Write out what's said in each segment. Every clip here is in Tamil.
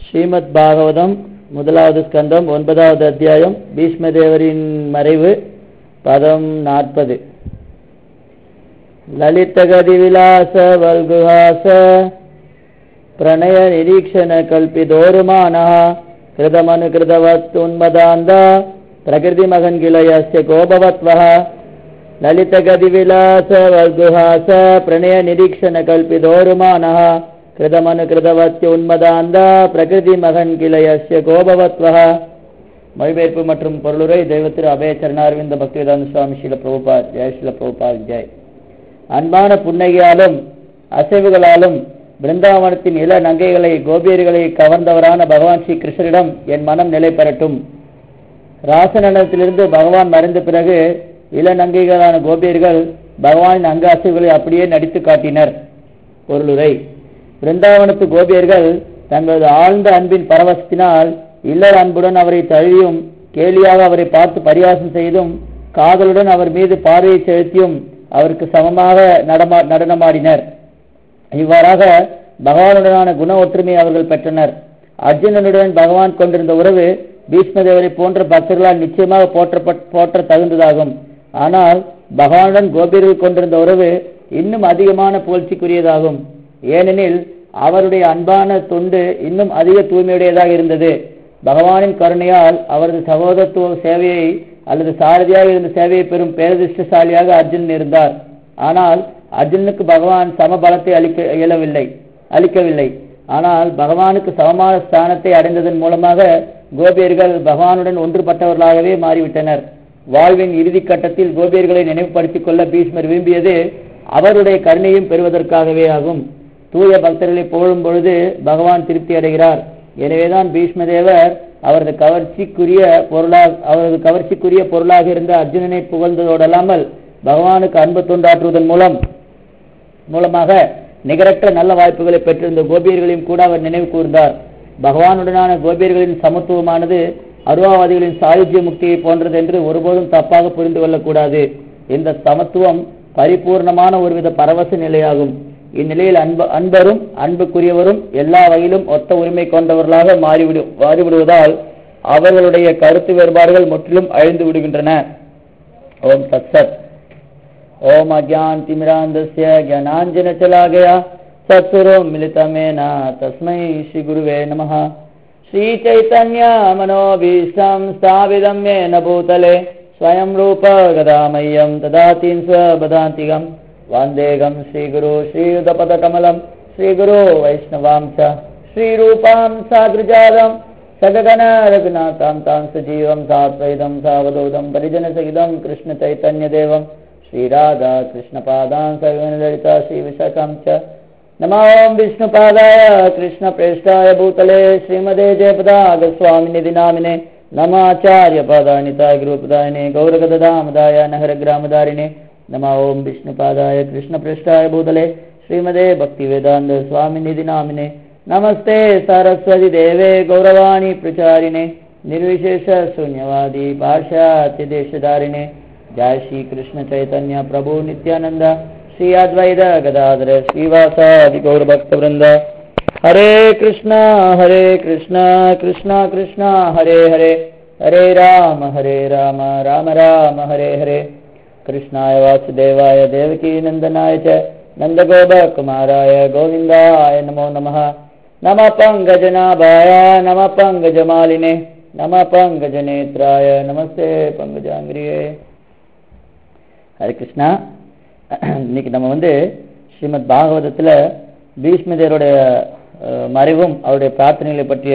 ஸ்ரீமத் பாகவதம் முதலாவது ஸ்கந்தம் ஒன்பதாவது அத்தியாயம் பீஷ்மதேவரின் மறைவு பதம் நாற்பது லலிதகதி விலாச வல்குஹாச பிரணய நிரீக்ஷண கல்பிதோருமானः கிருதமனுகிருதவத் உன்மதாந்த பிரகிருதி மகன் கிளயஸ்ய கோபவத்வः லலிதகதி விலாச வல்குஹாச பிரணய நிரீக்ஷண கல்பிதோருமானः கிருதமனுகிருதவத்ய உன்மதாந்த பிரகிருதி மகன் கிளயஸ்ய கோபவத்வः மொழிபெயர்ப்பு மற்றும் பொருளுரை தெய்வத்திரு அபய சரணாரவிந்த பக்திவேதாந்த சுவாமி ஸ்ரீல பிரபுபாத் ஜெய் ஸ்ரீல பிரபுபாத் ஜெய் அன்பான புன்னகையாலும் அசைவுகளாலும் பிருந்தாவனத்தின் இள நங்கைகளை கோபியர்களை கவர்ந்தவரான பகவான் ஸ்ரீ கிருஷ்ணரிடம் என் மனம் நிலை பெறட்டும் ராசநலத்திலிருந்து பகவான் மறைந்த பிறகு இள நங்கைகளான கோபியர்கள் பகவானின் அங்க அசைவுகளை அப்படியே நடித்து காட்டினர் பொருளுரை பிருந்தாவனத்து கோபியர்கள் தங்களது ஆழ்ந்த அன்பின் பரவசத்தினால் இல்லற அன்புடன் அவரை தழுவியும் கேலியாக அவரை பார்த்து பரியாசம் செய்தும் காதலுடன் அவர் மீது பார்வையை செலுத்தியும் அவருக்கு சமமாக நடமா நடனமாடினர் இவ்வாறாக பகவானுடனான குண ஒற்றுமை அவர்கள் பெற்றனர் அர்ஜுனனுடன் பகவான் கொண்டிருந்த உறவு பீஷ்மதேவரை போன்ற பக்தர்களால் நிச்சயமாக போற்றப்பட் போற்ற தகுந்ததாகும் ஆனால் பகவானுடன் கோபியர்கள் கொண்டிருந்த உறவு இன்னும் அதிகமான புகழ்ச்சிக்குரியதாகும் ஏனெனில் அவருடைய அன்பான தொண்டு இன்னும் அதிக தூய்மையுடையதாக இருந்தது பகவானின் கருணையால் அவரது சகோதரத்துவ சேவையை அல்லது சாரதியாக இருந்த சேவையை பெறும் பேரதிர்ஷ்டசாலியாக அர்ஜுனன் இருந்தார் ஆனால் அர்ஜுனனுக்கு பகவான் சம பலத்தை அளிக்க இயலவில்லை அளிக்கவில்லை ஆனால் பகவானுக்கு சமமான ஸ்தானத்தை அடைந்ததன் மூலமாக கோபியர்கள் பகவானுடன் ஒன்றுபட்டவர்களாகவே மாறிவிட்டனர் வாழ்வின் இறுதி கட்டத்தில் கோபியர்களை நினைவுபடுத்திக் கொள்ள பீஷ்மர் விரும்பியது அவருடைய கருணையும் பெறுவதற்காகவே ஆகும் தூய பக்தர்களை புகழும் பொழுது பகவான் திருப்தி அடைகிறார் எனவேதான் பீஷ்மதேவர் அவரது கவர்ச்சிக்குரிய பொருளாக அவரது கவர்ச்சிக்குரிய பொருளாக இருந்த அர்ஜுனனை புகழ்ந்ததோடல்லாமல் பகவானுக்கு அன்பு தொண்டாற்றுவதன் மூலம் மூலமாக நிகரற்ற நல்ல வாய்ப்புகளை பெற்றிருந்த கோபியர்களையும் கூட அவர் நினைவு கூர்ந்தார் பகவானுடனான கோபியர்களின் சமத்துவமானது அருவாவாதிகளின் சாயுஜ்ய முக்தியை போன்றது என்று ஒருபோதும் தப்பாக புரிந்து கொள்ளக்கூடாது இந்த சமத்துவம் பரிபூர்ணமான ஒருவித பரவச நிலையாகும் இந்நிலையில் அன்ப அன்பரும் அன்புக்குரியவரும் எல்லா வகையிலும் ஒத்த உரிமை கொண்டவர்களாக மாறிவிடு மாறிவிடுவதால் அவர்களுடைய கருத்து வேறுபாடுகள் முற்றிலும் அழிந்து விடுகின்றன ஓம் சத் சத் ஓம் அஜான் திமிராந்தஸ்ய ஜனாஞ்சன சலாகயா சத்சுரோ மிலிதமேன தஸ்மை ஸ்ரீ குருவே நமः श्रीचैतन्य मनोभीष्टं स्थापितं येन भूतले स्वयं रूप गदामह्यं ददातीं स्वबदान्तिकं वान्देगं श्रीगुरु श्रीयुतपदकमलं श्रीगुरो वैष्णवां च श्रीरूपां सागृजालं सगगन रघुनाथां तां सजीवं सात्वैदं सावधूतं परिजनसहितं कृष्णचैतन्यदेवं श्रीराधा कृष्णपादां सगनललिता श्रीविशाखां च नमो विष्णुपादाय कृष्णप्रेष्ठाय भूतले श्रीमदे जयपदागस्वामिनिधि नामिने नमाचार्यपादानिताय गुरुपदायिने गौरगदामदाय नहरग्रामदारिणे नमो ओं विष्णुपादाय कृष्णप्रेष्ठाय भूतले श्रीमदे भक्तिवेदान्त स्वामिनिधि नामिने नमस्ते सरस्वती देवे गौरवाणी प्रचारिणे निर्विशेष शून्यवादी पाश्चात्यदेशधारिणे जय श्री कृष्ण चैतन्य प्रभु नित्यानंद श्री अद्वैत गदाधर श्रीवासादि गौरभक्तवृंद हरे कृष्णा हरे कृष्णा कृष्णा कृष्णा हरे हरे हरे राम हरे राम राम राम हरे हरे कृष्णाय वासुदेवाय देवकी नन्दनाय च नन्दगोपकुमाराय गोविन्दाय नमो नमः नमः पङ्कजनाभाय नमः पङ्कजमालिने नमः पङ्कजनेत्राय नमस्ते पङ्कजाङ्ग्रिये ஹரே கிருஷ்ணா இன்னைக்கு நம்ம வந்து ஸ்ரீமத் பாகவதத்தில் பீஷ்மதேவருடைய மறைவும் அவருடைய பிரார்த்தனைகளை பற்றிய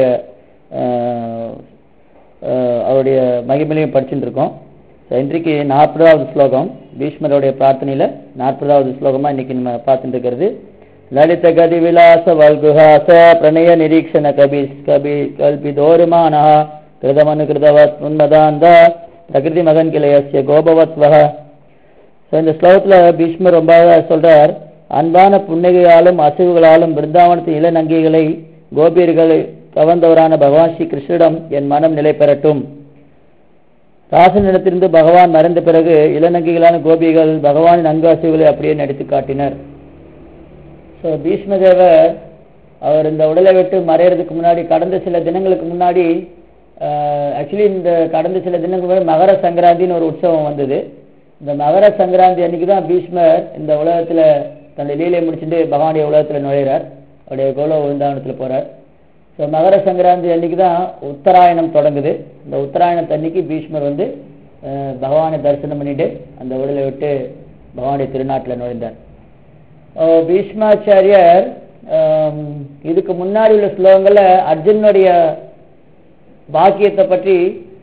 அவருடைய மகிமையிலையும் படிச்சுட்டு இருக்கோம் ஸோ இன்றைக்கு நாற்பதாவது ஸ்லோகம் பீஷ்மருடைய பிரார்த்தனையில் நாற்பதாவது ஸ்லோகமாக இன்னைக்கு நம்ம பார்த்துட்டு இருக்கிறது லலித கதி விலாச வல்குஹாச பிரணய நிரீக்ஷண கபி கபி கல்பிதோருமானः கிருதமனுகிருதவத் உன்மதாந்த பிரகிருதி மகன் கிளையசிய கோபவத்வக ஸோ இந்த ஸ்லோகத்தில் பீஷ்மர் ரொம்ப சொல்றார் அன்பான புன்னகையாலும் அசைவுகளாலும் பிருந்தாவனத்தின் இள நங்கைகளை கோபியர்களை கவர்ந்தவரான பகவான் ஸ்ரீ கிருஷ்ணரிடம் என் மனம் நிலை பெறட்டும் ராசனிடத்திலிருந்து பகவான் மறைந்த பிறகு இளநங்கைகளான கோபிகள் பகவானின் அங்கு அசைவுகளை அப்படியே நடித்து காட்டினர் ஸோ பீஷ்மதேவர் அவர் இந்த உடலை விட்டு மறையறதுக்கு முன்னாடி கடந்த சில தினங்களுக்கு முன்னாடி ஆக்சுவலி இந்த கடந்த சில தினங்களுக்கு முன்னாடி மகர சங்கராந்தின்னு ஒரு உற்சவம் வந்தது இந்த மகர சங்கராந்தி அன்னைக்கு தான் பீஷ்மர் இந்த உலகத்துல தன்னுடைய லீலையை முடிச்சுட்டு பகவானுடைய உலகத்துல நுழையிறார் அவருடைய கோலோ விருந்தாவனத்துல போறார் ஸோ மகர சங்கராந்தி அன்னைக்கு தான் உத்தராயணம் தொடங்குது இந்த உத்தராயணத்து அன்னைக்கு பீஷ்மர் வந்து அஹ், பகவானை தரிசனம் பண்ணிட்டு அந்த உடலை விட்டு பகவானுடைய திருநாட்டில் நுழைந்தார் அஹ், பீஷ்மாச்சாரியர் ஆம், இதுக்கு முன்னாடி உள்ள ஸ்லோகங்கள்ல அர்ஜுனுடைய பாக்கியத்தை பற்றி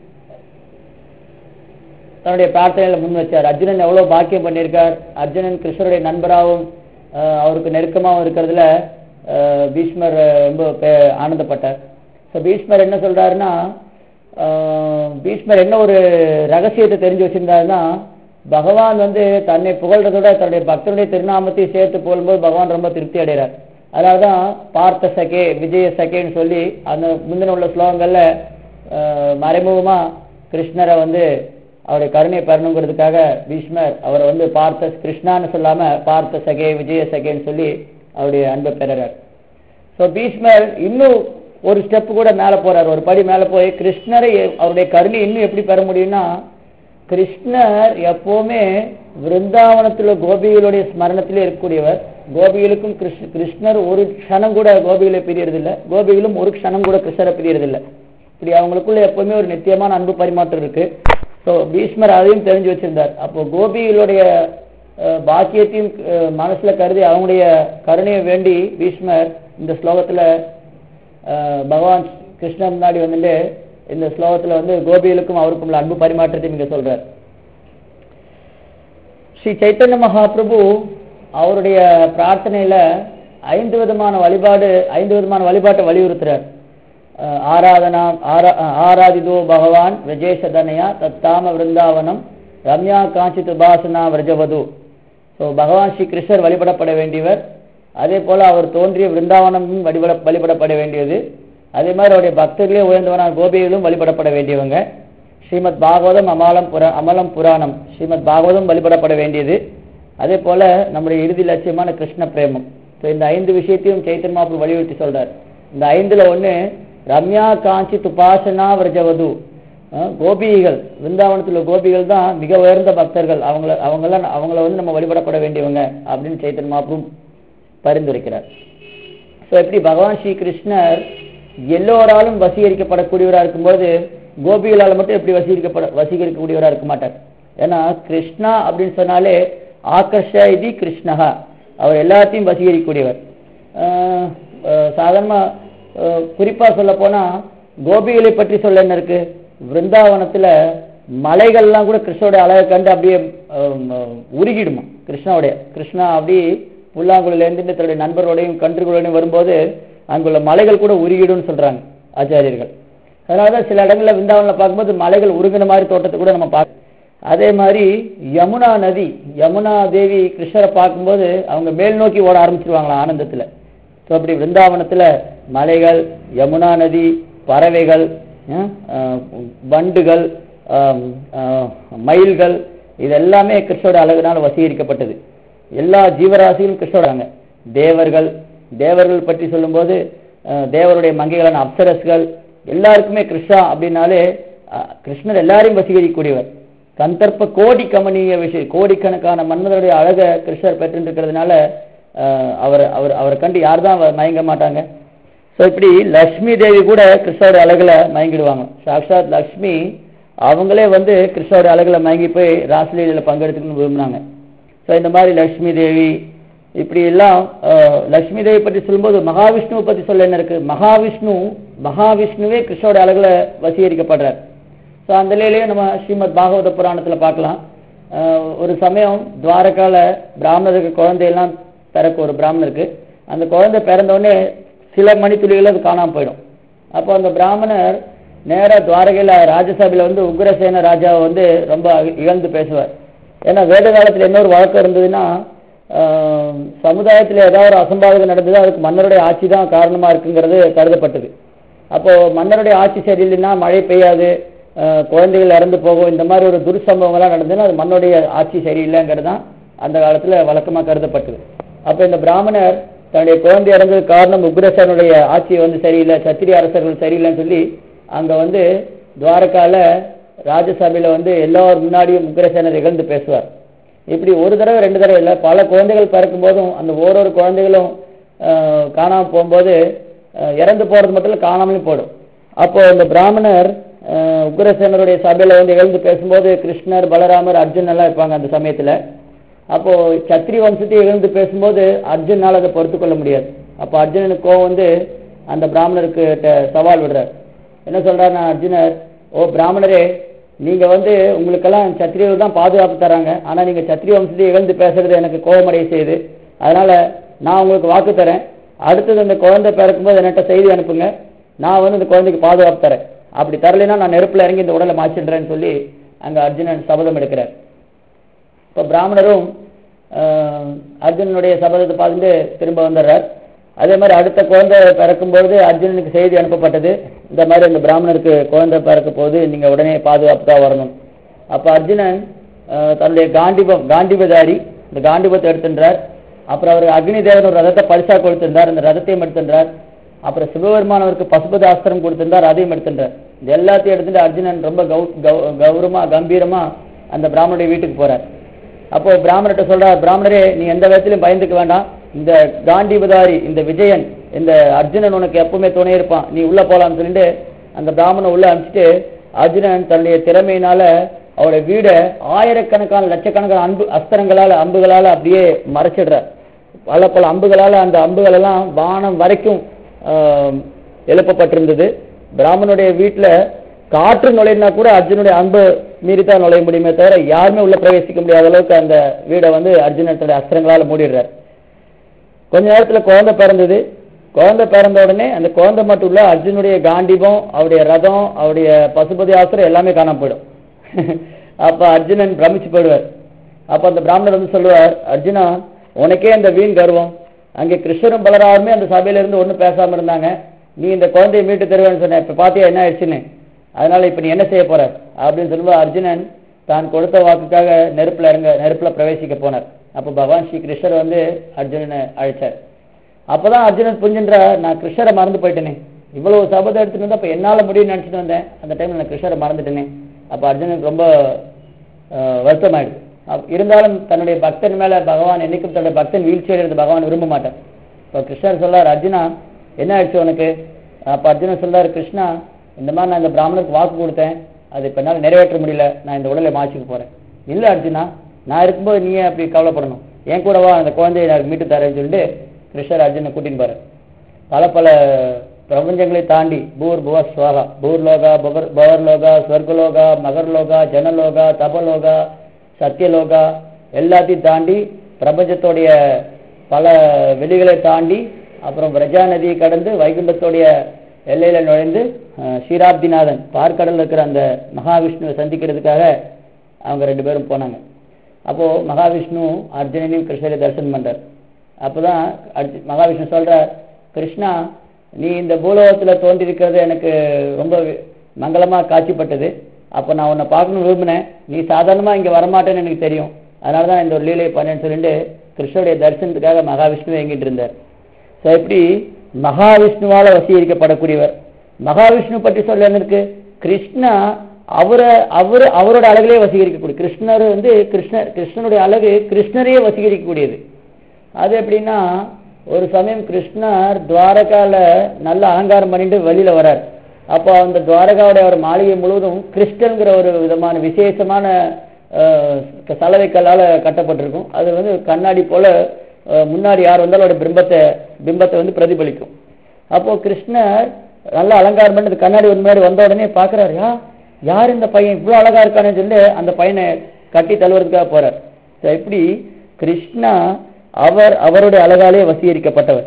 தன்னுடைய பிரார்த்தனையில முன் வச்சார் அர்ஜுனன் எவ்வளவு பாக்கியம் பண்ணியிருக்கார் அர்ஜுனன் கிருஷ்ணருடைய நண்பராகவும் அஹ், அவருக்கு நெருக்கமாகவும் இருக்கிறதுல அஹ், பீஷ்மர் அஹ், ரொம்ப பே- ஆனந்தப்பட்டார் ஸோ பீஷ்மர் என்ன சொல்றாருன்னா அஹ், பீஷ்மர் என்ன ஒரு ரகசியத்தை தெரிஞ்சு வச்சிருந்தாருன்னா பகவான் வந்து தன்னை புகழ்றதோட தன்னுடைய பக்தனுடைய திருநாமத்தை சேர்த்து புகழும்போது பகவான் ரொம்ப திருப்தி அடைகிறார் அதனாலதான் பார்த்த சகே விஜய சகேன்னு சொல்லி அந்த முந்தின உள்ள ஸ்லோகங்கள்ல அஹ், மறைமுகமா கிருஷ்ணரை வந்து அவருடைய கருணையை பெறணுங்கிறதுக்காக பீஷ்மர் அவரை வந்து பார்த்த கிருஷ்ணான்னு சொல்லாம பார்த்த சகே விஜய சகேன்னு சொல்லி அவருடைய அன்பை பெறுறார் ஸோ பீஷ்மர் இன்னும் ஒரு ஸ்டெப் கூட மேல போறார் ஒரு படி மேல போய் கிருஷ்ணரை அவருடைய கருணை இன்னும் எப்படி பெற முடியும்னா கிருஷ்ணர் எப்பவுமே விருந்தாவனத்துல கோபிகளுடைய ஸ்மரணத்திலே இருக்கக்கூடியவர் கோபிகளுக்கும் கிருஷ்ண கிருஷ்ணர் ஒரு க்ஷணம் கூட கோபிகளை பிரியறதில்லை கோபிகளும் ஒரு க்ஷணம் கூட கிருஷ்ணரை பிரியறதில்லை இப்படி அவங்களுக்குள்ள எப்பவுமே ஒரு நித்தியமான அன்பு பரிமாற்றம் இருக்கு ஸோ பீஷ்மர் அதையும் தெரிஞ்சு வச்சிருந்தார் அப்போ கோபிகளுடைய அஹ், பாக்கியத்தையும் அஹ், மனசுல கருதி அவங்களுடைய கருணையை வேண்டி பீஷ்மர் இந்த ஸ்லோகத்துல அஹ், பகவான் கிருஷ்ணர் முன்னாடி வந்துட்டு இந்த ஸ்லோகத்துல வந்து கோபிகளுக்கும் அவருக்கும் உள்ள அன்பு பரிமாற்றத்தையும் இங்க சொல்றார் ஸ்ரீ சைத்தன்ய மகாபிரபு அவருடைய பிரார்த்தனையில ஐந்து விதமான வழிபாடு ஐந்து விதமான வழிபாட்டை வலியுறுத்துறார் அஹ், ஆராதனா ஆரா அஹ், ஆராதிதோ பகவான் விஜேஷதனயா தத்தாம விருந்தாவனம் ரம்யா காஞ்சித் உபாசனா விரஜவது ஸோ பகவான் ஸ்ரீ கிருஷ்ணர் வழிபடப்பட வேண்டியவர் அதே போல அவர் தோன்றிய விருந்தாவனமும் வழிபட வழிபடப்பட வேண்டியது அதே மாதிரி அவருடைய பக்தர்களே உயர்ந்தவனான கோபிகளும் வழிபடப்பட வேண்டியவங்க ஸ்ரீமத் பாகவதம் அமலம் புரா அமலம் புராணம் ஸ்ரீமத் பாகவதம் வழிபடப்பட வேண்டியது அதே போல நம்முடைய இறுதி லட்சியமான கிருஷ்ண பிரேமம் ஸோ இந்த ஐந்து விஷயத்தையும் சைத்தன் மாப்பு வலியுறுத்தி சொல்றார் இந்த ஐந்துல ஒண்ணு ரம்யா காஞ்சி துபாசனா விரஜவது அஹ் கோபிகள் விருந்தாவனத்துல கோபிகள் தான் மிக உயர்ந்த பக்தர்கள் அவங்கள அவங்கள அவங்கள வந்து நம்ம வழிபடப்பட வேண்டியவங்க அப்படின்னு சைத்தன் மாப்பும் பரிந்துரைக்கிறார் ஸோ எப்படி பகவான் ஸ்ரீ கிருஷ்ணர் எல்லோராலும் வசீகரிக்கப்படக்கூடியவராக இருக்கும்போது கோபிகளால் மட்டும் எப்படி வசீகரிக்கப்பட வசீகரிக்கக்கூடியவராக இருக்க மாட்டார் ஏன்னா கிருஷ்ணா அப்படின்னு சொன்னாலே ஆகர்ஷ இது கிருஷ்ணஹா அவர் எல்லாத்தையும் வசீகரிக்கக்கூடியவர் ஆஹ் ஆஹ் சாதாரணமா ஆஹ் குறிப்பா சொல்ல போனா கோபிகளை பற்றி சொல்ல என்ன இருக்கு விருந்தாவனத்துல மலைகள்லாம் கூட கிருஷ்ணோட அழகை கண்டு அப்படியே ஆஹ் ஆஹ் உருகிடுமா கிருஷ்ணாவுடைய கிருஷ்ணா அப்படி புல்லாங்குழல இருந்து தன்னுடைய நண்பரோடையும் கன்றுகளோடையும் வரும்போது அங்குள்ள மலைகள் கூட உருகிடும்னு சொல்றாங்க ஆச்சாரியர்கள் அதனாலதான் சில இடங்கள்ல விருந்தாவனில் பார்க்கும்போது மலைகள் உருகின மாதிரி தோட்டத்தை கூட நம்ம பார்க்க அதே மாதிரி யமுனா நதி யமுனா தேவி கிருஷ்ணரை பார்க்கும்போது அவங்க மேல் நோக்கி ஓட ஆரம்பிச்சிருவாங்களாம் ஆனந்தத்துல ஸோ அப்படி விருந்தாவனத்துல மலைகள் யமுனா நதி பறவைகள் அஹ், அஹ், வண்டுகள் ஆம், அஹ், மயில்கள் இது எல்லாமே கிருஷ்ணோட அழகுனால வசீகரிக்கப்பட்டது எல்லா ஜீவராசிகளும் கிருஷ்ணோடாங்க தேவர்கள் தேவர்கள் பற்றி சொல்லும்போது அஹ், தேவருடைய மங்கைகளான அப்சரஸ்கள் எல்லாருக்குமே கிருஷ்ணா அப்படின்னாலே அஹ், கிருஷ்ணர் எல்லாரையும் வசீகரிக்கக்கூடியவர் கந்தர்ப்ப கோடி கமனீய விஷயம் கோடிக்கணக்கான மன்மதருடைய அழக கிருஷ்ணர் பெற்றிருக்கிறதுனால அஹ், அவர் அவர் அவரை கண்டு யார் தான் மயங்க மாட்டாங்க ஸோ இப்படி லக்ஷ்மி தேவி கூட கிருஷ்ணோட அழகுல மயங்கிடுவாங்க சாக்ஷாத் லக்ஷ்மி அவங்களே வந்து கிருஷ்ணோட அழகுல மயங்கி போய் ராசலீலையில் பங்கெடுத்துக்கணும்னு விரும்பினாங்க ஸோ இந்த மாதிரி லக்ஷ்மி தேவி இப்படி எல்லாம் அஹ், லக்ஷ்மி தேவி பற்றி சொல்லும்போது மகாவிஷ்ணுவை பற்றி சொல்ல என்ன இருக்கு மகாவிஷ்ணு மகாவிஷ்ணுவே கிருஷ்ணோட அழகுல வசீகரிக்கப்படுறார் ஸோ அந்த நிலையிலேயே நம்ம ஸ்ரீமத் பாகவத புராணத்துல பார்க்கலாம் அஹ், ஒரு சமயம் துவாரகால பிராமணருக்கு குழந்தையெல்லாம் பிறக்க ஒரு பிராமணருக்கு அந்த குழந்தை பிறந்த உடனே சில மணித்துளிகள் அது காணாம போயிடும் அப்போ அந்த பிராமணர் நேரா துவாரகையில ராஜசபையில வந்து உக்ரசேன ராஜாவை வந்து ரொம்ப இகழ்ந்து பேசுவார் ஏன்னா வேத காலத்துல என்ன ஒரு வழக்கம் இருந்ததுன்னா ஆஹ், சமுதாயத்துல ஏதாவது ஒரு அசம்பாவிதம் நடந்தது அதுக்கு மன்னருடைய ஆட்சி தான் காரணமா இருக்குங்கிறது கருதப்பட்டது அப்போ மன்னருடைய ஆட்சி சரியில்லைன்னா மழை பெய்யாது ஆஹ், குழந்தைகள் இறந்து போகும் இந்த மாதிரி ஒரு துர்சம்பவங்கள்லாம் நடந்ததுன்னா அது மன்னருடைய ஆட்சி சரியில்லைங்கிறது தான் அந்த காலத்துல வழக்கமா கருதப்பட்டது அப்போ இந்த பிராமணர் தன்னுடைய குழந்தை இறந்தது காரணம் உக்ரசனுடைய ஆட்சி வந்து சரியில்லை சத்திரிய அரசர்கள் சரியில்லைன்னு சொல்லி அங்க வந்து துவாரகால ராஜசபையில வந்து எல்லார் முன்னாடியும் உக்ரசேனர் இகழ்ந்து பேசுவார் இப்படி ஒரு தடவை ரெண்டு தடவை இல்லை பல குழந்தைகள் பிறக்கும் போதும் அந்த ஓரொரு குழந்தைகளும் ஆஹ், காணாம போகும்போது ஆஹ், இறந்து போறது மட்டும் இல்ல காணாமலும் போடும் அப்போ இந்த பிராமணர் ஆஹ், உக்ரசேனருடைய சபையில வந்து எழுந்து பேசும்போது கிருஷ்ணர் பலராமர் அர்ஜுன் எல்லாம் இருப்பாங்க அந்த சமயத்துல அப்போ சத்திரி வம்சத்தை எழுந்து பேசும்போது அர்ஜுனால அதை பொறுத்து கொள்ள முடியாது அப்போ அர்ஜுனனுக்கு கோவம் வந்து அந்த பிராமணருக்கு ட- சவால் விடுறார் என்ன சொல்றாருன்னா அர்ஜுனர் ஓ பிராமணரே நீங்க வந்து உங்களுக்கெல்லாம் சத்திரியர்கள் தான் பாதுகாப்பு தராங்க ஆனா நீங்க சத்திரிய வம்சத்தை இழந்து பேசுறது எனக்கு கோபமடைய செய்யுது அதனால நான் உங்களுக்கு வாக்கு தரேன் அடுத்தது அந்த குழந்தை பிறக்கும்போது என்கிட்ட செய்தி அனுப்புங்க நான் வந்து இந்த குழந்தைக்கு பாதுகாப்பு தரேன் அப்படி தரலைன்னா நான் நெருப்புல இறங்கி இந்த உடலை மாச்சிடுறேன்னு சொல்லி அங்க அர்ஜுனன் சபதம் எடுக்கிறார் இப்போ பிராமணரும் ஆஹ், அர்ஜுனனுடைய சபதத்தை பார்த்துட்டு திரும்ப வந்துடுறார் அதே மாதிரி அடுத்த குழந்தை பிறக்கும்பொழுது அர்ஜுனனுக்கு செய்தி அனுப்பப்பட்டது இந்த மாதிரி இந்த பிராமணருக்கு குழந்தை பிறக்க போது நீங்க உடனே பாதுகாப்பு வரணும் அப்ப அர்ஜுனன் ஆஹ், தன்னுடைய காண்டிபம் காண்டிபதாரி இந்த காண்டிபத்தை எடுத்துன்றார் அப்புறம் அவர் அக்னி தேவன் ஒரு ரதத்தை பரிசா கொடுத்திருந்தார் அந்த ரதத்தையும் எடுத்துன்றார் அப்புறம் சிவபெருமான் அவருக்கு பசுபத ஆஸ்திரம் கொடுத்திருந்தார் அதையும் எடுத்துன்றார் இது எல்லாத்தையும் எடுத்துட்டு அர்ஜுனன் ரொம்ப கௌ கௌ- கௌரவமா கம்பீரமா அந்த பிராமணனுடைய வீட்டுக்கு போறார் அப்போ பிராமணர்கிட்ட சொல்றார் பிராமணரே நீ எந்த விதத்திலும் பயந்துக்க வேண்டாம் இந்த காண்டிபதாரி இந்த விஜயன் இந்த அர்ஜுனன் உனக்கு எப்பவுமே துணை இருப்பான் நீ உள்ள போலாம்னு சொல்லிட்டு அந்த பிராமணன் உள்ள அனுப்பிச்சிட்டு அர்ஜுனன் தன்னுடைய திறமையினால அவருடைய வீடை ஆயிரக்கணக்கான லட்சக்கணக்கான அன்பு அஸ்திரங்களால அம்புகளால அப்படியே மறைச்சிடுறார் பல பல அம்புகளால அந்த அம்புகள் எல்லாம் வானம் வரைக்கும் ஆஹ், எழுப்பப்பட்டிருந்தது பிராமணனுடைய வீட்டுல காற்று நுழையினா கூட அர்ஜுனுடைய அன்பு மீறித்தான் நுழைய முடியுமே தவிர யாருமே உள்ள பிரவேசிக்க முடியாத அளவுக்கு அந்த வீடை வந்து அர்ஜுனனுடைய அஸ்திரங்களால மூடிடுறார் கொஞ்ச நேரத்துல குழந்தை பிறந்தது குழந்தை பிறந்த உடனே அந்த குழந்தை மட்டும் இல்ல அர்ஜுனுடைய காண்டிபம் அவருடைய ரதம் அவருடைய பசுபதி ஆசிரம் எல்லாமே காணாம போயிடும் அப்ப அர்ஜுனன் பிரமிச்சு போயிடுவார் அப்ப அந்த பிராமணர் வந்து சொல்லுவார் அர்ஜுனா உனக்கே இந்த வீண் கர்வம் அங்கே கிருஷ்ணரும் பலராருமே அந்த சபையில இருந்து ஒண்ணும் பேசாம இருந்தாங்க நீ இந்த குழந்தையை மீட்டு தருவேன்னு சொன்ன இப்ப பாத்தியா என்ன ஆயிடுச்சுன்னு அதனால இப்ப நீ என்ன செய்ய போற அப்படின்னு சொல்லும்போது அர்ஜுனன் தான் கொடுத்த வாக்குக்காக நெருப்புல இறங்க நெருப்புல பிரவேசிக்க போனார் அப்ப பகவான் ஸ்ரீ கிருஷ்ணர் வந்து அர்ஜுனனை அழைச்சார் அப்பதான் அர்ஜுனன் புரிஞ்சுன்றா நான் கிருஷ்ணரை மறந்து போயிட்டேனே இவ்வளவு சபதம் எடுத்துட்டு வந்து அப்ப என்னால முடியும்னு நினைச்சிட்டு வந்தேன் அந்த டைம்ல நான் கிருஷ்ணரை மறந்துட்டேனே அப்ப அர்ஜுனனுக்கு ரொம்ப அஹ், வருத்தமாயிடுது அப்ப இருந்தாலும் தன்னுடைய பக்தன் மேல பகவான் என்னைக்கும் தன்னுடைய பக்தன் வீழ்ச்சி அடைகிறது பகவான் விரும்ப மாட்டார் இப்ப கிருஷ்ணர் சொல்றார் அர்ஜுனா என்ன ஆயிடுச்சு உனக்கு அப்ப அர்ஜுனன் சொல்றாரு கிருஷ்ணா இந்த மாதிரி நான் இந்த பிராமணருக்கு வாக்கு கொடுத்தேன் அது இப்ப என்னால நிறைவேற்ற முடியல நான் இந்த உடலை மாச்சிக்க போறேன் இல்ல அர்ஜுனா நான் இருக்கும்போது நீ ஏன் அப்படி கவலைப்படணும் என் கூட வா அந்த குழந்தையை எனக்கு மீட்டு தரேன்னு சொல்லிட்டு கிருஷ்ணர் அர்ஜுனை கூட்டின்னு போறார் பல பல பிரபஞ்சங்களை தாண்டி பூர் புவ ஸ்வாகா பூர்லோகா பவர் பவர்லோகா ஸ்வர்கலோகா மகர்லோகா ஜனலோகா தபலோகா சத்தியலோகா எல்லாத்தையும் தாண்டி பிரபஞ்சத்தோடைய பல வெளிகளை தாண்டி அப்புறம் பிரஜா நதியை கடந்து வைகுண்டத்தோடைய எல்லையில நுழைந்து அஹ், ஸ்ரீராப்திநாதன் பார்க்கடல்ல இருக்கிற அந்த மகாவிஷ்ணுவை சந்திக்கிறதுக்காக அவங்க ரெண்டு பேரும் போனாங்க அப்போ மகாவிஷ்ணு அர்ஜுனனையும் கிருஷ்ணரை தரிசனம் பண்றார் அப்பதான் அர்ஜு- மகாவிஷ்ணு சொல்றார் கிருஷ்ணா நீ இந்த பூலோகத்துல தோன்றிருக்கிறது எனக்கு ரொம்ப வி- மங்களமா காட்சிப்பட்டது அப்ப நான் உன்னை பார்க்கணும் விரும்பினேன் நீ சாதாரணமா இங்க வரமாட்டேன்னு எனக்கு தெரியும் அதனாலதான் இந்த ஒரு லீலையை பண்ணேன்னு சொல்லிட்டு கிருஷ்ணருடைய தரிசனத்துக்காக மகாவிஷ்ணு எங்கிட்டு இருந்தார் ஸோ இப்படி மகாவிஷ்ணுவால வசீகரிக்கப்படக்கூடியவர் மகாவிஷ்ணு பற்றி சொல்ல என்ன இருக்கு கிருஷ்ணா அவரை அவர் அவரோட அழகிலே வசீகரிக்கக்கூடிய கிருஷ்ணர் வந்து கிருஷ்ணர் கிருஷ்ணனுடைய அழகு கிருஷ்ணரையே வசீகரிக்கக்கூடியது அது எப்படின்னா ஒரு சமயம் கிருஷ்ணர் துவாரகால நல்ல அலங்காரம் பண்ணிட்டு வெளியில வரார் அப்போ அந்த துவாரகாவுடைய ஒரு மாளிகை முழுவதும் கிறிஸ்டல்ங்கிற ஒரு விதமான விசேஷமான அஹ், சலவை கல்லால கட்டப்பட்டிருக்கும் அது வந்து கண்ணாடி போல அஹ், முன்னாடி யார் வந்தாலும் அவருடைய பிம்பத்தை பிம்பத்தை வந்து பிரதிபலிக்கும் அப்போ கிருஷ்ணர் நல்ல அலங்காரம் பண்ணி அந்த கண்ணாடி ஒரு முன்னாடி வந்த உடனே பாக்குறாரு யா யார் இந்த பையன் இவ்வளவு அழகா இருக்கானு சொல்லி அந்த பையனை கட்டி தழுவுறதுக்காக போறார் So, இப்படி கிருஷ்ணா அவர் அவருடைய அழகாலே வசீகரிக்கப்பட்டவர்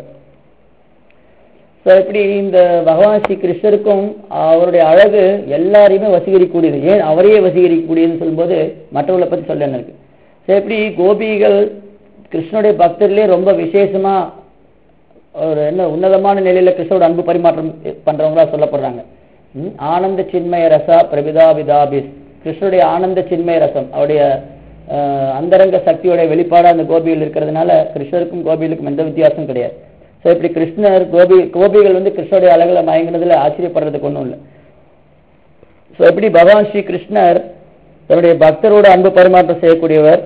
So, இப்படி இந்த பகவான் ஸ்ரீ கிருஷ்ணருக்கும் அவருடைய அழகு எல்லாரையுமே வசீகரிக்கக்கூடியது ஏன் அவரையே வசீகரிக்கக்கூடியதுன்னு சொல்லும்போது மற்றவர்களை பத்தி சொல்ல என்ன இருக்கு So, இப்படி கோபிகள் கிருஷ்ணனுடைய பக்தர்களே ரொம்ப விசேஷமா ஒரு என்ன உன்னதமான நிலையில கிருஷ்ணரோட அன்பு பரிமாற்றம் பண்றவங்களா சொல்லப்படுறாங்க ம், ஆனந்த சின்மய ரசா பிரபிதா விதாபிஸ் கிருஷ்ணருடைய ஆனந்த சின்மய ரசம் அவருடைய அஹ், அந்தரங்க சக்தியோட வெளிப்பாடு அந்த கோபியில் இருக்கிறதுனால கிருஷ்ணருக்கும் கோபிகளுக்கும் எந்த வித்தியாசமும் கிடையாது ஸோ இப்படி கிருஷ்ணர் கோபி கோபிகள் வந்து கிருஷ்ணருடைய அழகுல மயங்கினதுல ஆச்சரியப்படுறதுக்கு ஒன்றும் இல்லை ஸோ எப்படி பகவான் ஸ்ரீ கிருஷ்ணர் தன்னுடைய பக்தரோட அன்பு பரிமாற்றம் செய்யக்கூடியவர்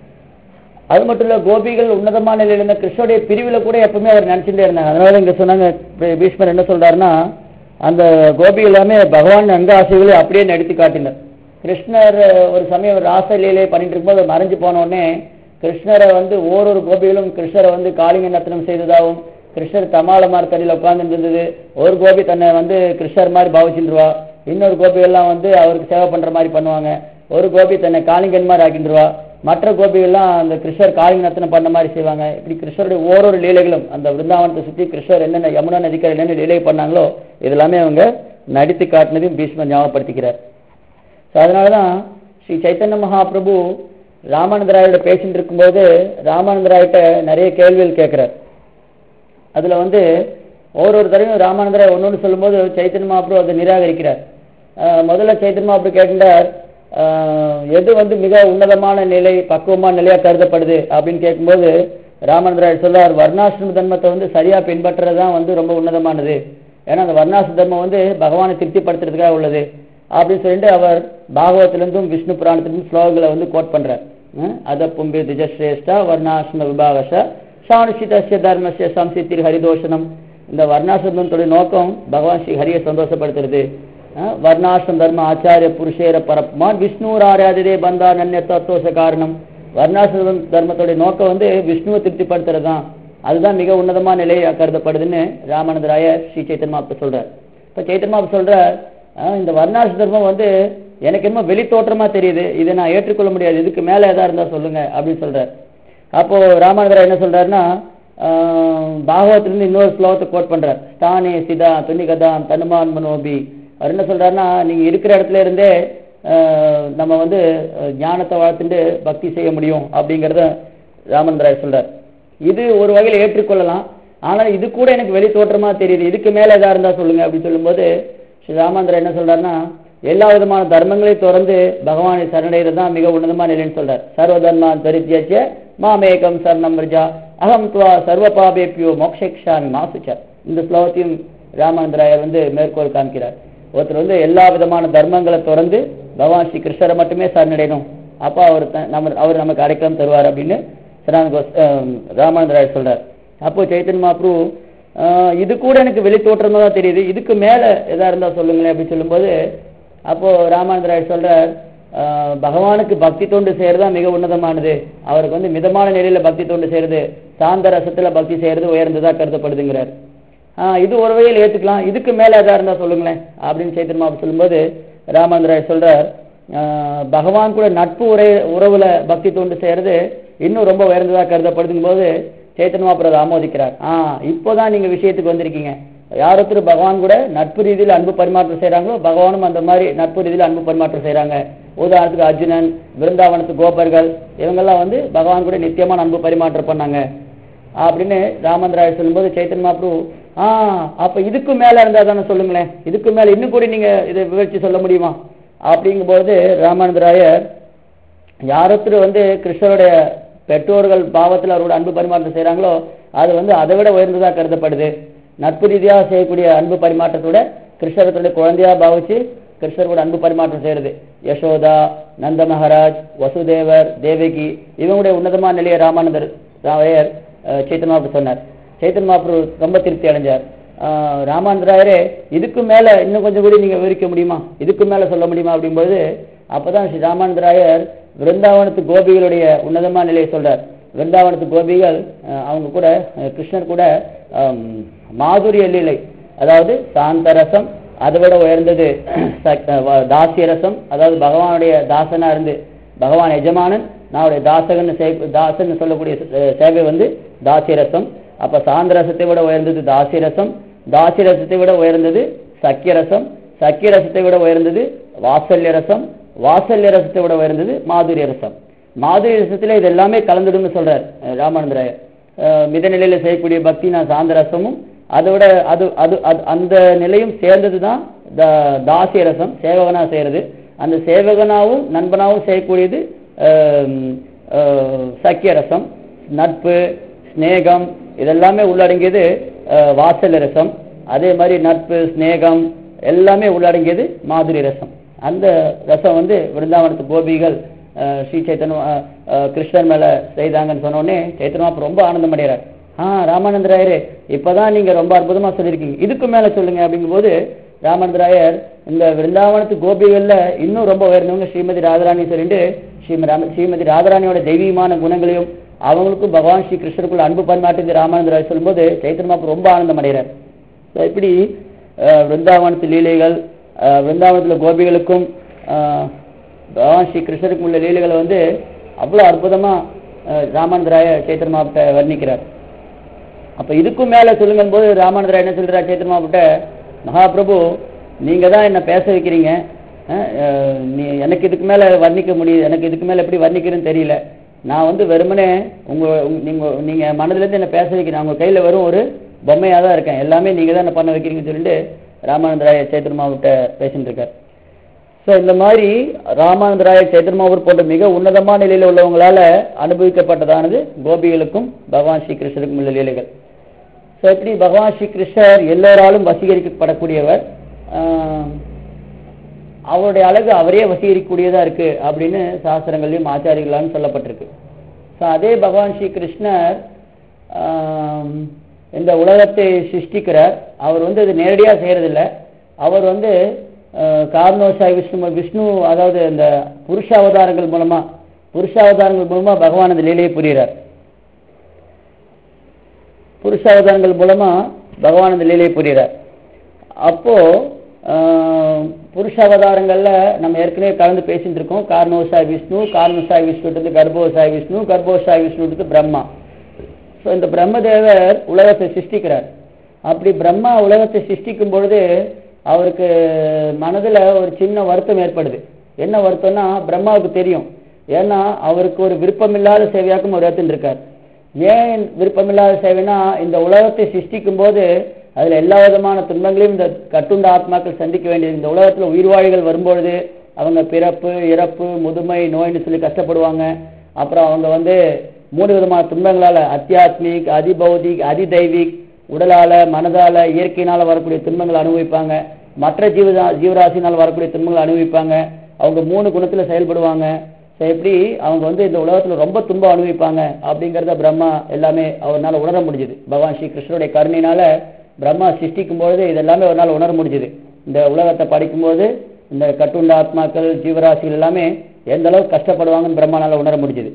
அது மட்டும் இல்ல கோபிகள் உன்னதமான நிலையில இருந்த கிருஷ்ணருடைய பிரிவுல கூட எப்பவுமே அவர் நினைச்சுட்டே இருந்தாங்க அதனால இங்க சொன்னாங்க பீ- பீஷ்மர் என்ன சொல்றாருன்னா அந்த கோபிகள் எல்லாமே பகவான் அங்க ஆசைகளை அப்படியே நடித்து காட்டினர் கிருஷ்ணர் அஹ், ஒரு சமயம் ராசலீலை பண்ணிட்டு இருக்கும்போது அவர் மறைஞ்சு போன உடனே கிருஷ்ணரை வந்து ஓரொரு கோபிகளும் கிருஷ்ணரை வந்து காளிங்க நர்த்தனம் செய்ததாகவும் கிருஷ்ணர் தமால மரத்தடியில் உட்கார்ந்து இருந்தது ஒரு கோபி தன்னை வந்து கிருஷ்ணர் மாதிரி பாவிச்சுருவா இன்னொரு கோபிகள்லாம் வந்து அவருக்கு சேவை பண்ற மாதிரி பண்ணுவாங்க ஒரு கோபி தன்னை காளிங்கன் மாதிரி ஆக்கிண்டுருவா மற்ற கோபிகள்லாம் அந்த கிருஷ்ணர் காளிங்க நர்த்தனம் பண்ண மாதிரி செய்வாங்க இப்படி கிருஷ்ணருடைய ஓரொரு லீலைகளும் அந்த விருந்தாவனத்தை சுற்றி கிருஷ்ணர் என்னென்ன யமுனா நதிக்கரை என்னென்ன லீலை பண்ணாங்களோ இதெல்லாமே அவங்க நடித்து காட்டினதையும் பீஷ்மர் ஞாபகப்படுத்திக்கிறார் ஸோ அதனால தான் ஸ்ரீ சைத்தன்ய மகாபிரபு ராமானந்தராயோட பேசிட்டு இருக்கும்போது ராமானந்தராயிட்ட நிறைய கேள்விகள் கேட்கிறார் அதுல வந்து ஒவ்வொரு தடவையும் ராமானந்தராய் ஒன்னொன்னு சொல்லும்போது சைத்தன்ய மகாபிரபு அதை நிராகரிக்கிறார் அஹ் முதல்ல சைத்தன்ய மகாபிரபு கேட்கின்றார் அஹ் எது வந்து மிக உன்னதமான நிலை பக்குவமான நிலையா கருதப்படுது அப்படின்னு கேட்கும்போது ராமானந்தராய் சொல்றார் வர்ணாசிரம தர்மத்தை வந்து சரியா பின்பற்றுறது தான் வந்து ரொம்ப உன்னதமானது ஏன்னா அந்த வர்ணாசிரம தர்மம் வந்து பகவானை திருப்திப்படுத்துறதுக்காக உள்ளது அப்படின்னு சொல்லிட்டு அவர் பாகவத்திலிருந்தும் விஷ்ணு புராணத்திலிருந்தும் ஸ்லோகங்களை வந்து கோட் பண்றார் அஹ் அத பும்பி திஜஸ்ரேஷ்டா வர்ணாசிரம விபாகச சாணுஷிதஸ்ய தர்மஸ்ய சம்சித்திர் ஹரிதோஷனம் இந்த வர்ணாசிரமத்துடைய நோக்கம் பகவான் ஸ்ரீ ஹரியை சந்தோஷப்படுத்துறது அஹ் வர்ணாசிரம் தர்ம ஆச்சாரிய புருஷேர பரப்புமான் விஷ்ணு ஆராததே பந்தா நன்ய தத்துவச காரணம் வர்ணாசிரம் தர்மத்துடைய நோக்கம் வந்து விஷ்ணுவை திருப்திப்படுத்துறது தான் அதுதான் மிக உன்னதமான நிலையா கருதப்படுதுன்னு ராமானந்தராயர் ஸ்ரீ சைத்தன்மாப்பு சொல்றார் இப்ப சைத்தன்மாப்பு சொல்றார் அஹ் இந்த வர்ணாசி தர்மம் வந்து எனக்கு என்னமோ வெளி தோற்றமா தெரியுது இதை நான் ஏற்றுக்கொள்ள முடியாது இதுக்கு மேல ஏதா இருந்தா சொல்லுங்க அப்படின்னு சொல்றார் அப்போ ராமானந்தரா என்ன சொல்றாருன்னா ஆஹ் பாகவத்திலிருந்து இன்னொரு ஸ்லோகத்தை கோட் பண்றார் ஸ்தானே சிதா துணிகதாம் தனுமான் மனோபி அவர் என்ன சொல்றாருன்னா நீங்க இருக்கிற இடத்துல இருந்தே ஆஹ் நம்ம வந்து அஹ், ஞானத்தை வளர்த்துட்டு பக்தி செய்ய முடியும் அப்படிங்கறத ராமந்தராய் சொல்றார் இது ஒரு வகையில் ஏற்றுக்கொள்ளலாம் ஆனால் இது கூட எனக்கு வெளி தோற்றமா தெரியுது இதுக்கு மேல எதா இருந்தா சொல்லுங்க அப்படின்னு சொல்லும்போது ஸ்ரீ ராமந்திரன் என்ன சொல்றாருன்னா எல்லா விதமான தர்மங்களையும் தொடர்ந்து பகவானை சரணடைகிறது தான் மிக உன்னதமான நிலைன்னு சொல்றார் சர்வ தர்மான் பரித்தியஜ்ய மாமேகம் சரணம் விரஜா அகம் துவா சர்வ பாபேப்பியோ மோக்ஷாமி மாசுச்ச இந்த ஸ்லோகத்தையும் ராமானந்தராயர் வந்து மேற்கோள் காமிக்கிறார் ஒருத்தர் வந்து எல்லா விதமான தர்மங்களை தொடர்ந்து பகவான் ஸ்ரீ கிருஷ்ணரை மட்டுமே சரணடையணும் அப்போ அவர் த- நம்ம அவர் நமக்கு அடைக்கலம் தருவார் அப்படின்னு சரண் கோஸ் அஹ் ராமானந்தராயர் சொல்றார் அப்போ சைத்தன்ய மகாப்ரூ ஆஹ் இது கூட எனக்கு வெளி தோற்றமா தான் தெரியுது இதுக்கு மேல எதா இருந்தா சொல்லுங்களேன் அப்படின்னு சொல்லும்போது அப்போ ராமானந்தராயர் சொல்றார் ஆஹ் பகவானுக்கு பக்தி தொண்டு செய்யறது தான் மிக உன்னதமானது அவருக்கு வந்து மிதமான நிலையில பக்தி தொண்டு செய்யறது சாந்த ரசத்துல பக்தி செய்யறது உயர்ந்ததா கருதப்படுதுங்கிறார் ஆஹ் இது ஒரு வகையில் ஏத்துக்கலாம் இதுக்கு மேல எதா இருந்தா சொல்லுங்களேன் அப்படின்னு சைத்தன்ய மகாபு சொல்லும்போது ராமாந்தராயர் சொல்றார் ஆஹ் பகவான் கூட நட்பு உரை உறவுல பக்தி தொண்டு செய்யறது இன்னும் ரொம்ப உயர்ந்ததா கருதப்படுதுங்கும் போது சைத்தன்ய மகாபுரம் அதை ஆமோதிக்கிறார் ஆஹ் இப்போதான் நீங்க விஷயத்துக்கு வந்திருக்கீங்க யார் ஒருத்தர் பகவான் கூட நட்பு ரீதியில் அன்பு பரிமாற்றம் செய்றாங்களோ பகவானும் அந்த மாதிரி நட்பு ரீதியில் அன்பு பரிமாற்றம் செய்றாங்க உதாரணத்துக்கு அர்ஜுனன் விருந்தாவனத்து கோபர்கள் இவங்கெல்லாம் வந்து பகவான் கூட நித்தியமான அன்பு பரிமாற்றம் பண்ணாங்க அப்படின்னு ராமந்திராயர் சொல்லும்போது சைத்தன் மாப்ரு ஆ அப்ப இதுக்கு மேல இருந்தா தானே சொல்லுங்களேன் இதுக்கு மேல இன்னும் கூட நீங்க இதை விவரிச்சு சொல்ல முடியுமா அப்படிங்கும்போது ராமானந்தராயர் யாரொருத்தர் வந்து கிருஷ்ணருடைய பெற்றோர்கள் பாவத்தில் அவரோட அன்பு பரிமாற்றம் செய்றாங்களோ அது வந்து அதை விட உயர்ந்ததா கருதப்படுது நட்பு ரீதியாக செய்யக்கூடிய அன்பு பரிமாற்றத்தோட கிருஷ்ணரத்துடைய குழந்தையா பாவிச்சு கிருஷ்ணரோட அன்பு பரிமாற்றம் செய்யறது யசோதா நந்த மகாராஜ் வசுதேவர் தேவகி இவங்களுடைய உன்னதமான நிலையை ராமானந்தர் ராவையர் சைத்தன் மாப்பு சொன்னார் சைத்தன் மாப்பு ரொம்ப திருப்தி அடைஞ்சார் ஆஹ் ராமானந்தராயரே இதுக்கு மேல இன்னும் கொஞ்சம் கூட நீங்க விவரிக்க முடியுமா இதுக்கு மேல சொல்ல முடியுமா அப்படிங்கும்போது அப்பதான் ஸ்ரீ ராமானந்தராயர் விருந்தாவனத்து கோபிகளுடைய உன்னதமான நிலையை சொல்றார் விருந்தாவனத்து கோபிகள் அஹ், அவங்க கூட அஹ், கிருஷ்ணர் கூட ஆம், மாதுரிய லீலை அதாவது சாந்த ரசம் அதை விட உயர்ந்தது சக்- அஹ், வ- தாசிய ரசம் அதாவது பகவானுடைய தாசனா இருந்து பகவான் எஜமானன் நான் தாசகன் தாசன் சொல்லக்கூடிய அஹ், சேவை வந்து தாசிய ரசம் அப்ப சாந்த ரசத்தை விட உயர்ந்தது தாசிய ரசம் தாசிய ரசத்தை விட உயர்ந்தது சக்கிய ரசம் சக்கிய ரசத்தை விட உயர்ந்தது வாசல்ய ரசம் வாசல்ய ரசத்தை விட உயர்ந்தது மாதுரிய ரசம் மாதுரிய ரசத்துல இது எல்லாமே கலந்துடும்னு சொல்றார் அஹ், ராமானந்தராயர் அஹ், மித நிலையில செய்யக்கூடிய பக்தி நான் சாந்த ரசமும் அதை விட அது அது அது அந்த நிலையும் சேர்ந்தது தான் தாசிய ரசம் சேவகனா செய்யறது அந்த சேவகனாவும் நண்பனாவும் செய்யக்கூடியது அஹ், அஹ், சக்கிய ரசம் நட்பு ஸ்நேகம் இதெல்லாமே உள்ளடங்கியது அஹ், வாசல் ரசம் அதே மாதிரி நட்பு ஸ்நேகம் எல்லாமே உள்ளடங்கியது மாதுரி ரசம் அந்த ரசம் வந்து விருந்தாவனத்து கோபிகள் அஹ், ஸ்ரீ சைத்தன்ய அஹ், அஹ், கிருஷ்ணர் மேல செய்தாங்கன்னு சொன்ன உடனே சைத்தன்யா அப்ப ரொம்ப ஆனந்தம் அடைகிறார் ஆ ராமானந்தராயரே இப்பதான் நீங்க ரொம்ப அற்புதமா சொல்லியிருக்கீங்க இதுக்கு மேல சொல்லுங்க அப்படிங்கும்போது ராமானந்தராயர் இந்த விருந்தாவனத்து கோபிகள்ல இன்னும் ரொம்ப உயர்ந்தவங்க ஸ்ரீமதி ராஜராணி சொல்லிட்டு ஸ்ரீமதி ராம- ஸ்ரீமதி ராஜராணியோட தெய்வீகமான குணங்களையும் அவங்களுக்கும் பகவான் ஸ்ரீ கிருஷ்ணருக்குள்ள அன்பு பரிமாற்றி ராமானந்தராயர் சொல்லும்போது சைத்தன்யமா ரொம்ப ஆனந்தம் அடைகிறார் So, இப்படி அஹ், விருந்தாவனத்து லீலைகள் அஹ், விருந்தாவனத்துல கோபிகளுக்கும் அஹ், பகவான் ஸ்ரீ கிருஷ்ணருக்கும் உள்ள லீலைகளை வந்து அவ்வளவு அற்புதமா அஹ், ராமானந்தராய சைத்தன்யமாவிட்ட வர்ணிக்கிறார் அப்ப இதுக்கும் மேல சொல்லுங்கும் போது ராமானந்தராய என்ன சொல்றார் சைத்தன்யமாவிட்ட மகாபிரபு நீங்க தான் என்ன பேச வைக்கிறீங்க அஹ், அஹ், நீ எனக்கு இதுக்கு மேல வர்ணிக்க முடியுது எனக்கு இதுக்கு மேல எப்படி வர்ணிக்கிறேன்னு தெரியல நான் வந்து வெறுமனே உங்க உங்க- நீங்க நீங்க மனதுல இருந்து என்ன பேச வைக்கிறேன் உங்க கையில வெறும் ஒரு பொம்மையா தான் இருக்கேன் எல்லாமே நீங்க தான் என்ன பண்ண வைக்கிறீங்கன்னு சொல்லிட்டு ராமானந்தராய சைத்தன்யமாவிட்ட பேசிட்டு இருக்கார் ஸோ இந்த மாதிரி ராமானந்தராய சைத்தன்மாவூர் போன்ற மிக உன்னதமான நிலையில் உள்ளவங்களால அனுபவிக்கப்பட்டதானது கோபிகளுக்கும் பகவான் ஸ்ரீ கிருஷ்ணருக்கும் உள்ள லீலைகள் ஸோ இப்படி பகவான் ஸ்ரீ கிருஷ்ணர் எல்லோராலும் வசீகரிக்கப்படக்கூடியவர் ஆஹ், அவருடைய அழகு அவரே வசீகரிக்கக்கூடியதா இருக்கு அப்படின்னு சாஸ்திரங்களையும் ஆச்சாரியர்களாலும் சொல்லப்பட்டிருக்கு ஸோ அதே பகவான் ஸ்ரீ கிருஷ்ணர் ஆம், இந்த உலகத்தை சிருஷ்டிக்கிறார் அவர் வந்து இது நேரடியா செய்யறதில்ல அவர் வந்து அஹ், கார்னோசாய் விஷ்ணு விஷ்ணு அதாவது இந்த புருஷாவதாரங்கள் மூலமா புருஷாவதாரங்கள் மூலமா பகவான் அந்த லீலையை புரிகிறார் புருஷாவதாரங்கள் மூலமா பகவான் அந்த லீலையை புரிகிறார் அப்போ ஆஹ், புருஷாவதாரங்கள்ல நம்ம ஏற்கனவே கலந்து பேசிட்டு இருக்கோம் கார்னோசாய் விஷ்ணு கார்னோசாய் விஷ்ணு கர்ப்போசாய் விஷ்ணு கர்ப்போசாய் விஷ்ணு பிரம்மா ஸோ இந்த பிரம்மதேவர் உலகத்தை சிருஷ்டிக்கிறார் அப்படி பிரம்மா உலகத்தை சிருஷ்டிக்கும் பொழுது அவருக்கு மனதுல ஒரு சின்ன வருத்தம் ஏற்படுது என்ன வருத்தம்னா பிரம்மாவுக்கு தெரியும் ஏன்னா அவருக்கு ஒரு விருப்பமில்லாத சேவையாக்கும் ஒரு இடத்துல இருக்கார் ஏன் விருப்பமில்லாத சேவைனா இந்த உலகத்தை சிருஷ்டிக்கும் போது அதுல எல்லா விதமான துன்பங்களையும் இந்த கட்டுண்ட ஆத்மாக்கள் சந்திக்க வேண்டியது இந்த உலகத்துல உயிர்வாழிகள் வரும்பொழுது அவங்க பிறப்பு இறப்பு முதுமை நோய்னு சொல்லி கஷ்டப்படுவாங்க அப்புறம் அவங்க வந்து மூணு விதமான துன்பங்களால அத்தியாத்மிக் அதிபௌதிக் அதிதைவிக் உடலால மனதால இயற்கையினால வரக்கூடிய துன்பங்களை அனுபவிப்பாங்க மற்ற ஜீவ ஜீவராசினால் வரக்கூடிய துன்பங்களை அனுபவிப்பாங்க அவங்க மூணு குணத்துல செயல்படுவாங்க So, எப்படி அவங்க வந்து இந்த உலகத்துல ரொம்ப துன்பம் அனுபவிப்பாங்க அப்படிங்கறத பிரம்மா எல்லாமே அவரால் உணர முடிஞ்சது பகவான் ஸ்ரீ கிருஷ்ணருடைய கருணையினால பிரம்மா சிருஷ்டிக்கும் பொழுது இதெல்லாமே அவரால் உணர முடிஞ்சது இந்த உலகத்தை படிக்கும்போது இந்த கட்டுண்ட ஆத்மாக்கள் ஜீவராசிகள் எல்லாமே எந்த அளவுக்கு கஷ்டப்படுவாங்கன்னு பிரம்மானால உணர முடிஞ்சது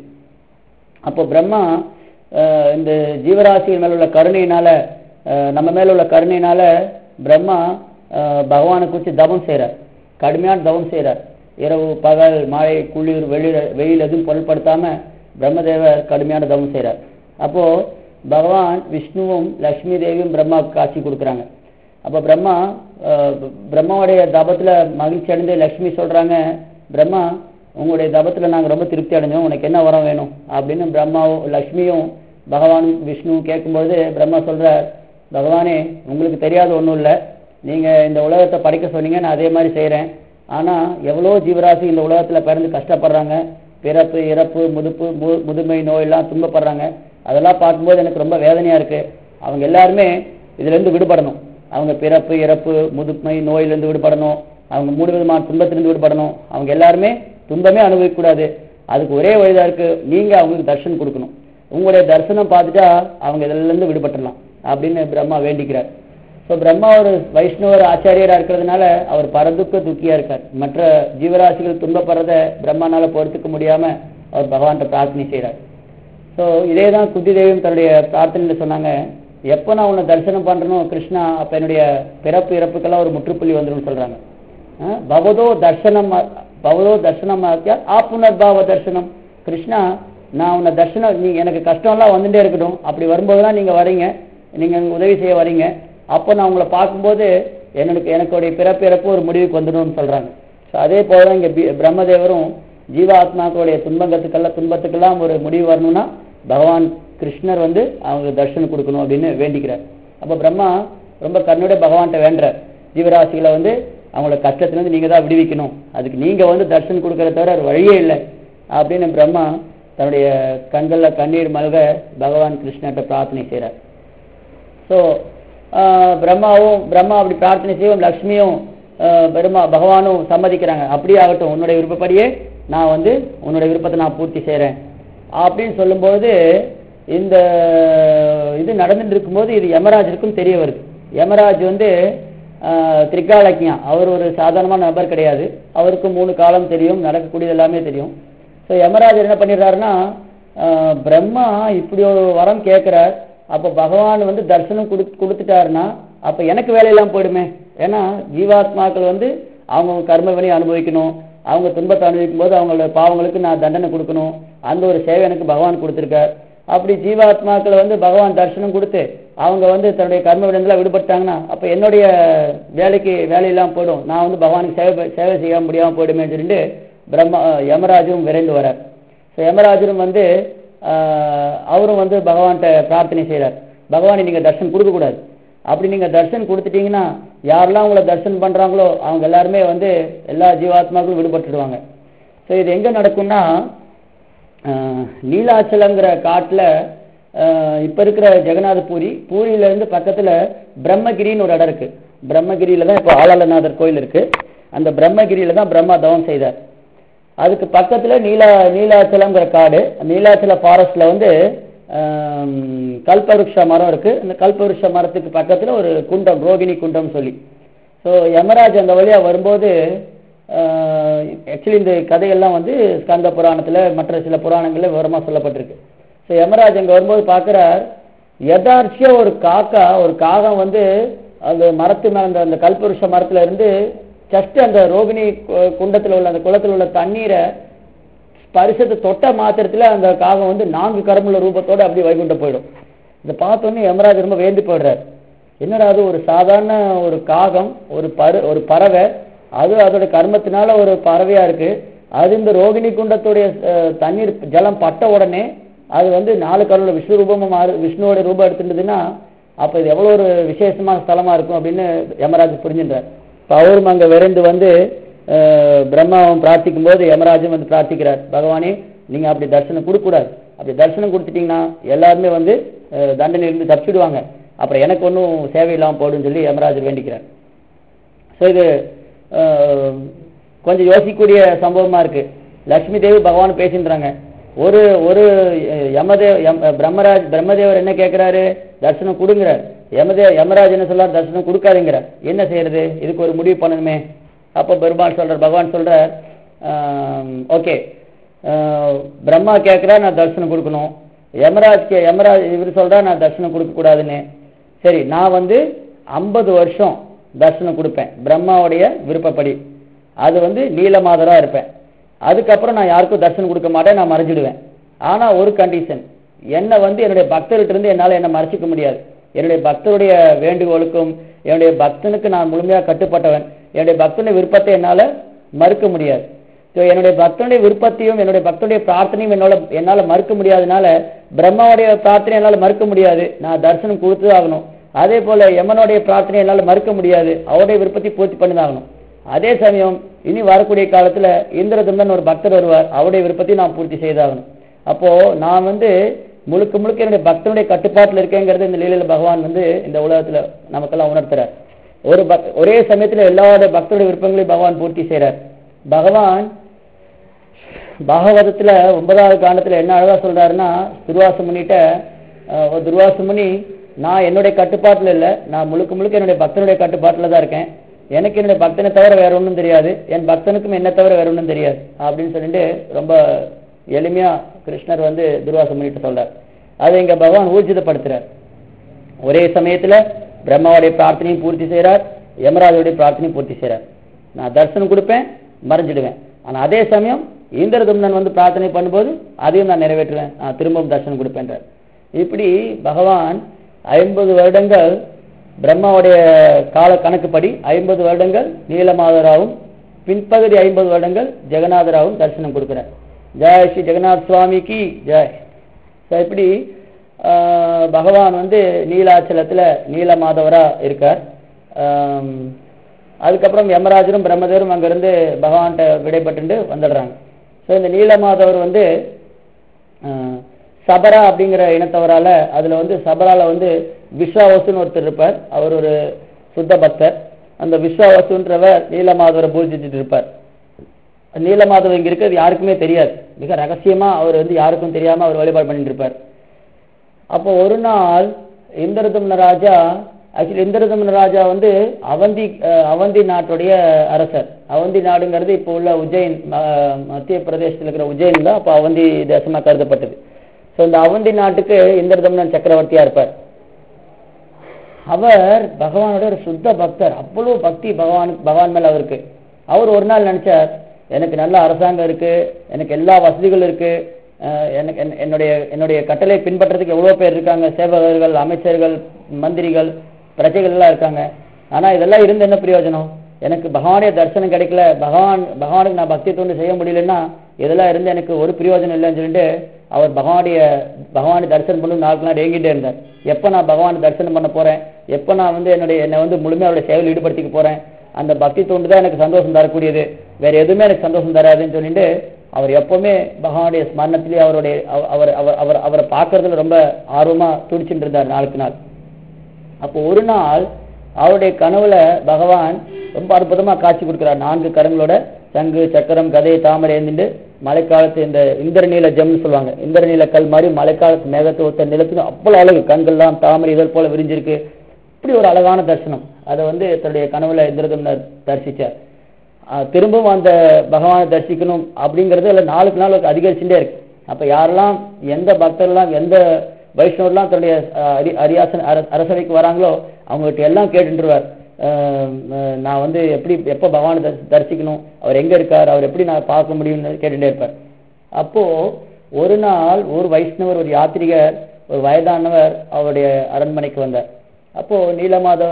அப்போ பிரம்மா அஹ், இந்த ஜீவராசிகள் மேல உள்ள கருணையினால அஹ், நம்ம மேல உள்ள கருணையினால பிரம்மா அஹ், பகவானை குறித்து தவம் செய்றார் கடுமையான தவம் செய்றார் இரவு பகல் மழை குளிர் வெளிர் வெயில் எதுவும் பொருட்படுத்தாம பிரம்மதேவர் கடுமையான தவம் செய்றார் அப்போ பகவான் விஷ்ணுவும் லக்ஷ்மி தேவியும் பிரம்மாவுக்கு காட்சி கொடுக்குறாங்க அப்போ பிரம்மா அஹ், பிரம்மாவுடைய தபத்துல மகிழ்ச்சி அடைந்து லக்ஷ்மி சொல்றாங்க பிரம்மா உங்களுடைய தபத்துல நாங்க ரொம்ப திருப்தி அடைஞ்சோம் உனக்கு என்ன வரம் வேணும் அப்படின்னு பிரம்மாவும் லக்ஷ்மியும் பகவானும் விஷ்ணுவும் கேட்கும்போது பிரம்மா சொல்றார் பகவானே உங்களுக்கு தெரியாத ஒண்ணும் இல்ல நீங்க இந்த உலகத்தை படைக்க சொன்னீங்க நான் அதே மாதிரி செய்றேன் ஆனா எவ்வளோ ஜீவராசி இந்த உலகத்துல பிறந்து கஷ்டப்படுறாங்க பிறப்பு இறப்பு முதுப்பு மு- முதுமை நோய் எல்லாம் துன்பப்படுறாங்க அதெல்லாம் பார்க்கும்போது எனக்கு ரொம்ப வேதனையா இருக்கு அவங்க எல்லாருமே இதுல இருந்து விடுபடணும் அவங்க பிறப்பு இறப்பு முதுமை நோயிலிருந்து விடுபடணும் அவங்க மூணு விதமான துன்பத்திலிருந்து விடுபடணும் அவங்க எல்லாருமே துன்பமே அனுபவிக்க கூடாது அதுக்கு ஒரே வழிதான் இருக்கு நீங்க அவங்களுக்கு தர்ஷனம் கொடுக்கணும் உங்களுடைய தரிசனம் பார்த்துட்டா அவங்க இதுல இருந்து விடுபட்டுடலாம் அப்படின்னு பிரம்மா வேண்டிக்கிறார் ஸோ பிரம்மா ஒரு வைஷ்ணவர் ஆச்சாரியரா இருக்கிறதுனால அவர் பரதுக்க துக்கியா இருக்கார் மற்ற ஜீவராசிகள் துன்பப்படுறத பிரம்மானால பொறுத்துக்க முடியாம அவர் பகவான்கிட்ட பிரார்த்தனை செய்றார் ஸோ இதே தான் குந்தி தேவியும் தன்னுடைய பிரார்த்தனையில சொன்னாங்க எப்போ நான் உன்னை தரிசனம் பண்றனோ கிருஷ்ணா அப்ப என்னுடைய பிறப்பு இறப்புக்கெல்லாம் ஒரு முற்றுப்புள்ளி வந்துரும்னு சொல்றாங்க ஆ, பவதோ தர்சனம் பவதோ தர்சனம் ஆ புனர்பாவ தர்சனம் கிருஷ்ணா நான் உன்னை தர்சனம் நீ எனக்கு கஷ்டம்லாம் வந்துட்டே இருக்கட்டும் அப்படி வரும்போதெல்லாம் நீங்க வரீங்க நீங்க எனக்கு உதவி செய்ய வரீங்க அப்போ நான் உங்களை பார்க்கும்போது எனக்கு எனக்குடைய பிறப்பு இறப்பு ஒரு முடிவுக்கு வந்துடும்னு சொல்றாங்க ஸோ அதே போல தான் இங்க பி- பிரம்மதேவரும் ஜீவாத்மாக்களுடைய துன்பத்துக்கெல்லாம் துன்பத்துக்கெல்லாம் ஒரு முடிவு வரணும்னா பகவான் கிருஷ்ணர் வந்து அவங்களுக்கு தர்ஷனம் கொடுக்கணும் அப்படின்னு வேண்டிக்கிறார் அப்ப பிரம்மா ரொம்ப கண்ணுடைய பகவான்கிட்ட வேண்டுறார் ஜீவராசிகளை வந்து அவங்களோட கஷ்டத்திலிருந்து நீங்க தான் விடுவிக்கணும் அதுக்கு நீங்க வந்து தர்ஷனம் கொடுக்கறத தவிர வேற வழியே இல்லை அப்படின்னு பிரம்மா தன்னுடைய கண்கள்ல கண்ணீர் மல்க பகவான் கிருஷ்ணர்கிட்ட பிரார்த்தனை செய்றார் ஸோ பிரம்மாவும் பிரம்மா அப்படி பிரார்த்தனை செய்யும் லக்ஷ்மியும் ஆஹ், பெருமா பகவானும் சம்மதிக்கிறாங்க அப்படியே ஆகட்டும் உன்னுடைய விருப்பப்படியே நான் வந்து உன்னுடைய விருப்பத்தை நான் பூர்த்தி செய்கிறேன் அப்படின்னு சொல்லும்போது இந்த இது நடந்துட்டு இருக்கும்போது இது யமராஜருக்கும் தெரிய வருது யமராஜ் வந்து ஆஹ், திரிகாலக்ஞா அவர் ஒரு சாதாரணமான நபர் கிடையாது அவருக்கு மூணு காலம் தெரியும் நடக்கக்கூடியது எல்லாமே தெரியும் ஸோ யமராஜர் என்ன பண்ணிடுறாருன்னா ஆஹ், பிரம்மா இப்படி ஒரு வரம் கேட்கிறார் அப்போ பகவான் வந்து தரிசனம் கொடு கொடுத்துட்டாருன்னா அப்போ எனக்கு வேலையெல்லாம் போயிடுமே ஏன்னா ஜீவாத்மாக்கள் வந்து அவங்க கர்ம வினையை அனுபவிக்கணும் அவங்க துன்பத்தை அனுபவிக்கும் போது அவங்களோட பாவங்களுக்கு நான் தண்டனை கொடுக்கணும் அந்த ஒரு சேவை எனக்கு பகவான் கொடுத்துருக்கார் அப்படி ஜீவாத்மாக்களை வந்து பகவான் தரிசனம் கொடுத்து அவங்க வந்து தன்னுடைய கர்ம விடங்களை விடுபட்டாங்கன்னா அப்போ என்னுடைய வேலைக்கு வேலையெல்லாம் போயிடும் நான் வந்து பகவானுக்கு சேவை சேவை செய்ய முடியாமல் போயிடுமே சொல்லிட்டு பிரம்மா யமராஜும் விரைந்து வரார் ஸோ யமராஜரும் வந்து ஆஹ், அவரும் வந்து பகவான்கிட்ட பிரார்த்தனை செய்கிறார் பகவானை நீங்கள் தர்ஷன் கொடுக்கக்கூடாது அப்படி நீங்கள் தர்ஷன் கொடுத்துட்டீங்கன்னா யாரெல்லாம் உங்களை தர்ஷன் பண்ணுறாங்களோ அவங்க எல்லாருமே வந்து எல்லா ஜீவாத்மாக்களும் விடுபட்டுடுவாங்க ஸோ இது எங்கே நடக்கும்னா ஆஹ், நீலாச்சலங்கிற காட்டில் இப்போ இருக்கிற ஜெகநாத பூரி பூரியிலேருந்து பக்கத்தில் பிரம்மகிரின்னு ஒரு இடம் இருக்கு பிரம்மகிரியில தான் இப்போ ஆளாளநாதர் கோயில் இருக்கு அந்த பிரம்மகிரியில தான் பிரம்மா தவம் செய்தார் அதுக்கு பக்கத்துல நீலா நீலாச்சலம்ங்கிற காடு நீலாச்சல ஃபாரஸ்ட்ல வந்து ஆம், கல்பவருஷ மரம் இருக்கு அந்த கல்பவருஷ மரத்துக்கு பக்கத்துல ஒரு குண்டம் ரோகிணி குண்டம் சொல்லி ஸோ யமராஜ் அந்த வழியா வரும்போது ஆக்சுவலி இந்த கதையெல்லாம் வந்து ஸ்கந்த புராணத்துல மற்ற சில புராணங்கள்ல விவரமா சொல்லப்பட்டிருக்கு ஸோ யமராஜ் அங்க வரும்போது பார்க்கறார் யதார்ச்சியா ஒரு காக்கா ஒரு காகம் வந்து அந்த மரத்து மேல அந்த அந்த கல்பவருஷ மரத்துல இருந்து ஜஸ்ட் அந்த ரோகிணி கு- குண்டத்துல உள்ள அந்த குளத்துல உள்ள தண்ணீரை ஸ்பரிசத்தை தொட்ட மாத்திரத்துல அந்த காகம் வந்து நான்கு கரமுள்ள ரூபத்தோட அப்படியே வைகுண்டம் போயிடும் இதை பார்த்தோன்னே யமராஜ் ரொம்ப வேந்து போயிடுறார் என்னடா அது ஒரு சாதாரண ஒரு காகம் ஒரு பரு ஒரு பறவை அது அதோட கர்மத்தினால ஒரு பறவையா இருக்கு அது இந்த ரோகிணி குண்டத்துடைய அஹ், தண்ணீர் ஜலம் பட்ட உடனே அது வந்து நாலு கருள விஷ்ணு ரூபமா மாறு விஷ்ணுவோட ரூபம் எடுத்துட்டதுன்னா அப்ப இது எவ்வளவு ஒரு விசேஷமான ஸ்தலமா இருக்கும் அப்படின்னு யமராஜ் புரிஞ்சுன்றார் இப்ப அவரும் அங்க விரைந்து வந்து அஹ், பிரம்மாவும் பிரார்த்திக்கும் போது யமராஜும் வந்து பிரார்த்திக்கிறார் பகவானே நீங்க அப்படி தரிசனம் கொடுக்கக்கூடாது அப்படி தரிசனம் கொடுத்துட்டீங்கன்னா எல்லாருமே வந்து அஹ், தண்டனை இருந்து தப்பிச்சுடுவாங்க அப்புறம் எனக்கு ஒன்றும் சேவை இல்லாமல் போடுன்னு சொல்லி யமராஜர் வேண்டிக்கிறார் ஸோ இது அஹ், கொஞ்சம் யோசிக்கக்கூடிய சம்பவமா இருக்கு லட்சுமி தேவி பகவான் பேசின்றாங்க ஒரு ஒரு அஹ், யமதேவ் யம் பிரம்மராஜ் பிரம்மதேவர் என்ன கேட்கிறாரு தரிசனம் கொடுங்கிறார் யமதே யமராஜ் என்ன சொல்றார் தரிசனம் கொடுக்காதுங்கிறார் என்ன செய்யறது இதுக்கு ஒரு முடிவு பண்ணணுமே அப்போ பெருமாள் சொல்றார் பகவான் சொல்றார் ஓகே பிரம்மா கேட்கிறா நான் தரிசனம் கொடுக்கணும் யமராஜ் கே யமராஜ் இவர் சொல்றா நான் தரிசனம் கொடுக்க கூடாதுன்னு சரி நான் வந்து ஐம்பது வருஷம் தரிசனம் கொடுப்பேன் பிரம்மாவுடைய விருப்பப்படி அது வந்து நீலமாதரா இருப்பேன் அதுக்கப்புறம் நான் யாருக்கும் தரிசனம் கொடுக்க மாட்டேன் நான் மறைஞ்சிடுவேன் ஆனா ஒரு கண்டிஷன் என்னை வந்து என்னுடைய பக்தர்கிட்ட இருந்து என்னால என்ன மறைச்சிக்க முடியாது என்னுடைய பக்தருடைய வேண்டுகோளுக்கும் என்னுடைய பக்தனுக்கு நான் முழுமையா கட்டுப்பட்டவன் என்னுடைய பக்தனுடைய விருப்பத்தை என்னால மறுக்க முடியாது ஸோ என்னுடைய பக்தனுடைய விருப்பத்தையும் என்னுடைய பக்தனுடைய பிரார்த்தனையும் என்னால என்னால மறுக்க முடியாதனால பிரம்மாவுடைய பிரார்த்தனை என்னால மறுக்க முடியாது நான் தரிசனம் கொடுத்து ஆகணும் அதே போல யமனுடைய பிரார்த்தனை என்னால மறுக்க முடியாது அவருடைய விருப்பத்தை பூர்த்தி பண்ணிதாகணும் அதே சமயம் இனி வரக்கூடிய காலத்துல இந்திரதுந்தன் ஒரு பக்தர் வருவார் அவருடைய விருப்பத்தையும் நான் பூர்த்தி செய்தாகணும் அப்போ நான் வந்து முழுக்க முழுக்க என்னுடைய பக்தனுடைய கட்டுப்பாட்டில் இருக்கேங்கிறது இந்த லீலையில பகவான் வந்து இந்த உலகத்துல நமக்கெல்லாம் உணர்த்துறார் ஒரு பக் ஒரே சமயத்துல எல்லாருடைய பக்தருடைய விருப்பங்களையும் பகவான் பூர்த்தி செய்றார் பகவான் பாகவதத்துல ஒன்பதாவது காண்டத்துல என்ன அழகா சொல்றாருன்னா துர்வாச முனிட்ட அஹ், ஒரு துர்வாச முனி நான் என்னுடைய கட்டுப்பாட்டுல இல்ல நான் முழுக்க முழுக்க என்னுடைய பக்தனுடைய கட்டுப்பாட்டுல தான் இருக்கேன் எனக்கு என்னுடைய பக்தனை தவிர வேற ஒண்ணும் தெரியாது என் பக்தனுக்கும் என்ன தவிர வேற ஒண்ணும் தெரியாது அப்படின்னு சொல்லிட்டு ரொம்ப எளிமையா கிருஷ்ணர் வந்து துர்வாச முனிட்ட சொல்றார் அதை இங்க பகவான் ஊர்ஜிதப்படுத்துறார் ஒரே சமயத்துல பிரம்மாவுடைய பிரார்த்தனையும் பூர்த்தி செய்றார் யமராஜுடைய பிரார்த்தனையும் பூர்த்தி செய்றார் நான் தரிசனம் கொடுப்பேன் மறைஞ்சிடுவேன் ஆனா அதே சமயம் இந்திரதும்னன் வந்து பிரார்த்தனை பண்ணும்போது அதையும் நான் நிறைவேற்றுவேன் நான் திரும்பவும் தரிசனம் கொடுப்பேன்றார் இப்படி பகவான் ஐம்பது வருடங்கள் பிரம்மாவுடைய கால கணக்குப்படி ஐம்பது வருடங்கள் நீலமாதராவும் பின்பகுதி ஐம்பது வருடங்கள் ஜெகநாதராவும் தரிசனம் கொடுக்கிறார் ஜெய் ஸ்ரீ ஜெகநாத் சுவாமிக்கு ஜெய் ஸோ இப்படி ஆஹ், பகவான் வந்து நீலாச்சலத்துல நீலமாதவரா இருக்கார் ஆம், அதுக்கப்புறம் யமராஜரும் பிரம்மதேவரும் அங்கிருந்து பகவான்கிட்ட விடைபட்டு வந்துடுறாங்க ஸோ இந்த நீலமாதவர் வந்து ஆஹ், சபரா அப்படிங்கிற இனத்தவரால அதுல வந்து சபரால வந்து விஸ்வாவசுன்னு ஒருத்தர் இருப்பார் அவர் ஒரு சுத்த பக்தர் அந்த விஸ்வாவசுன்றவர் நீலமாதவரை பூஜிச்சுட்டு இருப்பார் நீலமாதவ இங்க இருக்கிறது யாருக்குமே தெரியாது மிக ரகசியமா அவர் வந்து யாருக்கும் தெரியாம அவர் வழிபாடு பண்ணிட்டு இருப்பார் அப்போ ஒரு நாள் இந்திரதும்ன ராஜா ஆக்சுவலி இந்திரதும்ன ராஜா வந்து அவந்தி அஹ், அவந்தி நாட்டுடைய அரசர் அவந்தி நாடுங்கிறது இப்போ உள்ள உஜ்ஜைன் ம- மத்திய பிரதேசத்தில் இருக்கிற உஜ்ஜைன் தான் அப்போ அவந்தி தேசமா கருதப்பட்டது ஸோ இந்த அவந்தி நாட்டுக்கு இந்திரதம்னன் சக்கரவர்த்தியா இருப்பார் அவர் பகவானோட ஒரு சுத்த பக்தர் அவ்வளவு பக்தி பகவான் பகவான் மேல அவருக்கு அவர் ஒரு நாள் நினைச்சார் எனக்கு நல்ல அரசாங்கம் இருக்கு எனக்கு எல்லா வசதிகளும் இருக்கு அஹ் எனக்கு என்- என்னுடைய என்னுடைய கட்டளை பின்பற்றதுக்கு எவ்வளவு பேர் இருக்காங்க சேவகர்கள் அமைச்சர்கள் மந்திரிகள் பிரஜைகள் எல்லாம் இருக்காங்க ஆனா இதெல்லாம் இருந்து என்ன பிரயோஜனம் எனக்கு பகவானுடைய தரிசனம் கிடைக்கல பகவான் பகவானுக்கு நான் பக்தி தொண்டு செய்ய முடியலன்னா இதெல்லாம் இருந்து எனக்கு ஒரு பிரயோஜனம் இல்லைன்னு சொல்லிட்டு அவர் பகவானுடைய பகவானை தரிசனம் பண்ணி நாளுக்கு நாள் ஏங்கிட்டே இருந்தார் எப்ப நான் பகவானை தரிசனம் பண்ண போறேன் எப்ப நான் வந்து என்னுடைய என்னை வந்து முழுமையா அவருடைய சேவையில் ஈடுபடுத்திக்க போறேன் அந்த பக்தி தொண்டு தான் எனக்கு சந்தோஷம் தரக்கூடியது வேற எதுவுமே எனக்கு சந்தோஷம் தராதுன்னு சொல்லிட்டு அவர் எப்பவுமே பகவானுடைய ஸ்மரணத்திலே அவருடைய அவ- அவர் அவர் அவர் அவரை பார்க்கறதுல ரொம்ப ஆர்வமா துடிச்சுட்டு இருந்தார் நாளுக்கு நாள் அப்போ ஒரு நாள் அவருடைய கனவுல பகவான் ரொம்ப அற்புதமா காட்சி கொடுக்கிறார் நான்கு கரங்களோட சங்கு சக்கரம் கதை தாமரை ஏந்திண்டு மழைக்காலத்து இந்த இந்திரநீல ஜம்னு சொல்லுவாங்க இந்திரநீல கல் மாதிரி மழைக்காலத்து மேகத்தை ஒத்த நிலத்துக்கு அவ்வளவு அழகு கண்கள்லாம் தாமரை இதழ் போல விரிஞ்சிருக்கு இப்படி ஒரு அழகான தரிசனம் அதை வந்து தன்னுடைய கனவுல இந்திரதம்னர் தரிசிச்சார் ஆஹ் திரும்பவும் அந்த பகவானை தரிசிக்கணும் அப்படிங்கிறது அதுல நாளுக்கு நாள் அதிகரிச்சுட்டே இருக்கு அப்ப யாரெல்லாம் எந்த பக்தர்லாம் எந்த வைஷ்ணவர்லாம் தன்னுடைய ஆஹ் அரி அரியாசன் அர- அரசவைக்கு வராங்களோ அவங்ககிட்ட எல்லாம் கேட்டுருவார் நான் வந்து எப்படி எப்போ பகவானை தரிசி- தரிசிக்கணும் அவர் எங்க இருக்கார் அவர் எப்படி நான் பார்க்க முடியும்னு கேட்டுட்டே இருப்பார் அப்போ ஒரு நாள் ஒரு வைஷ்ணவர் ஒரு யாத்ரிகர் ஒரு வயதானவர் அவருடைய அரண்மனைக்கு வந்தார் அப்போ நீலமாத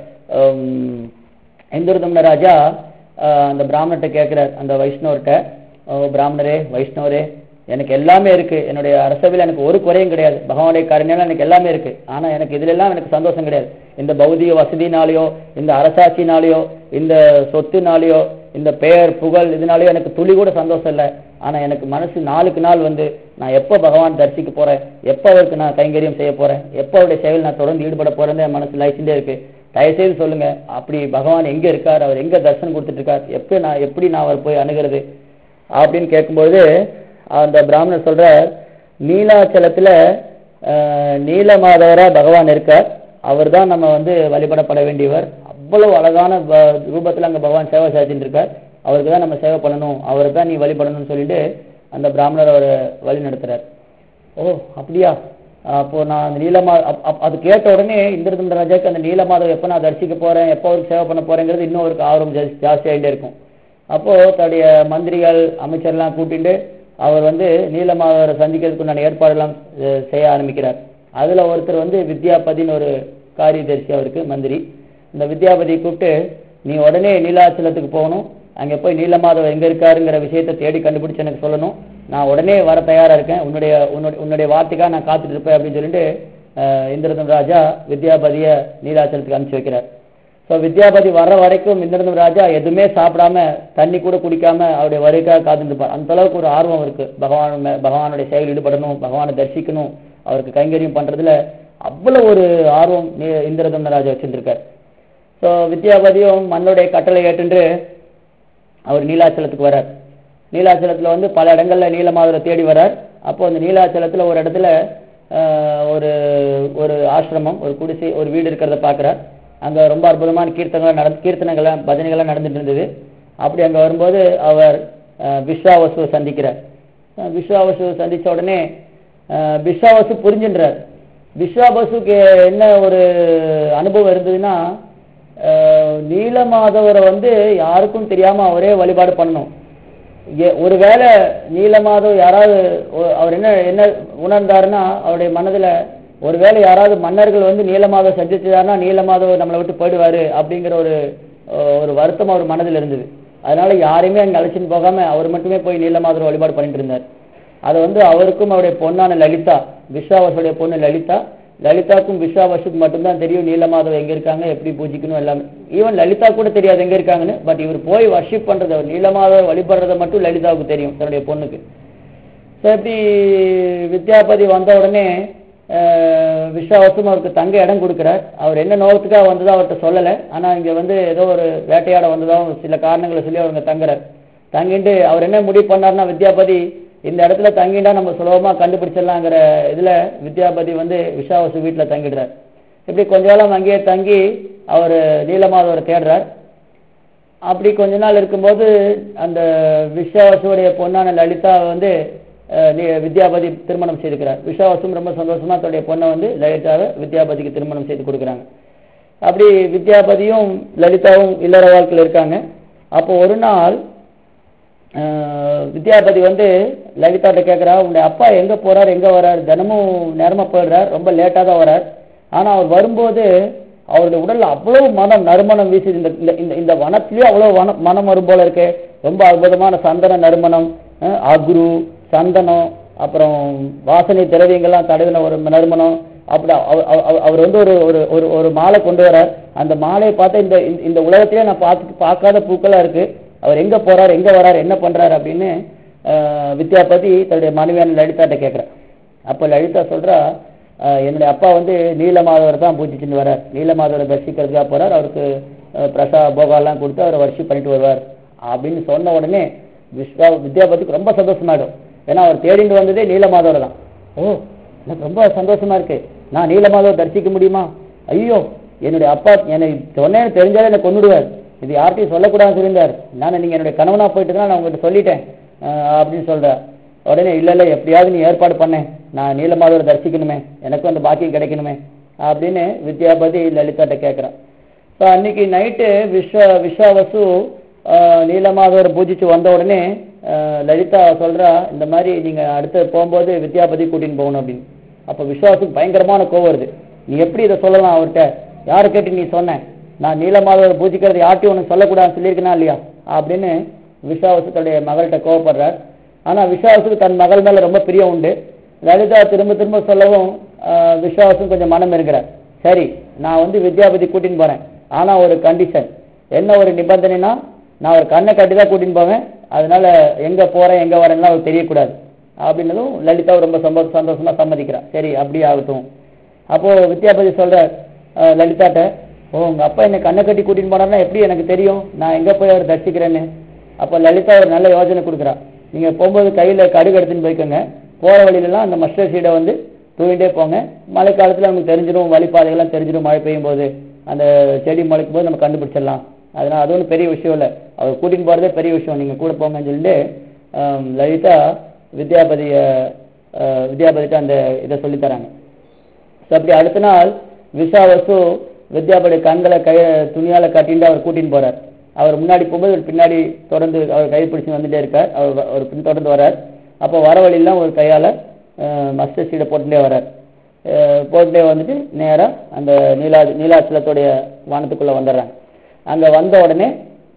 இந்திரதம்ன ராஜா அஹ், அந்த பிராமணர்கிட்ட கேட்கிறார் அந்த வைஷ்ணவர்கிட்ட "ஓ, பிராமணரே வைஷ்ணவரே எனக்கு எல்லாமே இருக்கு என்னுடைய அரசவையில் எனக்கு ஒரு குறையும் கிடையாது பகவானுடைய கருணையால எனக்கு எல்லாமே இருக்கு ஆனா எனக்கு இதுல எல்லாம் எனக்கு சந்தோஷம் கிடையாது இந்த பௌதிக வசதினாலேயோ இந்த அரசாட்சினாலேயோ இந்த சொத்துனாலேயோ இந்த பெயர் புகழ் இதனாலேயோ எனக்கு துளி கூட சந்தோஷம் இல்லை ஆனா எனக்கு மனசு நாளுக்கு நாள் வந்து நான் எப்போ பகவான் தரிசிக்க போறேன் எப்போ அவருக்கு நான் கைங்கரியம் செய்ய போறேன் எப்போ அவருடைய செயல் நான் தொடர்ந்து ஈடுபட போறேன்னு என் மனசு லைச்சிட்டே இருக்கு தயவுசெய்து சொல்லுங்க அப்படி பகவான் எங்க இருக்கார் அவர் எங்க தரிசனம் கொடுத்துட்டு இருக்கார் எப்ப நான் எப்படி நான் அவர் போய் அணுகிறது அப்படின்னு கேட்கும்போது அந்த பிராமணர் சொல்ற நீலாச்சலத்துல அஹ், நீலமாதவரா பகவான் இருக்கார் அவர் தான் நம்ம வந்து வழிபடப்பட வேண்டியவர் அவ்வளவு அழகான ப- ரூபத்துல அங்க பகவான் சேவை சாதிச்சுட்டு இருக்கார் அவருக்கு தான் நம்ம சேவை பண்ணணும் அவரை தான் நீ வழிபடணும்னு சொல்லிட்டு அந்த பிராமணர் அவரை வழி நடத்துறார் ஓ அப்படியா அப்போ நான் அந்த நீலமா அப்- அப்- அது கேட்ட உடனே இந்திரதண்ட ராஜாக்கு அந்த நீலமாதவ எப்போ நான் தரிசிக்க போறேன் எப்போ அவருக்கு சேவை பண்ண போறேங்கிறது இன்னும் அவருக்கு ஆர்வம் ஜாஸ்தி ஜாஸ்தியாகிட்டே இருக்கும் அப்போ தன்னுடைய மந்திரிகள் அமைச்சர்லாம் கூட்டிட்டு அவர் வந்து நீலமாதவரை சந்திக்கிறதுக்கு நான் ஏற்பாடெல்லாம் அஹ், செய்ய ஆரம்பிக்கிறார் அதுல ஒருத்தர் வந்து வித்யாபதின்னு ஒரு காரியதர்சி அவருக்கு மந்திரி இந்த வித்யாபதியை கூப்பிட்டு நீ உடனே நீலாச்சலத்துக்கு போகணும் அங்க போய் நீலமாதவ எங்க இருக்காருங்கிற விஷயத்தை தேடி கண்டுபிடிச்சு எனக்கு சொல்லணும் நான் உடனே வர தயாரா இருக்கேன் உன்னுடைய உன்னுடைய உன்னுடைய வார்த்தைக்காக நான் காத்துட்டு இருப்பேன் அப்படின்னு சொல்லிட்டு அஹ், இந்திரதம் ராஜா வித்யாபதிய நீலாச்சலத்துக்கு அனுப்பிச்சு வைக்கிறார் ஸோ வித்யாபதி வர்ற வரைக்கும் இந்திரதம் ராஜா எதுவுமே சாப்பிடாம தண்ணி கூட குடிக்காம அவருடைய வருகைக்காக காத்துட்டு இருப்பார் அந்த அளவுக்கு ஒரு ஆர்வம் இருக்கு பகவான் மே- பகவானுடைய செயல் ஈடுபடணும் பகவானை தரிசிக்கணும் அவருக்கு கைங்கரியம் பண்றதுல அவ்வளவு ஒரு ஆர்வம் நீ- இந்திரதம்ன ராஜா வச்சிருந்திருக்கார் ஸோ வித்யாபதியும் மன்னுடைய கட்டளை ஏற்றுண்டு அவர் நீலாச்சலத்துக்கு வரார் நீலாச்சலத்துல வந்து பல இடங்கள்ல நீலமாதரை தேடி வரார் அப்போ அந்த நீலாச்சலத்துல ஒரு இடத்துல ஆஹ், ஒரு ஒரு ஆசிரமம் ஒரு குடிசை ஒரு வீடு இருக்கிறத பார்க்கறார் அங்க ரொம்ப அற்புதமான கீர்த்தனங்கள் நட கீர்த்தனங்கள்லாம் பஜனைகள்லாம் நடந்துட்டு இருந்தது அப்படி அங்க வரும்போது அவர் ஆஹ், விஸ்வாவசுவை சந்திக்கிறார் ஆஹ், விஸ்வாவசுவை சந்திச்ச உடனே ஆஹ், விஸ்வாவசு புரிஞ்சுன்றார் விஸ்வாபசுக்கு என்ன ஒரு அனுபவம் இருந்ததுன்னா ஆஹ், நீலமாதவரை வந்து யாருக்கும் தெரியாம அவரே வழிபாடு பண்ணணும் ஏ- ஒருவேளை நீலமாதவ் யாராவது ஒ- அவர் என்ன என்ன உணர்ந்தாருன்னா அவருடைய மனதுல ஒருவேளை யாராவது மன்னர்கள் வந்து நீலமாதவ சந்திச்சாருன்னா நீலமாதவ நம்மளை விட்டு போயிடுவாரு அப்படிங்கிற ஒரு அஹ், ஒரு வருத்தம் அவர் மனதில் இருந்தது அதனால யாரையுமே அங்க அழைச்சின்னு போகாம அவர் மட்டுமே போய் நீலமாதவ வழிபாடு பண்ணிட்டு இருந்தார் அதை வந்து அவருக்கும் அவருடைய பொண்ணான லலிதா விஸ்வாவசுடைய பொண்ணு லலிதா லலிதாக்கும் விஸ்வாவசுக்கும் மட்டும்தான் தெரியும் நீலமாதவ எங்க இருக்காங்க எப்படி பூஜிக்கணும் எல்லாமே ஈவன் லலிதா கூட தெரியாது எங்க இருக்காங்கன்னு பட் இவர் போய் வர்ஷிப் பண்றது அவர் நீலமாதவ வழிபடுறதை மட்டும் லலிதாவுக்கு தெரியும் தன்னுடைய பொண்ணுக்கு ஸோ இப்படி வித்யாபதி வந்த உடனே அஹ், விஸ்வாவசும் அவருக்கு தங்க இடம் கொடுக்கிறார் அவர் என்ன நோக்கத்துக்காக வந்ததோ அவர்கிட்ட சொல்லலை ஆனா இங்க வந்து ஏதோ ஒரு வேட்டையாட வந்ததோ சில காரணங்களை சொல்லி அவங்க தங்குறார் தங்கிட்டு அவர் என்ன முடிவு பண்ணாருன்னா வித்யாபதி இந்த இடத்துல தங்கிட்டா நம்ம சுலபமா கண்டுபிடிச்சிடலாங்கிற இதுல வித்யாபதி வந்து விஸ்வாவசு வீட்டுல தங்கிடுறார் இப்படி கொஞ்ச காலம் அங்கேயே தங்கி அவர் நீலமாதவரை தேடுறார் அப்படி கொஞ்ச நாள் இருக்கும்போது அந்த விஸ்வாவசுடைய பொண்ணான லலிதா வந்து அஹ், நீ- வித்யாபதி திருமணம் செய்துக்கிறார் விஸ்வாவசும் ரொம்ப சந்தோஷமா தன்னுடைய பொண்ணை வந்து லலிதாவை வித்யாபதிக்கு திருமணம் செய்து கொடுக்குறாங்க அப்படி வித்யாபதியும் லலிதாவும் இல்லற வாழ்க்கையில் இருக்காங்க அப்போ ஒரு நாள் அஹ், வித்யாபதி வந்து லலிதாட்ட கேட்குறா உன்னுடைய அப்பா எங்க போறார் எங்க வரார் தினமும் நேரமா போயிடுறார் ரொம்ப லேட்டா தான் வரார் ஆனா அவர் வரும்போது அவருடைய உடல்ல அவ்வளவு மனம் நறுமணம் வீசுது இந்த இந்த- இந்த இந்த வனத்திலேயே அவ்வளவு வன மனம் வரும் போல இருக்கு ரொம்ப அற்புதமான சந்தன நறுமணம் அஹ், அக்ரு சந்தனம் அப்புறம் வாசனை திரவியங்கள்லாம் தடவின ஒரு நறுமணம் அப்படி அவ- அவ- அவ- அவர் வந்து ஒரு ஒரு ஒரு ஒரு மாலை கொண்டு வரார் அந்த மாலையை பார்த்தா இந்த இந்த- இந்த உலகத்திலே நான் பார்த்து பார்க்காத பூக்களா இருக்கு அவர் எங்க போறார் எங்க வரார் என்ன பண்றாரு அப்படின்னு அஹ், வித்யாபதி தன்னுடைய மனைவியான லலிதாட்ட கேட்கிறார் அப்ப லலிதா சொல்றா அஹ், என்னுடைய அப்பா வந்து நீலமாதவர் தான் பூஜிச்சுட்டு வரார் நீலமாதவரை தரிசிக்கிறதுக்காக போறார் அவருக்கு அஹ், பிரசா போகாலாம் கொடுத்து அவரை வர்ஷி பண்ணிட்டு வருவார் அப்படின்னு சொன்ன உடனே விஸ்வா வித்யாபதிக்கு ரொம்ப சந்தோஷமாயிடும் ஏன்னா அவர் தேடிட்டு வந்ததே நீலமாதவர் தான் ஓ எனக்கு ரொம்ப சந்தோஷமா இருக்கு நான் நீலமாதவர் தரிசிக்க முடியுமா ஐயோ என்னுடைய அப்பா என்னை சொன்னேன்னு தெரிஞ்சாலே என்னை கொண்டுடுவார் இது யார்கிட்டயும் சொல்லக்கூடாதுன்னு சொல்லியிருந்தார் நான் நீங்க என்னுடைய கணவனா போயிட்டு நான் உங்ககிட்ட சொல்லிட்டேன் அஹ், அப்படின்னு சொல்றார் உடனே இல்ல இல்ல எப்படியாவது நீ ஏற்பாடு பண்ணேன் நான் நீலமாதவரை தரிசிக்கணுமே எனக்கும் அந்த பாக்கியம் கிடைக்கணுமே அப்படின்னு வித்யாபதி லலிதாட்ட கேட்கிறான் ஸோ அன்னைக்கு நைட்டு விஸ்வ விஸ்வாவசு ஆஹ், நீலமாதவரை பூஜிச்சு வந்த உடனே ஆஹ், லலிதா சொல்றா இந்த மாதிரி நீங்க அடுத்து போகும்போது வித்யாபதி கூட்டின்னு போகணும் அப்படின்னு அப்ப விஸ்வாசுக்கு பயங்கரமான கோவம் வருது நீ எப்படி இதை சொல்லலாம் அவர்கிட்ட யாரை கேட்டு நீ சொன்ன நான் நீலமாதவரை பூஜிக்கிறது யார்ட்டையும் உனக்கு சொல்லக்கூடாதுன்னு சொல்லியிருக்கனா இல்லையா அப்படின்னு விஸ்வாவசு தன்னுடைய மகள்கிட்ட கோவப்படுறார் ஆனா விஸ்வாசுக்கு தன் மகள் மேல ரொம்ப பிரியம் உண்டு லலிதா திரும்ப திரும்ப சொல்லவும் ஆஹ், விஸ்வாசும் கொஞ்சம் மனம் இருக்கிறார் சரி நான் வந்து வித்யாபதி கூட்டின்னு போறேன் ஆனா ஒரு கண்டிஷன் என்ன ஒரு நிபந்தனைனா நான் ஒரு கண்ணை கட்டி தான் கூட்டின்னு போவேன் அதனால எங்க போறேன் எங்க வரேன்லாம் அவருக்கு தெரியக்கூடாது அப்படின்னதும் லலிதா ரொம்ப சம்போ- சந்தோஷமா சம்மதிக்கிறா சரி அப்படியே ஆகட்டும் அப்போ வித்யாபதி சொல்ற அஹ், லலிதாட்ட ஓ உங்க அப்பா என்னை கண்ணை கட்டி கூட்டின்னு போனார்னா எப்படி எனக்கு தெரியும் நான் எங்க போய் அவர் தரிசிக்கிறேன்னு அப்போ லலிதா ஒரு நல்ல யோசனை கொடுக்குறா நீங்க போகும்போது கையில கடுகு எடுத்துன்னு போய்க்கோங்க போற வழியிலலாம் அந்த மஸ்டர் சீடை வந்து தூவிட்டே போங்க மழை காலத்துல நமக்கு தெரிஞ்சிடும் வழிபாதைகள்லாம் தெரிஞ்சிடும் மழை பெய்யும் போது அந்த செடி முளைக்கும் போது நம்ம கண்டுபிடிச்சிடலாம் அதனால அது ஒன்றும் பெரிய விஷயம் இல்லை அவர் கூட்டின்னு போறதே பெரிய விஷயம் நீங்க கூட போங்கன்னு சொல்லிட்டு ஆம், லலிதா வித்யாபதிய அஹ், வித்யாபதிட்ட அந்த இதை சொல்லி தராங்க ஸோ அப்படி அடுத்த நாள் விசாவசு வித்யாபதி கண்களை கை துணியால கட்டிட்டு அவர் கூட்டின்னு போறார் அவர் முன்னாடி போகும்போது இவர் பின்னாடி தொடர்ந்து அவர் கை பிடிச்சு வந்துட்டே இருக்கார் அவர் வ- அவர் பின் தொடர்ந்து வரார் அப்போ வர வழியெல்லாம் ஒரு கையால மஸ்டர் சீடை போட்டுட்டே வரார் அஹ், போட்டுட்டே வந்துட்டு நேரா அந்த நீலா நீலாச்சலத்துடைய வானத்துக்குள்ள வந்துடுறாங்க அங்க வந்த உடனே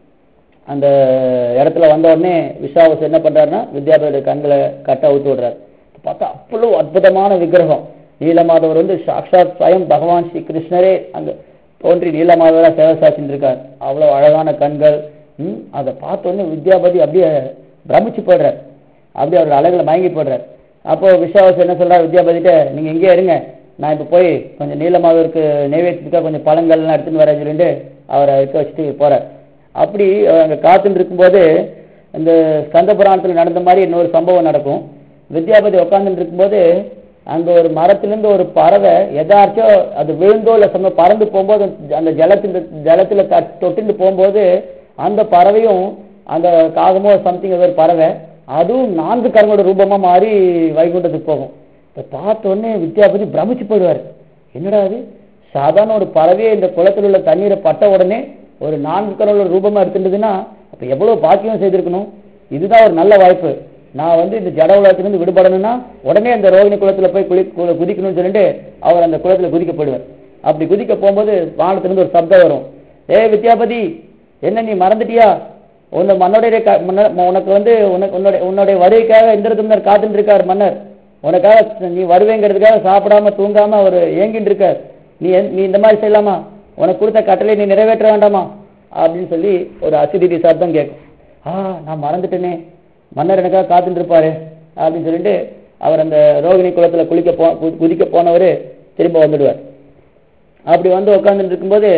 அந்த இடத்துல வந்த உடனே விஸ்வாவஸ் என்ன பண்றாருன்னா வித்யாபதியோட கண்களை கட்ட அவுத்து விடுறாரு பார்த்தா அவ்வளவு அற்புதமான விக்கிரகம் நீலமாதவர் வந்து சாக்ஷாத் ஸ்வயம் பகவான் ஸ்ரீ கிருஷ்ணரே அங்க தோன்றி நீலமாதவரா சேவை சாட்சின்னு இருக்கார் அவ்வளவு அழகான கண்கள் ம், அதை பார்த்த உடனே வித்யாபதி அப்படியே பிரமிச்சு போடுறார் அப்படியே அவர் அழகுல மயங்கி போடுறார் அப்போ விஸ்வாவஸ் என்ன சொல்றாரு வித்யாபதிட்ட நீங்க இங்கே இருங்க நான் இப்ப போய் கொஞ்சம் நீலமாதவருக்கு நைவேத்தியத்துக்காக கொஞ்சம் பழங்கள்லாம் எடுத்துன்னு வரேன்னு சொல்லிட்டு அவரை இருக்க வச்சுட்டு போறார் அப்படி அவர் அங்க காத்துட்டு இருக்கும்போது இந்த ஸ்கந்த புராணத்துல நடந்த மாதிரி இன்னொரு சம்பவம் நடக்கும் வித்யாபதி உட்கார்ந்துட்டு இருக்கும்போது அங்க ஒரு மரத்திலிருந்து ஒரு பறவை எதாச்சும் அது விழுந்தோ இல்ல சம பறந்து போகும்போது அந்த ஜலத்துல ஜலத்துல த- தொட்டுட்டு போகும்போது அந்த பறவையும் அந்த காகமோ சம்திங் ஏதோ ஒரு பறவை அதுவும் நான்கு கரங்களோட ரூபமா மாறி வைகுண்டத்துக்கு போகும் இதை பார்த்த உடனே வித்யாபதி பிரமிச்சு போயிடுவாரு என்னடா அது சாதாரண ஒரு பறவையே இந்த குளத்தில் உள்ள தண்ணீரை பட்ட உடனே ஒரு நான்கு கரங்களோட ரூபமா எடுத்துட்டதுன்னா அப்ப எவ்வளவு பாக்கியம் செய்திருக்கணும் இதுதான் ஒரு நல்ல வாய்ப்பு நான் வந்து இந்த ஜட உலகத்திலிருந்து விடுபடணும்னா உடனே அந்த ரோகிணி குளத்துல போய் குளி கு- குதிக்கணும்னு சொல்லிட்டு அவர் அந்த குளத்துல குதிக்க போயிடுவார் அப்படி குதிக்க போகும்போது வானத்திலிருந்து ஒரு சப்தம் வரும் ஏய் வித்யாபதி என்ன நீ மறந்துட்டியா உன்னை மன்னருடைய க- மன்னர் உனக்கு வந்து உனக்கு உன்னுடைய உன்னுடைய வருகைக்காக இந்திரதுமன்னர் காத்துட்டு இருக்கார் மன்னர் உனக்காக நீ வருவேங்கிறதுக்காக சாப்பிடாம தூங்காம அவர் ஏங்கிட்டு இருக்கார் நீ என்- நீ இந்த மாதிரி செய்யலாமா உனக்கு கொடுத்த கட்டளை நீ நிறைவேற்ற வேண்டாமா அப்படின்னு சொல்லி ஒரு அசிடிடி சப்தம் கேட்கும் ஆ நான் மறந்துட்டேனே மன்னர் எனக்காக காத்துட்டு இருப்பாரு அப்படின்னு சொல்லிட்டு அவர் அந்த ரோகிணி குளத்துல குளிக்க போ கு- குதிக்க போனவர் திரும்ப வந்துடுவார் அப்படி வந்து உட்காந்துட்டு இருக்கும்போது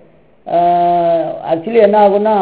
ஆக்சுவலி என்ன ஆகும்னா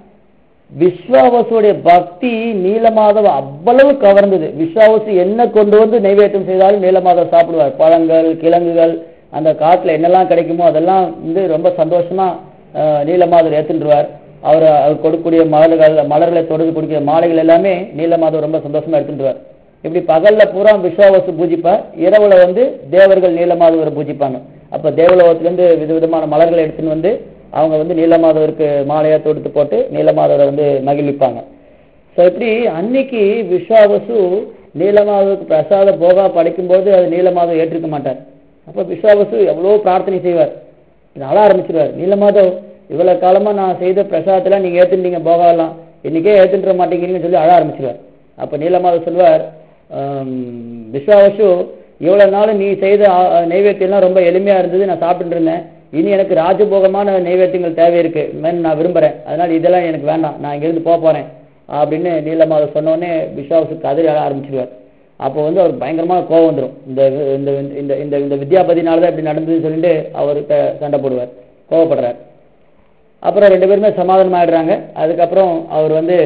விஸ்வாவசுடைய பக்தி நீலமாதவ அவ்வளவு கவர்ந்தது விஸ்வாவசு என்ன கொண்டு வந்து நைவேத்தியம் செய்தாலும் நீலமாதவ சாப்பிடுவார் பழங்கள் கிழங்குகள் அந்த காட்டுல என்னெல்லாம் கிடைக்குமோ அதெல்லாம் வந்து ரொம்ப சந்தோஷமா ஆஹ், நீலமாதவர் ஏத்துருவார் அவர் அவர் கொடுக்கக்கூடிய மலர்கள் மலர்களை தொடர்ந்து கொடுக்கிற மாலைகள் எல்லாமே நீலமாதவர் ரொம்ப சந்தோஷமா எடுத்துட்டுருவார் இப்படி பகல்ல பூரா விஸ்வாவசு பூஜிப்பார் இரவுல வந்து தேவர்கள் நீலமாதவரை பூஜிப்பாங்க அப்ப தேவலோகத்திலிருந்து விதவிதமான மலர்களை எடுத்துன்னு வந்து அவங்க வந்து நீலமாதவருக்கு மாலையா தொடுத்து போட்டு நீலமாதவரை வந்து மகிழ்விப்பாங்க ஸோ இப்படி அன்னைக்கு விஸ்வாவசு நீலமாதவருக்கு பிரசாத போகா படைக்கும்போது அது நீலமாதவ் ஏற்றிருக்க மாட்டார் அப்ப விஸ்வாவசு எவ்வளோ பிரார்த்தனை செய்வார் இது அழ ஆரம்பிச்சிருவார் நீலமாதவ் இவ்வளவு காலமா நான் செய்த பிரசாதத்தெல்லாம் நீங்க ஏத்துட்டீங்க போகாலாம் இன்னைக்கே ஏத்துன்ற மாட்டேங்கிறீங்கன்னு சொல்லி அழ ஆரம்பிச்சிருவார் அப்ப நீலமாதவ் சொல்வார் ஆம், விஸ்வாவசு இவ்வளவு நாள் நீ செய்த ஆ, நைவேத்தியம்லாம் ரொம்ப எளிமையா இருந்தது நான் சாப்பிட்டு இருந்தேன் இனி எனக்கு ராஜபோகமான நைவேத்தியங்கள் தேவை இருக்கு மேன் நான் விரும்புறேன் அதனால இதெல்லாம் எனக்கு வேண்டாம் நான் இங்கிருந்து போக போறேன் அப்படின்னு நீலமாதவ் சொன்னோடனே விஸ்வாவுக்கு கதறி அழ ஆரம்பிச்சிருவார் அப்போ வந்து அவருக்கு பயங்கரமான கோவம் வந்துடும் இந்த இந்த இந்த இந்த இந்த வித்யாபதினால தான் இப்படி நடந்ததுன்னு சொல்லிட்டு அவர்கிட்ட சண்டை போடுவார் கோவப்படுறார் அப்புறம் ரெண்டு பேருமே சமாதானம் ஆயிடுறாங்க அதுக்கப்புறம் அவர் வந்து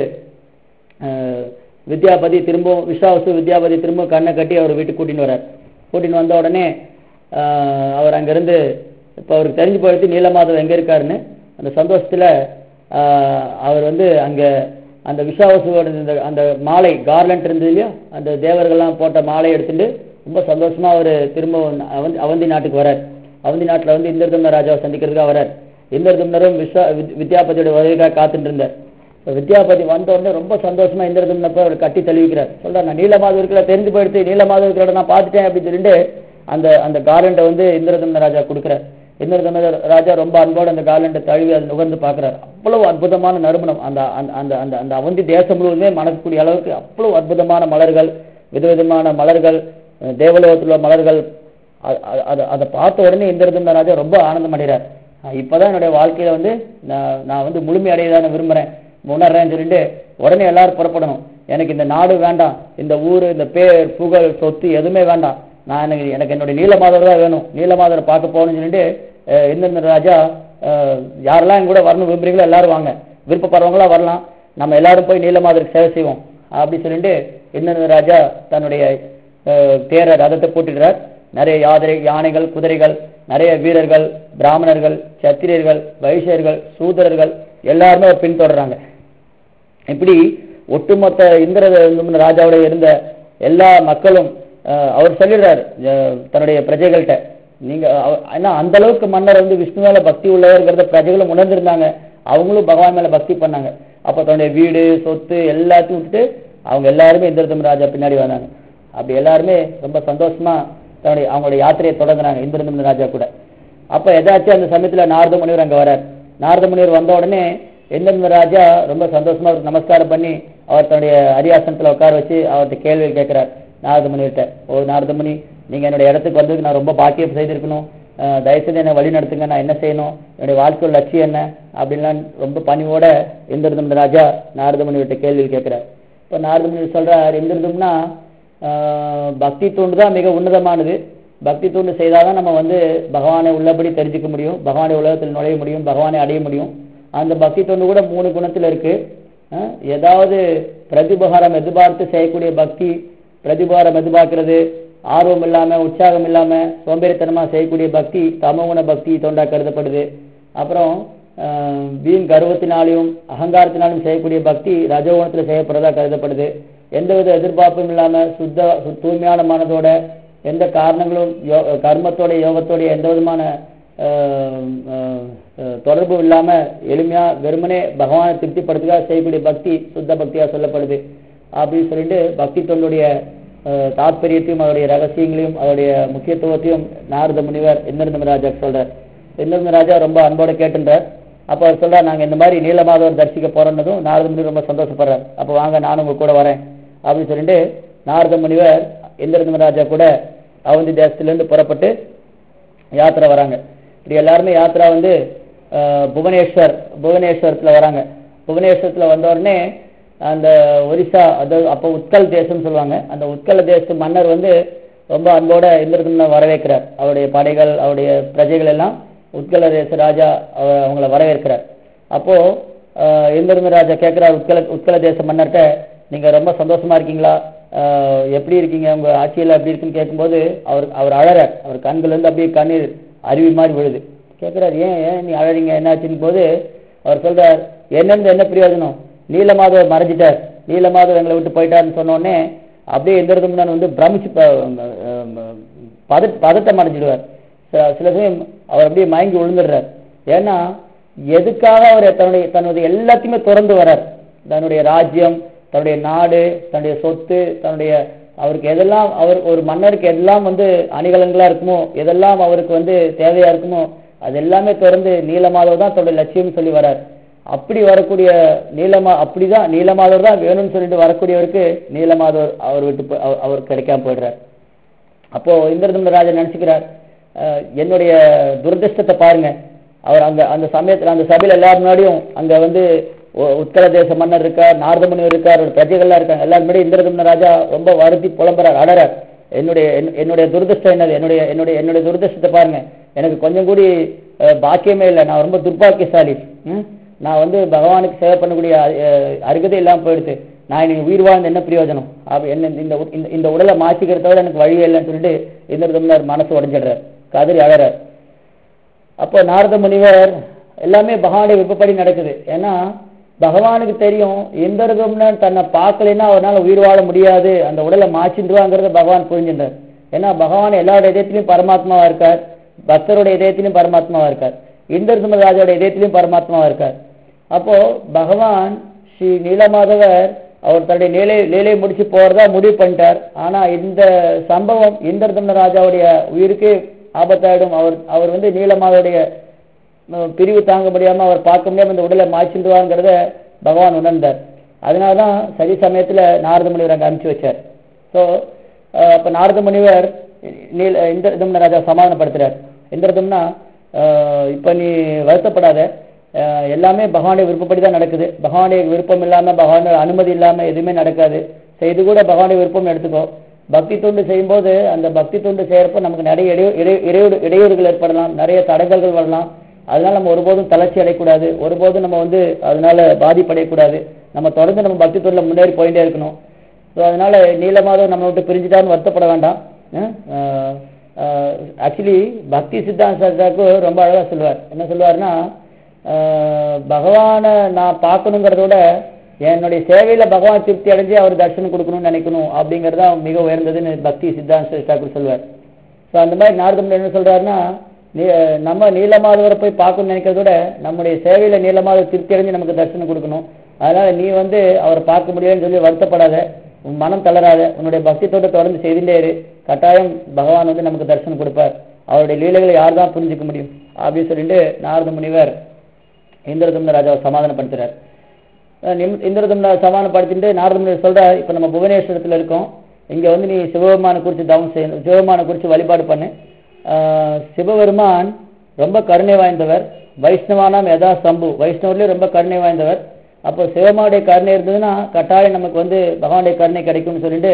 அஹ், வித்யாபதி திரும்பவும் விஸ்வாவசு வித்யாபதி திரும்ப கண்ணை கட்டி அவர் வீட்டுக்கு கூட்டின்னு வரார் கூட்டின்னு வந்த உடனே ஆஹ், அவர் அங்கிருந்து இப்போ அவருக்கு தெரிஞ்சு போயிடுத்து நீலமாதவ் எங்க இருக்காருன்னு அந்த சந்தோஷத்துல ஆஹ், அவர் வந்து அங்க அந்த விஸ்வாவசுவோட இந்த அந்த மாலை கார்லண்ட் இருந்தது இல்லையா அந்த தேவர்கள்லாம் போட்ட மாலை எடுத்துட்டு ரொம்ப சந்தோஷமா அவர் திரும்ப அவந்தி அவந்தி நாட்டுக்கு வரார் அவந்தி நாட்டுல வந்து இந்திரதம்ன ராஜாவை சந்திக்கிறதுக்காக வரார் இந்திரதம்னரும் விஸ்வா வித்- வித்யாபதியோட வருகைக்காக காத்துட்டு இருந்தார் இப்ப வித்யாபதி வந்த உடனே ரொம்ப சந்தோஷமா இந்திரதம்னப்ப அவர் கட்டி தழுவிக்கிறார் சொல்றார் நான் நீலமாதவ இருக்கிற தெரிஞ்சு போயிடுத்து நீலமாதவ இருக்கிற நான் பார்த்துட்டேன் அப்படின்னு சொல்லிட்டு அந்த அந்த கார்லண்டை வந்து இந்திரதம்ன ராஜா கொடுக்குறார் இந்திரதம்ன ராஜா ரொம்ப அன்போடு அந்த கார்லண்டை தழுவி அதை நுகர்ந்து பார்க்கறார் அவ்வளவு அற்புதமான நறுமணம் அந்த அந்த அந்த அந்த அந்த அவந்தி தேசம் முழுவதுமே மணக்கக்கூடிய அளவுக்கு அவ்வளவு அற்புதமான மலர்கள் விதவிதமான மலர்கள் அஹ் தேவலோகத்தில் உள்ள மலர்கள் அ- அ- அதை அதை பார்த்த உடனே இந்திரதம்ன ராஜா ரொம்ப ஆனந்தம் அடைகிறார் அஹ் இப்பதான் என்னுடைய வாழ்க்கையில வந்து நான் நான் வந்து முழுமை அடையதான விரும்புறேன் உணர்றேன்னு சொல்லிட்டு உடனே எல்லாரும் புறப்படணும் எனக்கு இந்த நாடு வேண்டாம் இந்த ஊரு இந்த பேர் புகழ் சொத்து எதுவுமே வேண்டாம் நான் எனக்கு எனக்கு என்னுடைய நீலமாதவர் தான் வேணும் நீலமாதவரை பார்க்க போகணும்னு சொல்லிட்டு அஹ் இந்திரதம்ன ராஜா அஹ் யாரெல்லாம் என் கூட வரணும் விரும்புறீங்களோ எல்லாரும் வாங்க விருப்பப்படுறவங்களா வரலாம் நம்ம எல்லாரும் போய் நீலமாதருக்கு சேவை செய்வோம் அப்படி சொல்லிட்டு இந்திரதம்ன ராஜா தன்னுடைய அஹ், தேர ரதத்தை பூட்டிடுறார் நிறைய யாதிரை யானைகள் குதிரைகள் நிறைய வீரர்கள் பிராமணர்கள் சத்திரியர்கள் வைசியர்கள் சூதரர்கள் எல்லாருமே அவர் பின்தொடர்றாங்க இப்படி ஒட்டுமொத்த இந்திர ராஜாவோட இருந்த எல்லா மக்களும் அஹ், அவர் சொல்லிடுறாரு அஹ், தன்னுடைய பிரஜைகள்கிட்ட நீங்க அவ- ஏன்னா அந்த அளவுக்கு மன்னர் வந்து விஷ்ணு மேல பக்தி உள்ளவர்கிறத பிரஜைகளும் உணர்ந்திருந்தாங்க அவங்களும் பகவான் மேல பக்தி பண்ணாங்க அப்ப தன்னுடைய வீடு சொத்து எல்லாத்தையும் விட்டுட்டு அவங்க எல்லாருமே இந்திரதம் ராஜா பின்னாடி வந்தாங்க அப்படி எல்லாருமே ரொம்ப சந்தோஷமா தன்னுடைய அவங்களுடைய யாத்திரையை தொடங்குறாங்க இந்திரதம் ராஜா கூட அப்ப எதாச்சும் அந்த சமயத்துல நாரத முனிவர் அங்க வரார் நாரத முனிவர் வந்த உடனே இந்திரதம் ராஜா ரொம்ப சந்தோஷமா அவருக்கு நமஸ்காரம் பண்ணி அவர் தன்னுடைய அரியாசனத்துல உட்கார வச்சு அவர்கிட்ட கேள்வி கேட்கிறார் நாரத முனிவர்கிட்ட ஓ நாரத முனி நீங்க என்னுடைய இடத்துக்கு வந்ததுக்கு நான் ரொம்ப பாக்கியம் செய்திருக்கணும் அஹ் தயவுசெய்து என்னை வழி நடத்துங்க நான் என்ன செய்யணும் என்னுடைய வாழ்க்கையோட லட்சியம் என்ன அப்படின்லாம் ரொம்ப பணிவோட இந்திரதம் ராஜா நாரத முனிவர்கிட்ட கேள்வி கேட்கிறார் இப்ப நாரத முனிவர் சொல்றார் இந்திரதம்னா ஆஹ் பக்தி தூண்டு தான் மிக உன்னதமானது பக்தி தூண்டு செய்தாதான் நம்ம வந்து பகவானை உள்ளபடி தெரிஞ்சுக்க முடியும் பகவானை உலகத்தில் நுழைய முடியும் பகவானை அடைய முடியும் அந்த பக்தி தொண்டு கூட மூணு குணத்துல இருக்கு அஹ் ஏதாவது பிரதிபகாரம் எதிர்பார்த்து செய்யக்கூடிய பக்தி பிரதிபகாரம் எதிர்பார்க்கிறது ஆர்வம் இல்லாம உற்சாகம் இல்லாம சோம்பேறித்தனமா செய்யக்கூடிய பக்தி தமோகுண பக்தி தொண்டா கருதப்படுது அப்புறம் ஆஹ் வீண் கர்வத்தினாலையும் அகங்காரத்தினாலும் செய்யக்கூடிய பக்தி ரஜோகுணத்துல செய்யப்படுறதா கருதப்படுது எந்தவித எதிர்பார்ப்பும் இல்லாம சுத்த சு- தூய்மையான மனதோட எந்த காரணங்களும் யோ- கர்மத்தோட யோகத்தோட எந்த விதமான ஆஹ், ஆஹ், ஆஹ், தொடர்பும் இல்லாம எளிமையா வெறுமனே பகவானை திருப்திப்படுத்துக்காக செய்யக்கூடிய பக்தி சுத்த பக்தியா சொல்லப்படுது அப்படின்னு சொல்லிட்டு பக்தி தொண்டுடைய ஆஹ், தாத்பரியத்தையும் அதோடைய ரகசியங்களையும் அதோடைய முக்கியத்துவத்தையும் நாரத முனிவர் இந்திரதம ராஜா சொல்றார் இந்திரதம ராஜா ரொம்ப அன்போட கேட்டுன்றார் அப்ப அவர் சொல்றார் நாங்க இந்த மாதிரி நீலமாதவர் தரிசிக்க போறோம்னதும் நாரத முனிவர் ரொம்ப சந்தோஷப்படுறார் அப்ப வாங்க நானும் உங்க கூட வரேன் அப்படின்னு சொல்லிட்டு நாரத முனிவர் இந்திரதம ராஜா கூட அவந்தி தேசத்திலிருந்து புறப்பட்டு யாத்திரை வராங்க இப்படி எல்லாருமே யாத்திரா வந்து அஹ், புவனேஸ்வர் புவனேஸ்வரத்துல வராங்க புவனேஸ்வரத்துல வந்த உடனே அந்த ஒரிசா அதாவது அப்போ உத்கல் தேசம்னு சொல்லுவாங்க அந்த உத்கல தேசத்து மன்னர் வந்து ரொம்ப அன்போட இந்திரதும்ன வரவேற்கிறார் அவருடைய படைகள் அவருடைய பிரஜைகள் எல்லாம் உத்கல தேச ராஜா அவ- அவங்கள வரவேற்கிறார் அப்போ ஆஹ், இந்திரதும்ன ராஜா கேட்கிறார் உத்கல உத்கல தேச மன்னர்கிட்ட நீங்க ரொம்ப சந்தோஷமா இருக்கீங்களா ஆஹ், எப்படி இருக்கீங்க உங்க ஆட்சியில எப்படி இருக்குன்னு கேட்கும்போது அவர் அவர் அழறார் அவர் கண்கள் இருந்து அப்படியே கண்ணீர் அருவி மாதிரி விழுது கேட்கிறார் ஏன் ஏன் நீ அழறீங்க என்னாச்சுன்னு போது அவர் சொல்றார் என்னன்னு என்ன பிரயோஜனம் நீலமாதவர் மறைஞ்சிட்டார் நீலமாதவர் எங்களை விட்டு போயிட்டாருன்னு சொன்ன உடனே அப்படியே இந்திரதும்னன் வந்து பிரமிச்சு ப- அஹ் பத பதட்டம் அடைஞ்சிடுவார் சில- சில சமயம் அவர் அப்படியே மயங்கி விழுந்துடுறார் ஏன்னா எதுக்காக அவர் தன்னுடைய தன்னுடைய எல்லாத்தையுமே திறந்து வரார் தன்னுடைய ராஜ்யம் தன்னுடைய நாடு தன்னுடைய சொத்து தன்னுடைய அவருக்கு எதெல்லாம் அவர் ஒரு மன்னருக்கு எல்லாம் வந்து அணிகலன்களா இருக்குமோ எதெல்லாம் அவருக்கு வந்து தேவையா இருக்குமோ அது எல்லாமே திறந்து நீலமாதவர் தான் தன்னுடைய லட்சியம் சொல்லி வரார் அப்படி வரக்கூடிய நீலமா அப்படிதான் நீலமாதவர் தான் வேணும்னு சொல்லிட்டு வரக்கூடியவருக்கு நீலமாதவர் அவர் விட்டு போ- அவர்- அவர் கிடைக்காம போயிடுறார் அப்போ இந்திரதம்ன ராஜா நினைச்சுக்கிறார் அஹ், என்னுடைய துரதிர்ஷ்டத்தை பாருங்க அவர் அங்க அந்த சமயத்துல அந்த சபையில எல்லாரும் முன்னாடியும் அங்க வந்து உ- உத்தர தேச மன்னர் இருக்கார் நாரதமுனிவர் இருக்கார் ஒரு பிரஜைகள்லாம் இருக்காங்க எல்லாரும் முன்னாடி இந்திரதம்ன ராஜா ரொம்ப வருத்தி புலம்புறார் அடறார் என்னுடைய என்- என்னுடைய துரதிர்ஷ்டம் என்னது என்னுடைய என்னுடைய என்னுடைய துரதிர்ஷ்டத்தை பாருங்க எனக்கு கொஞ்சம் கூடி அஹ், பாக்கியமே இல்லை நான் ரொம்ப துர்பாக்கியசாலி ம்? நான் வந்து பகவானுக்கு சேவை பண்ணக்கூடிய அஹ், அருகதை இல்லாம போயிடுச்சு நான் இன்னைக்கு உயிர் வாழ்ந்த என்ன பிரயோஜனம் அப்ப என்ன இந்த உ- இந்த- இந்த உடலை மாற்றிக்கிறத விட எனக்கு வழியே இல்லைன்னு சொல்லிட்டு இந்திரதம்னர் மனசு உடைஞ்சிடுறார் கதறி அழறார் அப்போ நாரத முனிவர் எல்லாமே பகவானுடைய விருப்பப்படி நடக்குது ஏன்னா பகவானுக்கு தெரியும் இந்திரதம்னன் தன்னை பார்க்கலைன்னா அவரால் உயிர் வாழ முடியாது அந்த உடலை மாற்றிடுவாங்கிறத பகவான் புரிஞ்சின்றார் ஏன்னா பகவான் எல்லாருடைய இதயத்திலையும் பரமாத்மாவா இருக்கார் பக்தருடைய இதயத்திலையும் பரமாத்மாவா இருக்கார் இந்திரதும ராஜாவுடைய இதயத்திலையும் பரமாத்மாவா இருக்கார் அப்போ பகவான் ஸ்ரீ நீலமாதவர் அவர் தன்னுடைய லீலை லீலை முடிச்சு போறதா முடிவு பண்ணிட்டார் ஆனா இந்த சம்பவம் இந்திரதம்ன ராஜாவுடைய உயிருக்கு ஆபத்தாயிடும் அவர் அவர் வந்து நீலமாதவுடைய அஹ், பிரிவு தாங்க முடியாம அவர் பார்க்க முடியாம இந்த உடலை மாய்ச்சிடுவாங்கிறத பகவான் உணர்ந்தார் அதனாலதான் சரி சமயத்துல நாரத முனிவர் அங்க அனுப்பிச்சு வச்சார் ஸோ அப்ப நாரத முனிவர் நீல இந்திரதம்ன ராஜா சமாதானப்படுத்துறார் இந்திரதம்னா அஹ், இப்ப நீ வருத்தப்படாத அஹ், எல்லாமே பகவானுடைய விருப்பப்படி தான் நடக்குது பகவானுடைய விருப்பம் இல்லாம பகவானுடைய அனுமதி இல்லாம எதுவுமே நடக்காது So, இது கூட பகவானுடைய விருப்பம் எடுத்துக்கோ பக்தி தொண்டு செய்யும்போது அந்த பக்தி தொண்டு செய்யறப்ப நமக்கு நிறைய இடையூ- இடை- இடையூறு இடையூறுகள் ஏற்படலாம் நிறைய தடங்கல்கள் வரலாம் அதனால நம்ம ஒருபோதும் தளர்ச்சி அடையக்கூடாது ஒருபோதும் நம்ம வந்து அதனால பாதிப்படையக்கூடாது நம்ம தொடர்ந்து நம்ம பக்தி தொண்டில் முன்னேறி போயிட்டே இருக்கணும் ஸோ அதனால நீளமாதவ் நம்ம விட்டு பிரிஞ்சுட்டான்னு வருத்தப்பட வேண்டாம் ஆக்சுவலி பக்தி சித்தாந்த சர்தாக்கு ரொம்ப அழகா சொல்லுவார் என்ன சொல்லுவாருன்னா ஆஹ், பகவானை நான் பார்க்கணுங்கிறத விட என்னுடைய சேவையில பகவான் திருப்தி அடைஞ்சு அவர் தரிசனம் கொடுக்கணும்னு நினைக்கணும் அப்படிங்கிறது தான் மிக உயர்ந்ததுன்னு பக்தி சித்தாந்த தாக்கூர் சொல்லுவார் ஸோ அந்த மாதிரி நாரதம் என்ன சொல்றாருன்னா நீ நம்ம நீலமாதவரை போய் பார்க்கணும்னு நினைக்கிறத விட நம்முடைய சேவையில நீலமாதவர் திருப்தி அடைஞ்சு நமக்கு தரிசனம் கொடுக்கணும் அதனால நீ வந்து அவரை பார்க்க முடியலன்னு சொல்லி வருத்தப்படாத உன் மனம் தளராத உன்னுடைய பக்தித்தோட தொடர்ந்து செய்துட்டே இரு கட்டாயம் பகவான் வந்து நமக்கு தரிசனம் கொடுப்பார் அவருடைய லீலைகளை யார் தான் புரிஞ்சுக்க முடியும் அப்படின்னு சொல்லிட்டு நாரத முனிவர் இந்திரதம்ன ராஜாவை சமாதானப்படுத்துறார் அஹ் நிம்- இந்திரதம்ன சமாதானப்படுத்திட்டு நாரத முனிவர் சொல்றார் இப்ப நம்ம புவனேஸ்வரத்துல இருக்கோம் இங்க வந்து நீ சிவபெருமானை குறித்து தவம் செய்யணும் சிவபெருமானை குறித்து வழிபாடு பண்ணு ஆஹ் சிவபெருமான் ரொம்ப கருணை வாய்ந்தவர் வைஷ்ணவானாம் யதா சம்பு வைஷ்ணவர்லயே ரொம்ப கருணை வாய்ந்தவர் அப்போ சிவமாவுடைய கருணை இருந்ததுன்னா கட்டாயம் நமக்கு வந்து பகவானுடைய கருணை கிடைக்கும்னு சொல்லிட்டு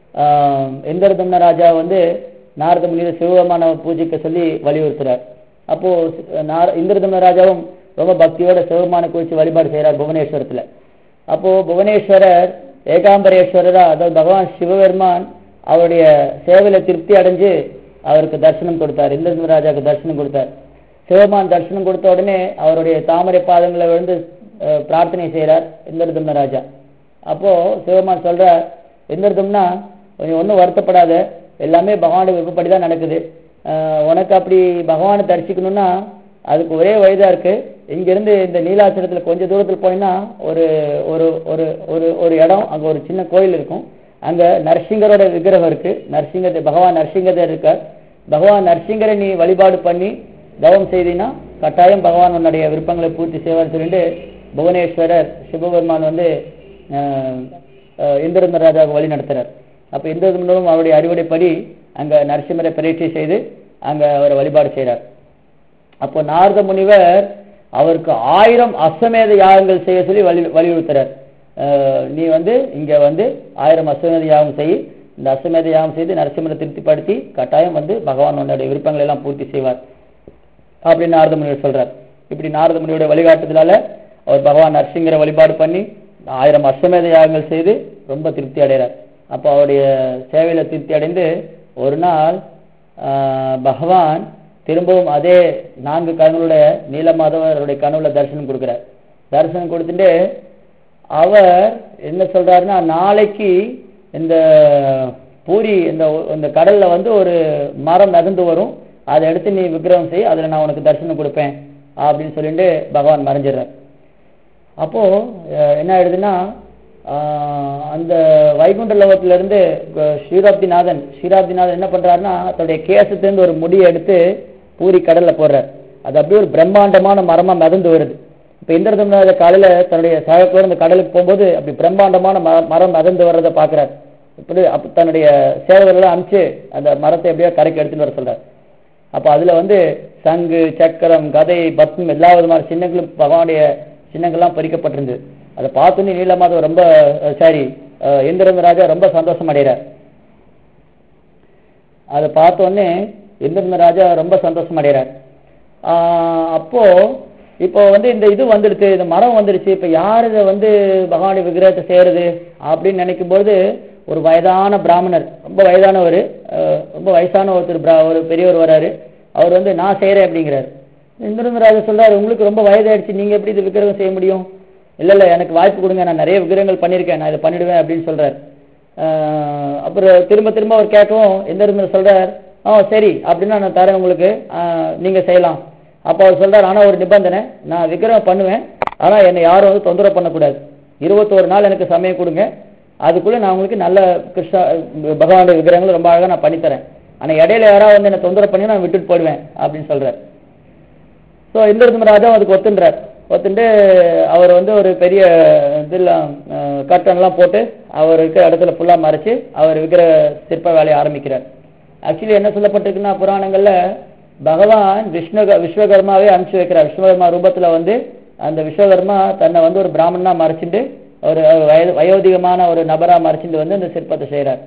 ஆஹ் இந்திரதம்ன ராஜா வந்து நாரத முனிவர் சிவபெருமான பூஜைக்க சொல்லி வலியுறுத்துறார் அப்போ சி- நார- இந்திரதம்ன ராஜாவும் ரொம்ப பக்தியோட சிவபெருமானை குறித்து வழிபாடு செய்றார் புவனேஸ்வரத்துல அப்போ புவனேஸ்வரர் ஏகாம்பரேஸ்வரரா அதாவது பகவான் சிவபெருமான் அவருடைய சேவையில திருப்தி அடைஞ்சு அவருக்கு தரிசனம் கொடுத்தார் இந்திரதம ராஜாவுக்கு தரிசனம் கொடுத்தார் சிவபெருமான் தரிசனம் கொடுத்த உடனே அவருடைய தாமரை பாதங்களை விழுந்து அஹ், பிரார்த்தனை செய்கிறார் இந்திரதம்ன ராஜா அப்போ சிவபெருமான் சொல்றார் இந்திரதம்னா நீ ஒன்றும் வருத்தப்படாத எல்லாமே பகவானுடைய விருப்பப்படி தான் நடக்குது அஹ், உனக்கு அப்படி பகவானை தரிசிக்கணும்னா அதுக்கு ஒரே வழிதான் இருக்கு இங்கிருந்து இந்த நீலாச்சலத்துல கொஞ்ச தூரத்துல போனீங்கன்னா ஒரு ஒரு ஒரு ஒரு ஒரு இடம் அங்க ஒரு சின்ன கோயில் இருக்கும் அங்க நரசிங்கரோட விக்கிரகம் இருக்கு நரசிங்க பகவான் நரசிங்கதர் இருக்கார் பகவான் நரசிங்கரை நீ வழிபாடு பண்ணி தவம் செய்தீன்னா கட்டாயம் பகவான் உன்னுடைய விருப்பங்களை பூர்த்தி செய்வார்னு சொல்லிட்டு புவனேஸ்வரர் சிவபெருமான் வந்து அஹ், அஹ், இந்திரதம ராஜாவுக்கு வழி நடத்துறார் அப்ப இந்திரதமனும் அவருடைய அறிவுரைப்படி அங்க நரசிம்மரை பரீட்சை செய்து அங்க அவரை வழிபாடு செய்றார் அப்போ நாரத முனிவர் அவருக்கு ஆயிரம் அஸ்வமேத யாகங்கள் செய்ய சொல்லி வலி வலியுறுத்துறார் அஹ், நீ வந்து இங்க வந்து ஆயிரம் அஸ்வமேத யாகம் செய் இந்த அஸ்வமேத யாகம் செய்து நரசிம்மரை திருப்திப்படுத்தி கட்டாயம் வந்து பகவான் உன்னுடைய விருப்பங்களை எல்லாம் பூர்த்தி செய்வார் அப்படின்னு நாரத முனிவர் சொல்றார் இப்படி நாரத முனியோட வழிகாட்டுதலால அவர் பகவான் நரசிங்கரை வழிபாடு பண்ணி ஆயிரம் அஸ்வமேத யாகங்கள் செய்து ரொம்ப திருப்தி அடைகிறார் அப்போ அவருடைய சேவையில திருப்தி அடைந்து ஒரு நாள் ஆஹ், பகவான் திரும்பவும் அதே நான்கு கண்களுடைய நீலமாதவருடைய கனவுல தரிசனம் கொடுக்கிறார் தரிசனம் கொடுத்துட்டு அவர் என்ன சொல்றாருன்னா நாளைக்கு இந்த பூரி இந்த இந்த கடல்ல வந்து ஒரு மரம் மிதந்து வரும் அதை எடுத்து நீ விக்கிரகம் செய் அதுல நான் உனக்கு தரிசனம் கொடுப்பேன் அப்படின்னு சொல்லிட்டு பகவான் மறைஞ்சிடுறார் அப்போ அஹ், என்ன ஆயிடுதுன்னா ஆஹ், அந்த வைகுண்ட லோகத்துல இருந்து க- ஸ்ரீராப்திநாதன் ஸ்ரீராப்திநாதன் என்ன பண்றாருன்னா தன்னுடைய கேசத்திலிருந்து ஒரு முடியை எடுத்து பூரி கடல்ல போடுறார் அது அப்படியே ஒரு பிரம்மாண்டமான மரமா மிதந்து வருது இப்ப இந்திரதமராஜ காலையில தன்னுடைய சகத்தோடு அந்த கடலுக்கு போகும்போது அப்படி பிரம்மாண்டமான ம- மரம் மிதந்து வர்றதை பாக்குறார் இப்படி அப்ப தன்னுடைய சேவகர்களை அனுப்பிச்சு அந்த மரத்தை எப்படியோ கரைக்கு எடுத்துட்டு வர சொல்றார் அப்ப அதுல வந்து சங்கு சக்கரம் கதை பத்மம் எல்லா விதமான சின்னங்களும் பகவானுடைய சின்னங்கள்லாம் பறிக்கப்பட்டிருந்தது அதை பார்த்தோன்னே நீலமாதவ ரொம்ப சாரி இந்திரந்தராஜா ரொம்ப சந்தோஷம் அடைகிறார் அதை பார்த்த உடனே இந்திரந்தராஜா ரொம்ப சந்தோஷம் அடைகிறார் ஆஹ் அப்போ இப்போ வந்து இந்த இது வந்துடுச்சு இந்த மரம் வந்துடுச்சு இப்ப யார் இதை வந்து பகவானுடைய விக்கிரகத்தை செய்யறது அப்படின்னு நினைக்கும்போது ஒரு வயதான பிராமணர் ரொம்ப வயதானவர் அஹ் ரொம்ப வயசான ஒருத்தர் பிரா- ஒரு பெரியவர் வராரு அவர் வந்து நான் செய்யறேன் அப்படிங்கிறாரு இந்திரந்தராஜா சொல்றாரு உங்களுக்கு ரொம்ப வயதாயிடுச்சு நீங்க எப்படி இது விக்கிரகம் செய்ய முடியும் இல்ல இல்ல எனக்கு வாய்ப்பு கொடுங்க நான் நிறைய விக்கிரகங்கள் பண்ணியிருக்கேன் நான் இதை பண்ணிடுவேன் அப்படின்னு சொல்றாரு ஆஹ் அப்புறம் திரும்ப திரும்ப அவர் கேட்கவும் இந்திரந்தர் சொல்றார் ஆ சரி அப்படின்னா நான் தரேன் உங்களுக்கு ஆஹ் நீங்க செய்யலாம் அப்போ அவர் சொல்றாரு ஆனா ஒரு நிபந்தனை நான் விக்கிரகம் பண்ணுவேன் ஆனா என்னை யாரும் வந்து தொந்தரவு பண்ணக்கூடாது இருபத்தோரு நாள் எனக்கு சமயம் கொடுங்க அதுக்குள்ள நான் உங்களுக்கு நல்ல கிருஷ்ணா பகவானுடைய விக்கிரகங்களை ரொம்ப அழகா நான் பண்ணித்தரேன் ஆனா இடையில யாராவது வந்து என்ன தொந்தரவு பண்ணி நான் விட்டுட்டு போயிடுவேன் அப்படின்னு சொல்றாரு ஸோ இந்திரதமராஜா அதுக்கு ஒத்துன்றார் ஒத்துண்டு அவர் வந்து ஒரு பெரிய இதெல்லாம் கட்டன்லாம் போட்டு அவர் இருக்கிற இடத்துல ஃபுல்லாக மறைச்சு அவர் விக்கிர சிற்ப வேலையை ஆரம்பிக்கிறார் ஆக்சுவலி என்ன சொல்லப்பட்டிருக்குன்னா புராணங்கள்ல பகவான் விஷ்ணு விஸ்வகர்மாவே அனுப்பிச்சு வைக்கிறார் விஸ்வகர்மா ரூபத்துல வந்து அந்த விஸ்வகர்மா தன்னை வந்து ஒரு பிராமணனா மறைச்சிட்டு ஒரு ஒரு வயது வயோதிகமான ஒரு நபரா மறைச்சிட்டு வந்து அந்த சிற்பத்தை செய்றார்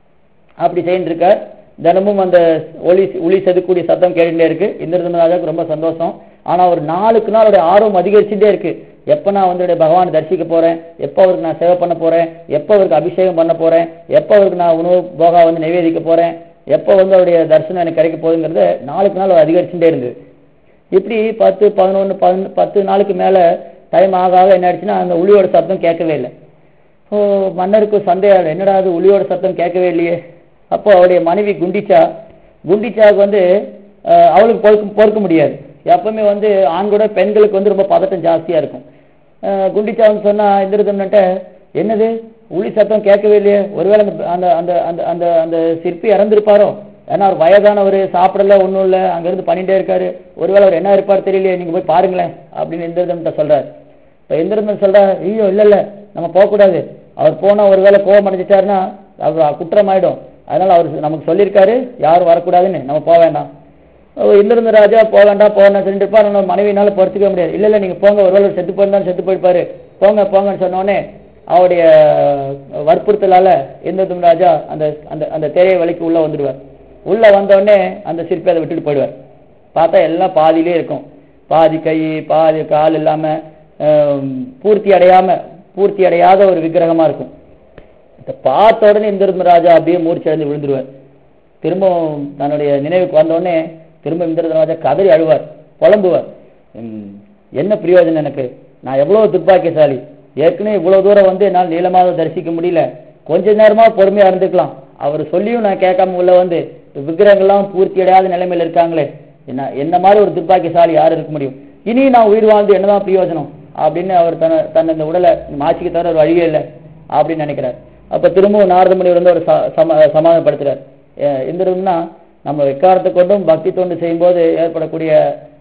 அப்படி செய்யிட்டு இருக்கார் தினமும் அந்த ஒளி ஒளி செதுக்கூடிய சத்தம் கேட்டுட்டே இருக்கு இந்திரதமராஜாவுக்கு ரொம்ப சந்தோஷம் ஆனா ஒரு நாளுக்கு நாள் அவருடைய ஆர்வம் அதிகரிச்சுட்டே இருக்கு எப்ப நான் வந்து என்னுடைய பகவானை தரிசிக்க போறேன் எப்ப அவருக்கு நான் சேவை பண்ண போறேன் எப்ப அவருக்கு அபிஷேகம் பண்ண போறேன் எப்ப அவருக்கு நான் உணவு போகா வந்து நிவேதிக்க போறேன் எப்ப வந்து அவருடைய தரிசனம் எனக்கு கிடைக்க போகுதுங்கிறது நாளுக்கு நாள் அவர் அதிகரிச்சுட்டே இருந்தது இப்படி பத்து பதினொன்று பதினொன்று பத்து நாளுக்கு மேல டைம் ஆக ஆக என்ன ஆயிடுச்சுன்னா அந்த ஒளியோட சத்தம் கேட்கவே இல்லை ஓ மன்னருக்கு சந்தேகம் என்னடா அது ஒளியோட சத்தம் கேட்கவே இல்லையே அப்போ அவருடைய மனைவி குண்டிச்சா குண்டிச்சாவுக்கு வந்து அஹ், அவளுக்கு பொறுக்க பொறுக்க முடியாது எப்பவுமே வந்து ஆண்களோட பெண்களுக்கு வந்து ரொம்ப பதட்டம் ஜாஸ்தியா இருக்கும் அஹ், குண்டிச்சா வந்து சொன்னா இந்திரதம்னட்ட என்னது ஒளி சத்தம் கேட்கவே இல்லையே ஒருவேளை அந்த அந்த அந்த அந்த அந்த அந்த சிற்பி இறந்திருப்பாரோ ஏன்னா அவர் வயதானவர் சாப்பிடல ஒன்றும் இல்லை அங்கிருந்து பண்ணிட்டே இருக்காரு ஒருவேளை அவர் என்ன இருப்பார் தெரியலையே நீங்க போய் பாருங்களேன் அப்படின்னு இந்திரதம்கிட்ட சொல்றாரு இப்போ இந்திரதன் சொல்றாரு ஐயோ இல்ல இல்ல நம்ம போகக்கூடாது அவர் போனா ஒருவேளை கோவம் அடைஞ்சிட்டாருன்னா அவர் குற்றம் ஆயிடும் அதனால அவர் நமக்கு சொல்லியிருக்காரு யாரும் வரக்கூடாதுன்னு நம்ம போக வேண்டாம் ஓ, இந்திரந்த ராஜா போக வேண்டாம் போக வேண்டாம் சொல்லிட்டு இருப்பார் நம்ம மனைவினால பொறுத்துக்க முடியாது இல்ல இல்ல நீங்க போங்க ஒருவேளை செத்து போயிருந்தாலும் செத்து போயிருப்பாரு போங்க போங்கன்னு சொன்ன உடனே அவருடைய வற்புறுத்தலால இந்திரதம் ராஜா அந்த அந்த அந்த தேரையை வழிக்கு உள்ள வந்துடுவார் உள்ள வந்த உடனே அந்த சிற்பி அதை விட்டுட்டு போயிடுவார் பார்த்தா எல்லாம் பாதியிலே இருக்கும் பாதி கை பாதி கால் இல்லாம ஆம், பூர்த்தி அடையாம பூர்த்தி அடையாத ஒரு விக்கிரகமா இருக்கும் இதை பார்த்த உடனே இந்திரதம் ராஜா அப்படியே மூர்ச்சி அடைந்து விழுந்துருவார் திரும்பவும் தன்னுடைய நினைவுக்கு வந்த உடனே திரும்ப இந்திரதம் ராஜா கதறி அழுவார் புலம்புவார் ம், என்ன பிரயோஜனம் எனக்கு நான் எவ்வளவு துர்பாக்கியசாலி ஏற்கனவே இவ்வளவு தூரம் வந்து என்னால் நீளமாக தரிசிக்க முடியல கொஞ்ச நேரமா பொறுமையா இருந்துக்கலாம் அவர் சொல்லியும் நான் கேட்காம உள்ள வந்து விக்கிரகங்கள்லாம் பூர்த்தி அடையாத நிலைமையில இருக்காங்களே என்ன என்ன மாதிரி ஒரு துர்பாக்கியசாலி யார் இருக்க முடியும் இனி நான் உயிர் வாழ்ந்து என்னதான் பிரயோஜனம் அப்படின்னு அவர் தன்னை தன்னை இந்த உடலை மாற்றிக்க தவிர ஒரு வழியே இல்லை அப்படின்னு நினைக்கிறார் அப்ப திரும்பவும் நாரதமுனி வந்து ஒரு ச- சம சமாதானப்படுத்துறார் அஹ் எந்திரம்னா நம்ம எக்காரத்தை கொண்டும் பக்தி தொண்டு செய்யும்போது ஏற்படக்கூடிய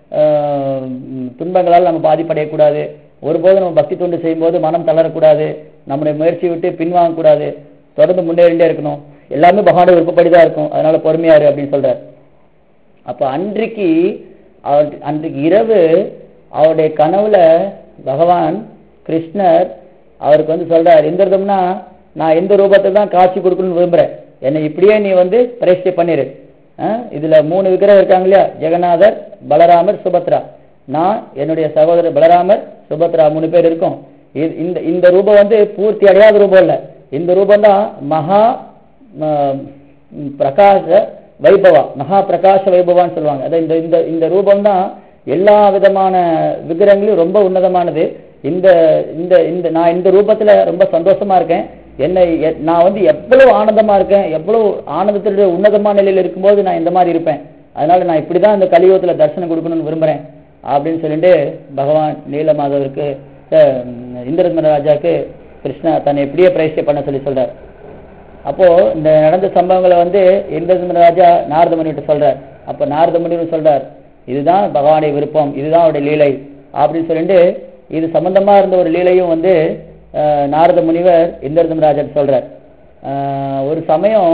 ஆஹ், ம், துன்பங்களால் நம்ம பாதிப்படையக்கூடாது ஒருபோதும் நம்ம பக்தி தொண்டு செய்யும்போது மனம் தளரக்கூடாது நம்முடைய முயற்சியை விட்டு பின்வாங்கக்கூடாது தொடர்ந்து முன்னேறிண்டே இருக்கணும் எல்லாமே பகவானுடைய விருப்பப்படி தான் இருக்கும் அதனால பொறுமையாரு அப்படின்னு சொல்றார் அப்ப அன்றைக்கு அவர் அன்றைக்கு இரவு அவருடைய கனவுல பகவான் கிருஷ்ணர் அவருக்கு வந்து சொல்றார் இந்திரதம்னா நான் எந்த ரூபத்தில் தான் காட்சி கொடுக்கணும்னு விரும்புறேன் என்னை இப்படியே நீ வந்து பிரதிஷ்டை பண்ணிரு அஹ், இதுல மூணு விக்கிரகம் இருக்காங்க இல்லையா ஜெகநாதர் பலராமர் சுபத்ரா நான் என்னுடைய சகோதரர் பலராமர் சுபத்ரா மூணு பேர் இருக்கோம் இது- இந்த இந்த ரூபம் வந்து பூர்த்தி அடையாத ரூபம் இல்ல இந்த ரூபம் தான் மகா ம- ம், பிரகாச வைபவா மகா பிரகாச வைபவான்னு சொல்லுவாங்க அதான் இந்த இந்த இந்த ரூபம் தான் எல்லா விதமான விக்கிரகங்களும் ரொம்ப உன்னதமானது இந்த இந்த இந்த நான் இந்த ரூபத்துல ரொம்ப சந்தோஷமா இருக்கேன் என்னை எ- நான் வந்து எவ்வளவு ஆனந்தமா இருக்கேன் எவ்வளவு ஆனந்தத்தினுடைய உன்னதமான நிலையில இருக்கும்போது நான் இந்த மாதிரி இருப்பேன் அதனால நான் இப்படிதான் இந்த கலியுகத்துல தரிசனம் கொடுக்கணும்னு விரும்புறேன் அப்படின்னு சொல்லிட்டு பகவான் நீலமாதவருக்கு அஹ், இந்திரதமன ராஜாக்கு கிருஷ்ணா தன்னை எப்படியே பிரதிஷ்டை பண்ண சொல்லி சொல்றார் அப்போ இந்த நடந்த சம்பவங்களை வந்து இந்திரதமன ராஜா நாரத முனிகிட்ட சொல்றார் அப்ப நாரத முனிவர் சொல்றார் இதுதான் பகவானுடைய விருப்பம் இதுதான் அவருடைய லீலை அப்படின்னு சொல்லிட்டு இது சம்பந்தமா இருந்த ஒரு லீலையும் வந்து அஹ், நாரத முனிவர் இந்திரதம ராஜா சொல்றார் அஹ், ஒரு சமயம்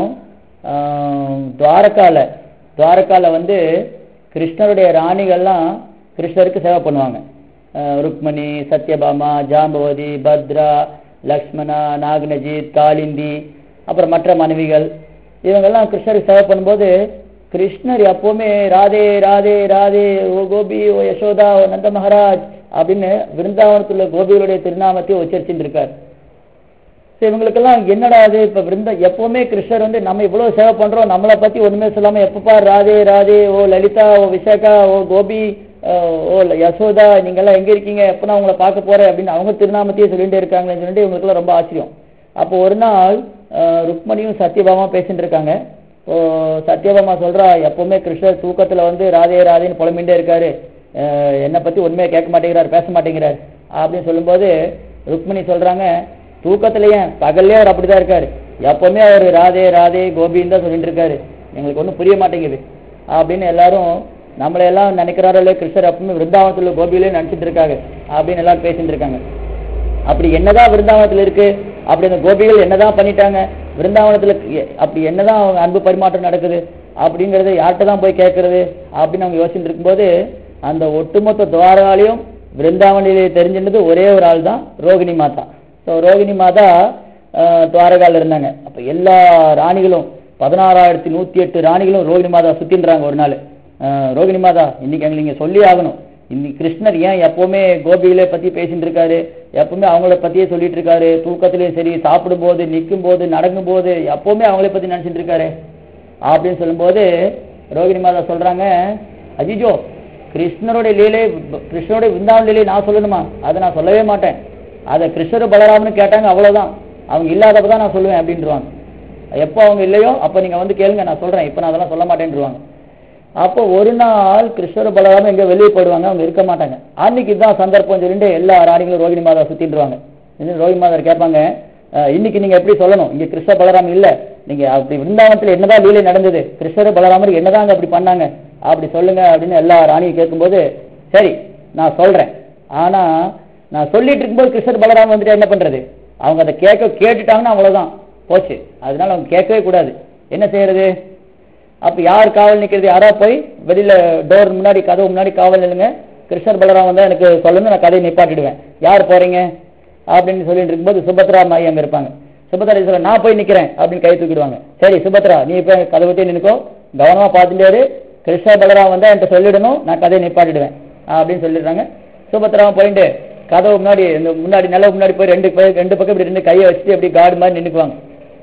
அஹ், துவாரகால துவாரகால வந்து கிருஷ்ணருடைய ராணிகள்லாம் கிருஷ்ணருக்கு சேவை பண்ணுவாங்க அஹ், ருக்மணி சத்யபாமா ஜாம்பவதி பத்ரா லக்ஷ்மணா நாகனஜித் காளிந்தி அப்புறம் மற்ற மனைவிகள் இவங்கெல்லாம் கிருஷ்ணருக்கு சேவை பண்ணும்போது கிருஷ்ணர் எப்பவுமே ராதே ராதே ராதே ஓ கோபி ஓ யசோதா ஓ நந்த மகாராஜ் அப்படின்னு விருந்தாவனத்துள்ள கோபிகளுடைய திருநாமத்தை உச்சரிச்சுட்டு இருக்கார் சரி, இவங்களுக்கெல்லாம் என்னடா அது இப்ப விருந்த எப்பவுமே கிருஷ்ணர் வந்து நம்ம இவ்வளவு சேவை பண்றோம் நம்மளை பத்தி ஒண்ணுமே சொல்லாம எப்பப்பா ராதே ராதே ஓ லலிதா ஓ விசாகா ஓ கோபி அஹ், ஓ யசோதா நீங்க எல்லாம் எங்க இருக்கீங்க எப்ப நான் உங்களை பார்க்க போறேன் அப்படின்னு அவங்க திருநாமத்தையே சொல்லிட்டே இருக்காங்கன்னு சொல்லிட்டு இவங்களுக்குலாம் ரொம்ப ஆச்சரியம் அப்போ ஒரு நாள் அஹ், ருக்மணியும் சத்யபாமா பேசிட்டு இருக்காங்க ஓ சத்யபாமா சொல்றா எப்பவுமே கிருஷ்ணர் தூக்கத்துல வந்து ராதே ராதேன்னு புலம்பிண்டே இருக்காரு அஹ், என்னை பத்தி உண்மையை கேட்க மாட்டேங்கிறார் பேச மாட்டேங்கிறார் அப்படின்னு சொல்லும்போது ருக்மணி சொல்றாங்க தூக்கத்திலேயே பகல்லே அவர் அப்படிதான் இருக்காரு எப்பவுமே அவர் ராதே ராதே கோபின்னு தான் சொல்லிட்டு இருக்காரு எங்களுக்கு ஒன்றும் புரிய மாட்டேங்குது அப்படின்னு எல்லாரும் நம்மளை எல்லாம் நினைக்கிறாரோ இல்லையோ கிருஷ்ணர் எப்பவுமே விருந்தாவனத்துல கோபியிலே நினைச்சிட்டு இருக்காங்க அப்படின்னு எல்லாரும் பேசிட்டு இருக்காங்க அப்படி என்னதான் விருந்தாவனத்துல இருக்கு அப்படி அந்த கோபிகள் என்னதான் பண்ணிட்டாங்க விருந்தாவனத்துல எ- அப்படி என்னதான் அவங்க அன்பு பரிமாற்றம் நடக்குது அப்படிங்கறது யார்கிட்ட தான் போய் கேட்கறது அப்படின்னு அவங்க யோசிச்சுட்டு இருக்கும்போது அந்த ஒட்டுமொத்த துவாராலையும் விருந்தாவனிலே தெரிஞ்சிருந்தது ஒரே ஒரு ஆள் தான் ரோகிணி மாதா ஸோ ரோகிணி மாதா அஹ், துவாரகால இருந்தாங்க அப்ப எல்லா ராணிகளும் பதினாறாயிரத்தி நூத்தி எட்டு ராணிகளும் ரோகிணி மாதா சுத்தின்றாங்க ஒரு நாள் அஹ், ரோகிணி மாதா இன்னைக்கு எங்களுக்கு நீங்க சொல்லி ஆகணும் இன்னைக்கு கிருஷ்ணர் ஏன் எப்பவுமே கோபிகளை பத்தி பேசிட்டு இருக்காரு எப்பவுமே அவங்கள பத்தியே சொல்லிட்டு இருக்காரு தூக்கத்திலயும் சரி சாப்பிடும் போது நிற்கும் போது நடக்கும் போது எப்பவுமே அவங்கள பத்தி நினைச்சிட்டு இருக்காரு அப்படின்னு சொல்லும்போது ரோகிணி மாதா சொல்றாங்க அஜிஜோ கிருஷ்ணருடைய லீலை கிருஷ்ணருடைய விருந்தாவன லீலை நான் சொல்லணுமா அதை நான் சொல்லவே மாட்டேன் அதை கிருஷ்ணர் பலராமன்னு கேட்டாங்க அவ்வளவுதான் அவங்க இல்லாதப்ப தான் நான் சொல்லுவேன் அப்படின்றாங்க எப்போ அவங்க இல்லையோ அப்ப நீங்க வந்து கேளுங்க நான் சொல்றேன் இப்ப நான் அதெல்லாம் சொல்ல மாட்டேன்ருவாங்க அப்போ ஒரு நாள் கிருஷ்ணர் பலராம எங்க வெளியே போயிடுவாங்க அவங்க இருக்க மாட்டாங்க அன்னைக்கு தான் சந்தர்ப்பம் சொல்லிட்டு எல்லா ராணிகளும் ரோகிணி மாதா சுத்திடுவாங்க இன்னும் ரோகிணி மாதர் கேட்பாங்க "அஹ், இன்னைக்கு நீங்க எப்படி சொல்லணும் இங்க கிருஷ்ண பலராம் இல்ல நீங்க அப்படி விருந்தாவனத்துல என்னதான் லீலை நடந்தது கிருஷ்ணர் பலராமர் என்னதான் அங்க அப்படி பண்ணாங்க அப்படி சொல்லுங்க அப்படின்னு எல்லா ராணியும் கேட்கும்போது சரி நான் சொல்றேன் ஆனா நான் சொல்லிட்டு இருக்கும்போது கிருஷ்ணர் பலராமன் வந்துட்டு என்ன பண்றது அவங்க அதை கேட்க கேட்டுட்டாங்கன்னா அவ்வளவுதான் போச்சு அதனால அவங்க கேட்கவே கூடாது என்ன செய்யறது அப்ப யார் காவல் நிக்கிறது யாரா போய் வெளியில டோர் முன்னாடி கதவு முன்னாடி காவல் நில்லுங்க கிருஷ்ணர் பலராம் வந்தா எனக்கு சொல்லுங்க நான் கதையை நிப்பாட்டிடுவேன் யார் போறீங்க அப்படின்னு சொல்லிட்டு இருக்கும்போது சுபத்ரா மாய் அங்க இருப்பாங்க சுபத்ரா சொல்ல நான் போய் நிக்கிறேன் அப்படின்னு கை தூக்கிடுவாங்க சரி சுபத்ரா நீ இப்ப கதவுட்டே நினைக்கோ கவனமா பார்த்துட்டாரு கிருஷ்ண பலராம் வந்தா என்கிட்ட சொல்லிடணும் நான் கதையை நிப்பாட்டிடுவேன் அப்படின்னு சொல்லிடுறாங்க சுபத்ரா போயிட்டு கதவு முன்னாடி இந்த முன்னாடி நிலவு முன்னாடி போய் ரெண்டு பேர் ரெண்டு பக்கம் இப்படி ரெண்டு கையை வச்சுட்டு அப்படி கார்டு மாதிரி நின்னுக்குவாங்க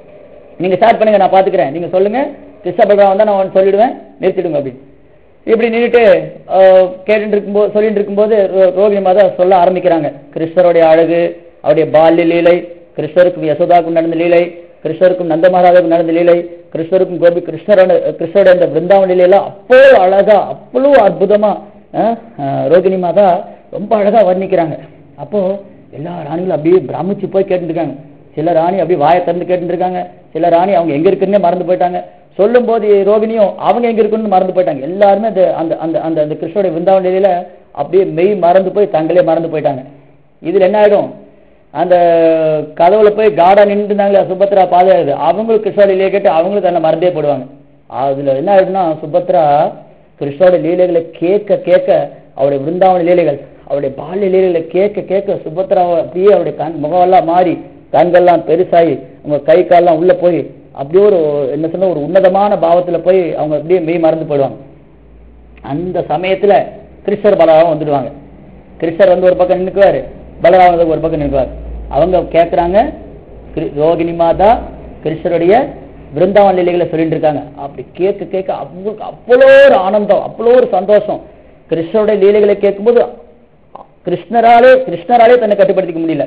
நீங்க ஸ்டார்ட் பண்ணுங்க நான் பாத்துக்கிறேன் நீங்க சொல்லுங்க கிருஷ்ண பலராம் வந்தா நான் உனக்கு சொல்லிடுவேன் நிறுத்திடுங்க அப்படின்னு இப்படி நின்றுட்டு கேட்டுட்டு இருக்கும்போது சொல்லிட்டு இருக்கும்போது ரோ- ரோகிணி மாதா சொல்ல ஆரம்பிக்கிறாங்க கிருஷ்ணருடைய அழகு அவருடைய பால்ய லீலை கிருஷ்ணருக்கும் யசோதாவுக்கும் நடந்த லீலை கிருஷ்ணருக்கும் நந்த மகாராஜாவுக்கும் நடந்த லீலை கிருஷ்ணருக்கும் கோபி கிருஷ்ணரோட கிருஷ்ணரோட இந்த பிருந்தாவன லீலையெல்லாம் அவ்வளோ அழகா அவ்வளோ அற்புதமா அஹ், அஹ், ரோகிணி மாதா ரொம்ப அழகா வர்ணிக்கிறாங்க அப்போ எல்லா ராணிகளும் அப்படியே பிரமிச்சு போய் கேட்டுட்டு இருக்காங்க சில ராணி அப்படியே வாயை திறந்து கேட்டுட்டு இருக்காங்க சில ராணி அவங்க எங்க இருக்குன்னே மறந்து போயிட்டாங்க சொல்லும் போது ரோகிணியும் அவங்க எங்க இருக்குன்னு மறந்து போயிட்டாங்க எல்லாருமே அந்த அந்த அந்த அந்த அந்த கிருஷ்ணோட விருந்தாவன நிலையில அப்படியே மெய் மறந்து போய் தங்களே மறந்து போயிட்டாங்க இதுல என்ன ஆயிடும் அந்த கதவுல போய் காடா நின்று இருந்தாங்களே சுபத்ரா பாதையாது அவங்களும் கிருஷ்ணோட லீலையை கேட்டு அவங்களும் தன்னை மறந்தே போடுவாங்க அதுல என்ன ஆயிடும்னா சுபத்ரா கிருஷ்ணோட லீலைகளை கேட்க கேட்க அவருடைய விருந்தாவன லீலைகள் அவருடைய பால்ய லீலைகளை கேட்க கேட்க சுபத்ராவை அப்படியே அவருடைய கண் முகமெல்லாம் மாறி கண்கள்லாம் பெருசாகி அவங்க கை கால்லாம் உள்ள போய் அப்படியே ஒரு என்ன சொன்ன ஒரு உன்னதமான பாவத்துல போய் அவங்க அப்படியே மெய் மறந்து போயிடுவாங்க அந்த சமயத்துல கிருஷ்ணர் பலராமம் வந்துடுவாங்க கிருஷ்ணர் வந்து ஒரு பக்கம் நின்னுக்குவாரு பலராமன் வந்து ஒரு பக்கம் நின்னுக்குவார் அவங்க கேட்கறாங்க கிரு- ரோகிணி மாதா கிருஷ்ணருடைய பிருந்தாவன் லீலைகளை சொல்லிட்டு இருக்காங்க அப்படி கேட்க கேட்க அவங்களுக்கு அவ்வளோ ஒரு ஆனந்தம் அவ்வளோ ஒரு சந்தோஷம் கிருஷ்ணருடைய லீலைகளை கேட்கும்போது கிருஷ்ணராலே கிருஷ்ணராலே தன்னை கட்டுப்படுத்திக்க முடியல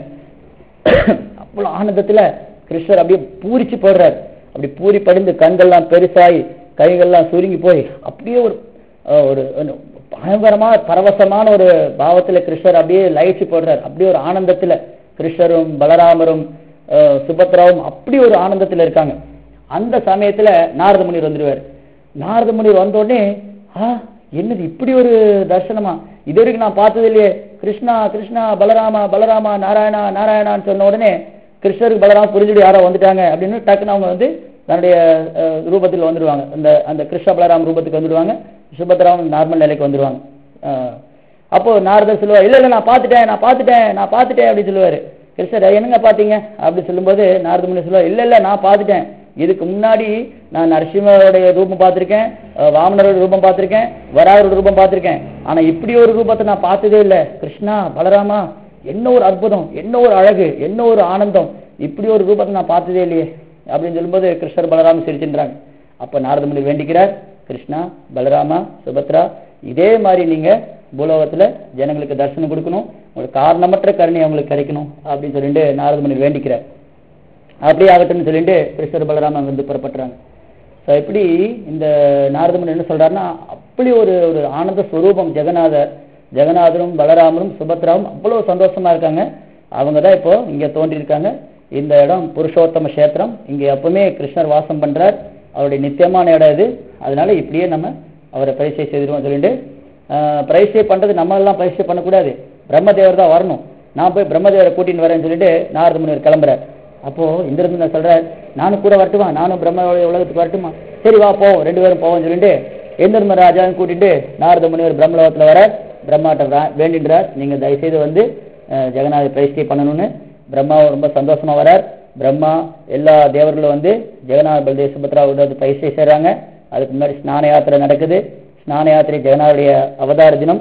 அவ்வளவு ஆனந்தத்துல கிருஷ்ணர் அப்படியே பூரிச்சு போடுறார் அப்படி பூரி படிந்து கண்கள்லாம் பெருசாகி கைகள்லாம் சுருங்கி போய் அப்படியே ஒரு அஹ், ஒரு ஒரு பயங்கரமான பரவசமான ஒரு பாவத்துல கிருஷ்ணர் அப்படியே லயிச்சு போடுறார் அப்படியே ஒரு ஆனந்தத்துல கிருஷ்ணரும் பலராமரும் அஹ், சுபத்ராவும் அப்படி ஒரு ஆனந்தத்துல இருக்காங்க அந்த சமயத்துல நாரத முனிவர் வந்துருவார் நாரத முனிவர் வந்த உடனே ஆ என்னது இப்படி ஒரு தர்சனமா இது வரைக்கும் நான் பார்த்தது இல்லையே கிருஷ்ணா கிருஷ்ணா பலராமா பலராமா நாராயணா நாராயணான்னு சொன்ன உடனே கிருஷ்ணருக்கு பலராம புரிஞ்சுட்டு யாரோ வந்துட்டாங்க அப்படின்னு டக்குன்னு அவங்க வந்து தன்னுடைய அஹ், ரூபத்தில் வந்துடுவாங்க அந்த அந்த கிருஷ்ண பலராம ரூபத்துக்கு வந்துடுவாங்க சுபத்ராமன் நார்மல் நிலைக்கு வந்துடுவாங்க அஹ், அப்போ நாரதர் சொல்லுவார் இல்ல இல்ல நான் பார்த்துட்டேன் நான் பார்த்துட்டேன் நான் பார்த்துட்டேன் அப்படின்னு சொல்லுவாரு கிருஷ்ணர் என்னங்க பார்த்தீங்க அப்படி சொல்லும்போது நாரத முனி சொல்லுவார் இல்ல இல்ல நான் பார்த்துட்டேன் இதுக்கு முன்னாடி நான் நரசிம்மருடைய ரூபம் பார்த்திருக்கேன் அஹ், வாமனரோட ரூபம் பார்த்திருக்கேன் வராகரோட ரூபம் பார்த்திருக்கேன் ஆனா இப்படி ஒரு ரூபத்தை நான் பார்த்ததே இல்ல கிருஷ்ணா பலராமா என்ன ஒரு அற்புதம் என்ன ஒரு அழகு என்ன ஒரு ஆனந்தம் இப்படி ஒரு ரூபத்தை நான் பார்த்ததே இல்லையே அப்படின்னு சொல்லும்போது கிருஷ்ணர் பலராம சிரிச்சின்றாங்க அப்ப நாரத முனி வேண்டிக்கிறார் கிருஷ்ணா பலராமா சுபத்ரா இதே மாதிரி நீங்க பூலோகத்துல ஜனங்களுக்கு தரிசனம் கொடுக்கணும் உங்களுக்கு காரணமற்ற கருணை அவங்களுக்கு கிடைக்கணும் அப்படின்னு சொல்லிட்டு நாரத முனி வேண்டிக்கிறார் அப்படியே ஆகட்டும்னு சொல்லிட்டு கிருஷ்ணர் பலராமன் வந்து புறப்பட்டுறாங்க ஸோ இப்படி இந்த நாரதமுனி என்ன சொல்றாருன்னா அப்படி ஒரு ஒரு ஆனந்த ஸ்வரூபம் ஜெகநாதர் ஜெகநாதரும் பலராமரும் சுபத்ராவும் அவ்வளவு சந்தோஷமா இருக்காங்க அவங்க தான் இப்போ இங்க தோன்றியிருக்காங்க இந்த இடம் புருஷோத்தம கஷேத்திரம் இங்க எப்பவுமே கிருஷ்ணர் வாசம் பண்றார் அவருடைய நித்தியமான இடம் இது அதனால இப்படியே நம்ம அவரை பரிசை செய்திருவோம் சொல்லிட்டு ஆஹ், பரிசை பண்றது நம்ம எல்லாம் பரிசை பண்ணக்கூடாது பிரம்மதேவர் தான் வரணும் நான் போய் பிரம்மதேவரை கூட்டின்னு வரேன்னு சொல்லிட்டு நாரத முனிவர் கிளம்புறார் அப்போ இந்திரன் சொல்றார் நானும் கூட வரட்டுமா நானும் பிரம்ம உலகத்துக்கு வரட்டுமா சரி வா போவோம் ரெண்டு பேரும் போவோம்னு சொல்லிட்டு இந்திரன் ராஜாவும் கூட்டிட்டு நாரத முனிவர் பிரம்மலோகத்துல வர பிரம்மாட்ட வா- வேண்டின்றார் நீங்க தயவுசெய்து வந்து அஹ், ஜெகநாத பிரதிஷ்டை பண்ணணும்னு பிரம்மா ரொம்ப சந்தோஷமா வரார் பிரம்மா எல்லா தேவர்களும் வந்து ஜெகநாத பல்தேவ சுபத்ரா வந்து பிரதிஷ்டை செய்றாங்க அதுக்கு முன்னாடி ஸ்நான யாத்திரை நடக்குது ஸ்நான யாத்திரை ஜெகநாதருடைய அவதார தினம்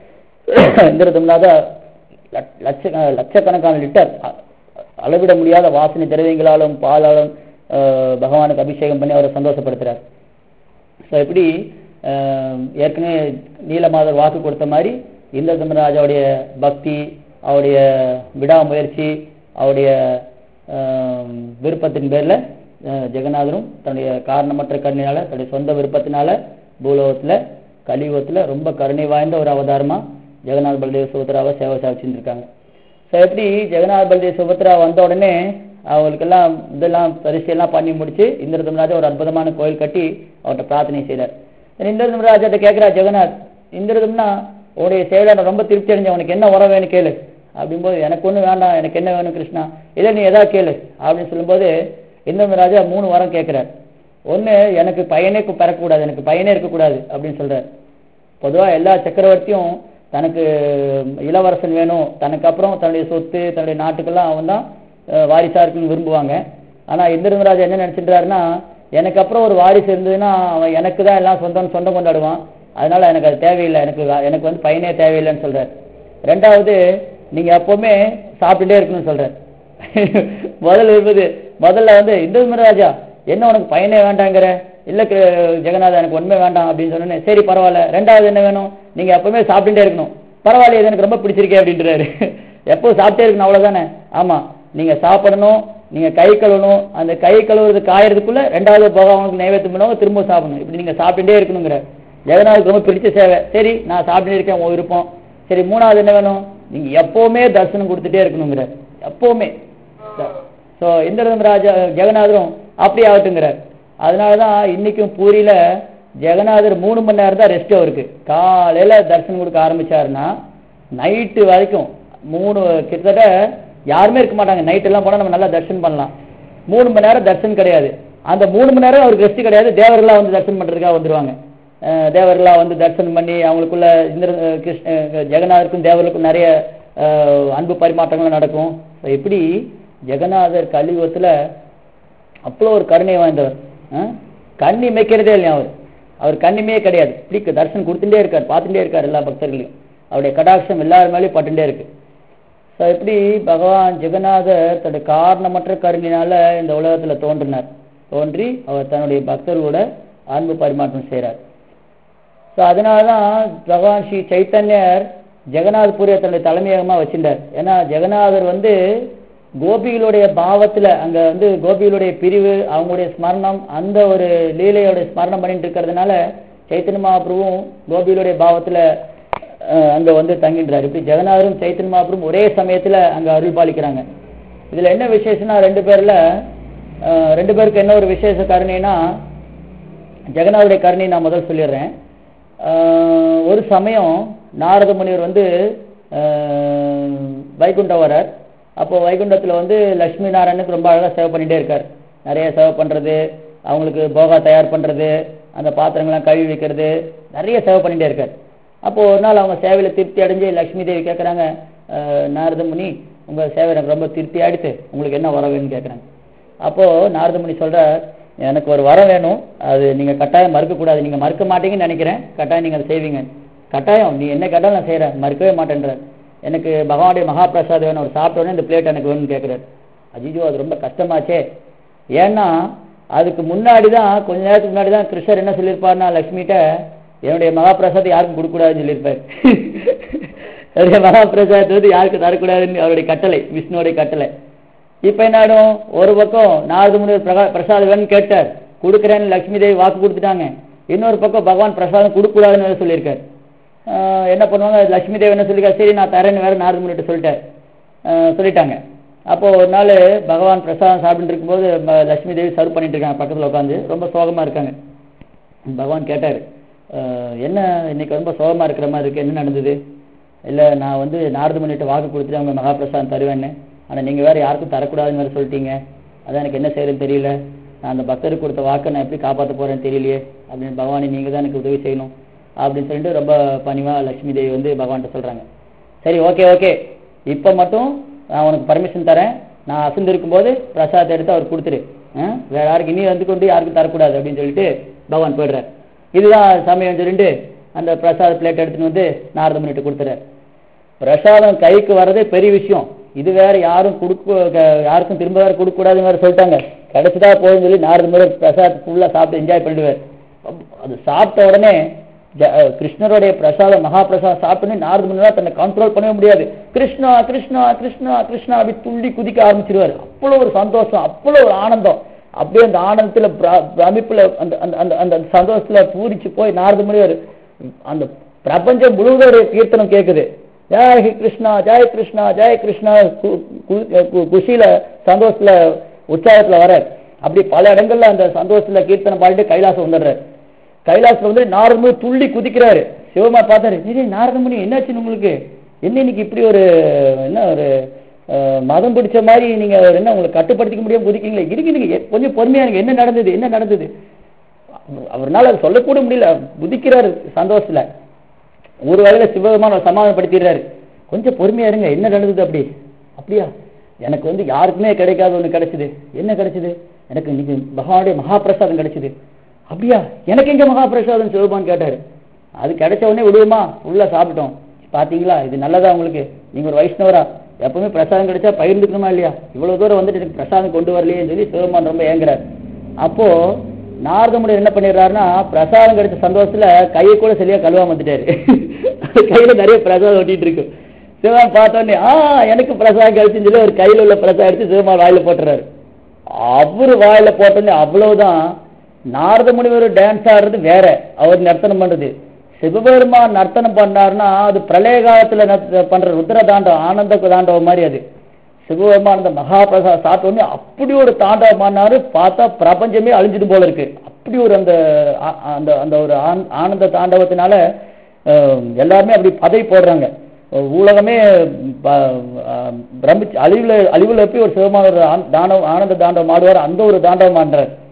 இந்திரதும்னாத லட்ச லட்சக்கணக்கான லிட்டர் அ- அளவிட முடியாத வாசனை திரவியங்களாலும் பாலாலும் அஹ், பகவானுக்கு அபிஷேகம் பண்ணி அவரை சந்தோஷப்படுத்துறார் ஸோ இப்படி அஹ், ஏற்கனவே நீலமாதர் வாக்கு கொடுத்த மாதிரி இந்திர தர்மராஜாவுடைய பக்தி அவருடைய விடாமுயற்சி அவருடைய அஹ், விருப்பத்தின் பேர்ல அஹ், ஜெகநாதரும் தன்னுடைய காரணமற்ற கருணையால தன்னுடைய சொந்த விருப்பத்தினால பூலோகத்துல கலியுகத்துல ரொம்ப கருணை வாய்ந்த ஒரு அவதாரமா ஜெகநாத் பல்தேவ சுபத்ராவை சேவை சாதிச்சுட்டு இருக்காங்க ஸோ எப்படி ஜெகநாத் பல்தேவ சுபத்ரா வந்த உடனே அவங்களுக்கெல்லாம் இதெல்லாம் பரிசையெல்லாம் பண்ணி முடிச்சு இந்திரதமராஜா ஒரு அற்புதமான கோயில் கட்டி அவர்கிட்ட பிரார்த்தனை செய்தார் இந்திரதமராஜாட்ட கேட்கிறா ஜெகநாத் இந்திரதம்னா உன்னுடைய செயலை நான் ரொம்ப திருப்தி அடைஞ்சேன் உனக்கு என்ன உரம் வேணும் கேளு அப்படிங்கும்போது எனக்கு ஒன்றும் வேண்டாம் எனக்கு என்ன வேணும் கிருஷ்ணா இல்லை நீ எதா கேளு அப்படின்னு சொல்லும்போது இந்திரதமராஜா மூணு வரம் கேட்கிறார் ஒண்ணு எனக்கு பையனே கு- பிறக்கக்கூடாது எனக்கு பையனே இருக்கக்கூடாது அப்படின்னு சொல்றாரு பொதுவா எல்லா சக்கரவர்த்தியும் தனக்கு இளவரசன் வேணும் தனக்கு அப்புறம் தன்னுடைய சொத்து தன்னுடைய நாட்டுக்கெல்லாம் அவன் தான் அஹ், வாரிசா இருக்குன்னு விரும்புவாங்க ஆனா இந்திரதராஜா என்ன நினைச்சிட்டாருன்னா எனக்கு அப்புறம் ஒரு வாரிசு இருந்ததுன்னா அவன் எனக்கு தான் எல்லாம் சொந்தம் சொந்தம் கொண்டாடுவான் அதனால எனக்கு அது தேவையில்லை எனக்கு வ- எனக்கு வந்து பையனே தேவையில்லைன்னு சொல்றாரு ரெண்டாவது நீங்க எப்பவுமே சாப்பிட்டுட்டே இருக்கணும்னு சொல்றாரு முதல்ல இருப்பது முதல்ல வந்து இந்திரதராஜா என்ன உனக்கு பையனே வேண்டாங்கிற இல்ல க- ஜெகநாதா எனக்கு ஒண்ணுமே வேண்டாம் அப்படின்னு சொன்னேன் சரி பரவாயில்ல ரெண்டாவது என்ன வேணும் நீங்க எப்பவுமே சாப்பிட்டுட்டே இருக்கணும் பரவாயில்ல இது எனக்கு ரொம்ப பிடிச்சிருக்கே அப்படின்றாரு எப்போ சாப்பிட்டே இருக்கணும் அவ்வளவுதானே ஆமா நீங்க சாப்பிடணும் நீங்க கை கழுவணும் அந்த கை கழுவுறது காயறதுக்குள்ள ரெண்டாவது பகவானுக்கு நைவேத்தியம் பண்ணுவாங்க திரும்ப சாப்பிடணும் இப்படி நீங்க சாப்பிட்டுட்டே இருக்கணுங்கிற ஜெகநாதுக்கு ரொம்ப பிடிச்ச சேவை சரி நான் சாப்பிட்டுட்டே இருக்கேன் உன் விருப்பம் சரி மூணாவது என்ன வேணும் நீங்க எப்பவுமே தரிசனம் கொடுத்துட்டே இருக்கணுங்கிற எப்பவுமே ஸோ இந்திரதம் ராஜா ஜெகநாதரும் அப்படி ஆகட்டுங்கிறார் அதனாலதான் இன்னைக்கும் பூரியில ஜெகநாதர் மூணு மணி நேரம் தான் ரெஸ்ட் அவருக்கு காலையில தரிசனம் கொடுக்க ஆரம்பிச்சாருன்னா நைட்டு வரைக்கும் மூணு கிட்டத்தட்ட யாருமே இருக்க மாட்டாங்க நைட் எல்லாம் போனா நம்ம நல்லா தரிசனம் பண்ணலாம் மூணு மணி நேரம் தரிசனம் கிடையாது அந்த மூணு மணி நேரம் அவருக்கு ரெஸ்ட் கிடையாது தேவர்கள்லாம் வந்து தரிசனம் பண்றதுக்காக வந்துருவாங்க அஹ், தேவர்களாக வந்து தரிசனம் பண்ணி அவங்களுக்குள்ள இந்திர அஹ், கிருஷ்ண அஹ், ஜெகநாதருக்கும் தேவர்களுக்கும் நிறைய அஹ், அன்பு பரிமாற்றங்கள் நடக்கும் ஸோ இப்படி ஜெகநாதர் கலியுகத்துல அவ்வளோ ஒரு கருணை வாய்ந்தவர் அஹ், கண்ணி மேய்க்கிறதே இல்லையா அவர் அவர் கண்ணிமே கிடையாது இப்படி தரிசனம் கொடுத்துட்டே இருக்கார் பார்த்துட்டே இருக்கார் எல்லா பக்தர்களையும் அவருடைய கடாட்சம் எல்லார் மேலேயும் பட்டுட்டே இருக்கு ஸோ எப்படி பகவான் ஜெகநாதர் தன்னுடைய காரணமற்ற கருணினால இந்த உலகத்துல தோன்றினார் தோன்றி அவர் தன்னுடைய பக்தர்களோட அன்பு பரிமாற்றம் செய்கிறார் ஸோ அதனால தான் பகவான் ஸ்ரீ சைத்தன்யர் ஜெகநாதபுரியை தன்னுடைய தலைமையகமாக வச்சிருந்தார் ஏன்னா ஜெகநாதர் வந்து கோபிகளுடைய பாவத்துல அங்க வந்து கோபிகளுடைய பிரிவு அவங்களுடைய ஸ்மரணம் அந்த ஒரு லீலையோட ஸ்மரணம் பண்ணிட்டு இருக்கிறதுனால சைத்தன்ய மகாபிரபுவும் கோபிகளுடைய பாவத்துல அஹ், அங்க வந்து தங்கின்றார் இப்படி ஜெகநாதரும் சைத்தன்ய மகாபிரபுவும் ஒரே சமயத்துல அங்க அருள் பாலிக்கிறாங்க இதுல என்ன விசேஷம்னா ரெண்டு பேர்ல அஹ், ரெண்டு பேருக்கு என்ன ஒரு விசேஷ கருணைனா ஜெகநாதருடைய கருணை நான் முதல் சொல்லிடுறேன் ஆஹ் ஒரு சமயம் நாரத முனிவர் வந்து ஆஹ் வைகுண்டம் வரார் அப்போ வைகுண்டத்துல வந்து லட்சுமி நாராயணுக்கு ரொம்ப அழகா சேவை பண்ணிட்டே இருக்கார் நிறைய சேவை பண்றது அவங்களுக்கு போகா தயார் பண்றது அந்த பாத்திரங்கள்லாம் கழுவி வைக்கிறது நிறைய சேவை பண்ணிட்டே இருக்கார் அப்போ ஒரு நாள் அவங்க சேவையில திருப்தி அடைஞ்சு லட்சுமி தேவி கேட்கறாங்க ஆஹ் நாரத முனி உங்க சேவை எனக்கு ரொம்ப திருப்தி ஆயிடுத்து உங்களுக்கு என்ன வர வேணும்னு கேட்கறாங்க அப்போ நாரதமுனி சொல்றார் எனக்கு ஒரு வரம் வேணும் அது நீங்க கட்டாயம் மறுக்க கூடாது நீங்க மறுக்க மாட்டீங்கன்னு நினைக்கிறேன் கட்டாயம் நீங்க அதை செய்வீங்க கட்டாயம் நீ என்ன கேட்டாலும் நான் செய்யறேன் மறுக்கவே மாட்டேன்றார் எனக்கு பகவானுடைய மகாபிரசாதம் வேணும் அவர் சாப்பிட்ட உடனே இந்த பிளேட் எனக்கு வேணும்னு கேட்கிறார் அஜிஜோ அது ரொம்ப கஷ்டமாச்சே ஏன்னா அதுக்கு முன்னாடி தான் கொஞ்ச நேரத்துக்கு முன்னாடி தான் கிருஷ்ணர் என்ன சொல்லியிருப்பாருன்னா லக்ஷ்மிகிட்ட என்னுடைய மகாபிரசாதம் யாருக்கும் கொடுக்கக்கூடாதுன்னு சொல்லியிருப்பார் என்னுடைய மகாபிரசாதத்தை வந்து யாருக்கும் தரக்கூடாதுன்னு அவருடைய கட்டளை விஷ்ணுவோடைய கட்டளை இப்ப என்னாடும் ஒரு பக்கம் நாரத முனிவர் பிரகா பிரசாதம் வேணும்னு கேட்டார் கொடுக்குறேன்னு லட்சுமி தேவி வாக்கு கொடுத்துட்டாங்க இன்னொரு பக்கம் பகவான் பிரசாதம் கொடுக்கக்கூடாதுன்னு வேற சொல்லியிருக்காரு ஆஹ் என்ன பண்ணுவாங்க லட்சுமி தேவி என்ன சொல்லியிருக்காரு சரி நான் தரேன்னு வேற நாரத முனிட்டு சொல்லிட்டார் ஆஹ் சொல்லிட்டாங்க அப்போ ஒரு நாள் பகவான் பிரசாதம் சாப்பிட்டு இருக்கும்போது ம- லட்சுமி தேவி சர்வ் பண்ணிட்டு இருக்காங்க பக்கத்துல உட்காந்து ரொம்ப சோகமா இருக்காங்க பகவான் கேட்டார் என்ன இன்னைக்கு ரொம்ப சோகமா இருக்கிற மாதிரி இருக்கு என்ன நடந்தது இல்ல நான் வந்து நாரத முனிட்டு வாக்கு கொடுத்துட்டு அவங்க மகாபிரசாதம் தருவேன்னு ஆனா நீங்க வேற யாருக்கும் தரக்கூடாதுன்னு வேற சொல்லிட்டீங்க அதான் எனக்கு என்ன செய்யறதுன்னு தெரியல நான் அந்த பக்தருக்கு கொடுத்த வாக்கை நான் எப்படி காப்பாத்த போறேன்னு தெரியலையே அப்படின்னு பகவானே நீங்க தான் எனக்கு உதவி செய்யணும் அப்படின்னு சொல்லிட்டு ரொம்ப பணிவா லட்சுமி தேவி வந்து பகவான்கிட்ட சொல்றாங்க சரி ஓகே ஓகே இப்ப மட்டும் நான் உனக்கு பர்மிஷன் தரேன் நான் அசந்து இருக்கும்போது பிரசாதத்தை எடுத்து அவர் கொடுத்துரு ஆ? வேற யாருக்கு இனி வந்து கொண்டு யாருக்கும் தரக்கூடாது அப்படின்னு சொல்லிட்டு பகவான் போயிடுறார் இதுதான் சமயம் சொல்லிட்டு அந்த பிரசாத பிளேட் எடுத்துன்னு வந்து நாரத முனிட்டு கொடுத்துறாரு பிரசாதம் கைக்கு வர்றதே பெரிய விஷயம் இது வேற யாரும் கொடுக்க க- யாருக்கும் திரும்ப வேற கொடுக்க கூடாதுன்னு வேற சொல்லிட்டாங்க கிடைச்சதா போதுன்னு சொல்லி நாரத முறை பிரசாதம் ஃபுல்லா சாப்பிட்டு என்ஜாய் பண்ணிடுவார் அது சாப்பிட்ட உடனே ஜ- அஹ் கிருஷ்ணருடைய பிரசாதம் மகா பிரசாதம் சாப்பிட்டு நாரத முனிவரா தன்னை கண்ட்ரோல் பண்ணவே முடியாது கிருஷ்ணா கிருஷ்ணா கிருஷ்ணா கிருஷ்ணா அப்படி துள்ளி குதிக்க ஆரம்பிச்சிருவாரு அவ்வளவு ஒரு சந்தோஷம் அவ்வளவு ஒரு ஆனந்தம் அப்படியே அந்த ஆனந்தத்துல பிர- பிரமிப்புல அந்த அந்த அந்த அந்த சந்தோஷத்துல பூரிச்சு போய் நாரத முனிவர் அந்த பிரபஞ்சம் முழுவதோடைய கீர்த்தனம் கேக்குது ஜெய் ஹி கிருஷ்ணா ஜெய் கிருஷ்ணா ஜெய் கிருஷ்ணா கு- கு- கு- குஷியில சந்தோஷத்துல உற்சாகத்துல வர அப்படி பல இடங்கள்ல அந்த சந்தோஷத்துல கீர்த்தனம் பாடிட்டு கைலாசம் வந்துடுறாரு கைலாசத்துல வந்து நாரதமுனி துள்ளி குதிக்கிறாரு சிவமா பார்த்தாரு "ஏய், நாரதமுனி என்னாச்சு உங்களுக்கு என்ன இன்னைக்கு இப்படி ஒரு என்ன ஒரு அஹ், மதம் பிடிச்ச மாதிரி நீங்க என்ன உங்களை கட்டுப்படுத்திக்க முடியாம குதிக்கீங்களே இருக்கு நீங்க கொஞ்சம் பொறுமையா இருங்க என்ன நடந்தது என்ன நடந்தது அவர்னால அது சொல்லக்கூட முடியல குதிக்கிறாரு சந்தோஷத்துல ஒரு வகையில சிவபெருமான சமாதானப்படுத்திடுறாரு கொஞ்சம் பொறுமையா இருங்க என்ன நடந்தது அப்படி அப்படியா எனக்கு வந்து யாருக்குமே கிடைக்காத ஒண்ணு கிடைச்சது என்ன கிடைச்சது எனக்கு இன்னைக்கு பகவானுடைய மகாபிரசாதம் கிடைச்சது அப்படியா எனக்கு எங்க மகாபிரசாதம் சிவபெருமான் கேட்டாரு அது கிடைச்ச உடனே விடுவோமா உள்ள சாப்பிட்டோம் பாத்தீங்களா இது நல்லதா உங்களுக்கு நீங்க ஒரு வைஷ்ணவரா எப்பவுமே பிரசாதம் கிடைச்சா பகிர்ந்துக்கணுமா இல்லையா இவ்வளவு தூரம் வந்துட்டு எனக்கு பிரசாதம் கொண்டு வரலையேன்னு சொல்லி சிவபெருமான் ரொம்ப ஏங்குறாரு அப்போ நாரதமுடியர் என்ன பண்ணிடுறாருன்னா பிரசாதம் கிடைச்ச சந்தோஷத்துல கையை கூட சரியா கழுவாம வந்துட்டாரு கையில நிறைய பிரசாதம் ஒட்டிட்டு இருக்கு சிவன் பார்த்தோன்னே ஆ எனக்கு பிரசாதம் கிடைச்சுன்னு சொல்லி ஒரு கையில உள்ள பிரசாதம் எடுத்து சிவமா வாயில போட்டுறாரு அவரு வாயில போட்டோன்னே அவ்வளவுதான் நாரத முனிவர் டான்ஸ் ஆடுறது வேற அவர் நர்த்தனம் பண்றது சிவபெருமான் நர்த்தனம் பண்ணாருன்னா அது பிரளய காலத்துல நர்த்த- பண்ற ருத்ர தாண்டவம் ஆனந்த தாண்டவம் மாதிரி அது சிவபெருமான் அந்த மகாபிரசாதம் சாப்பிட்ட உடனே அப்படி ஒரு தாண்டவம் பண்ணாரு பார்த்தா பிரபஞ்சமே அழிஞ்சிட்டு போல இருக்கு அப்படி ஒரு அந்த ஆ- அந்த அந்த ஒரு ஆன்- ஆனந்த தாண்டவத்தினால அஹ், எல்லாருமே அப்படி பதவி போடுறாங்க உலகமே ப- அஹ், பிரமிச்சு அழிவுல அழிவுல போய் ஒரு சிவமான ஒரு ஆன்- தாண்டவம் ஆனந்த தாண்டவம் ஆடுவார் அந்த ஒரு தாண்டவம் ஆடுறார்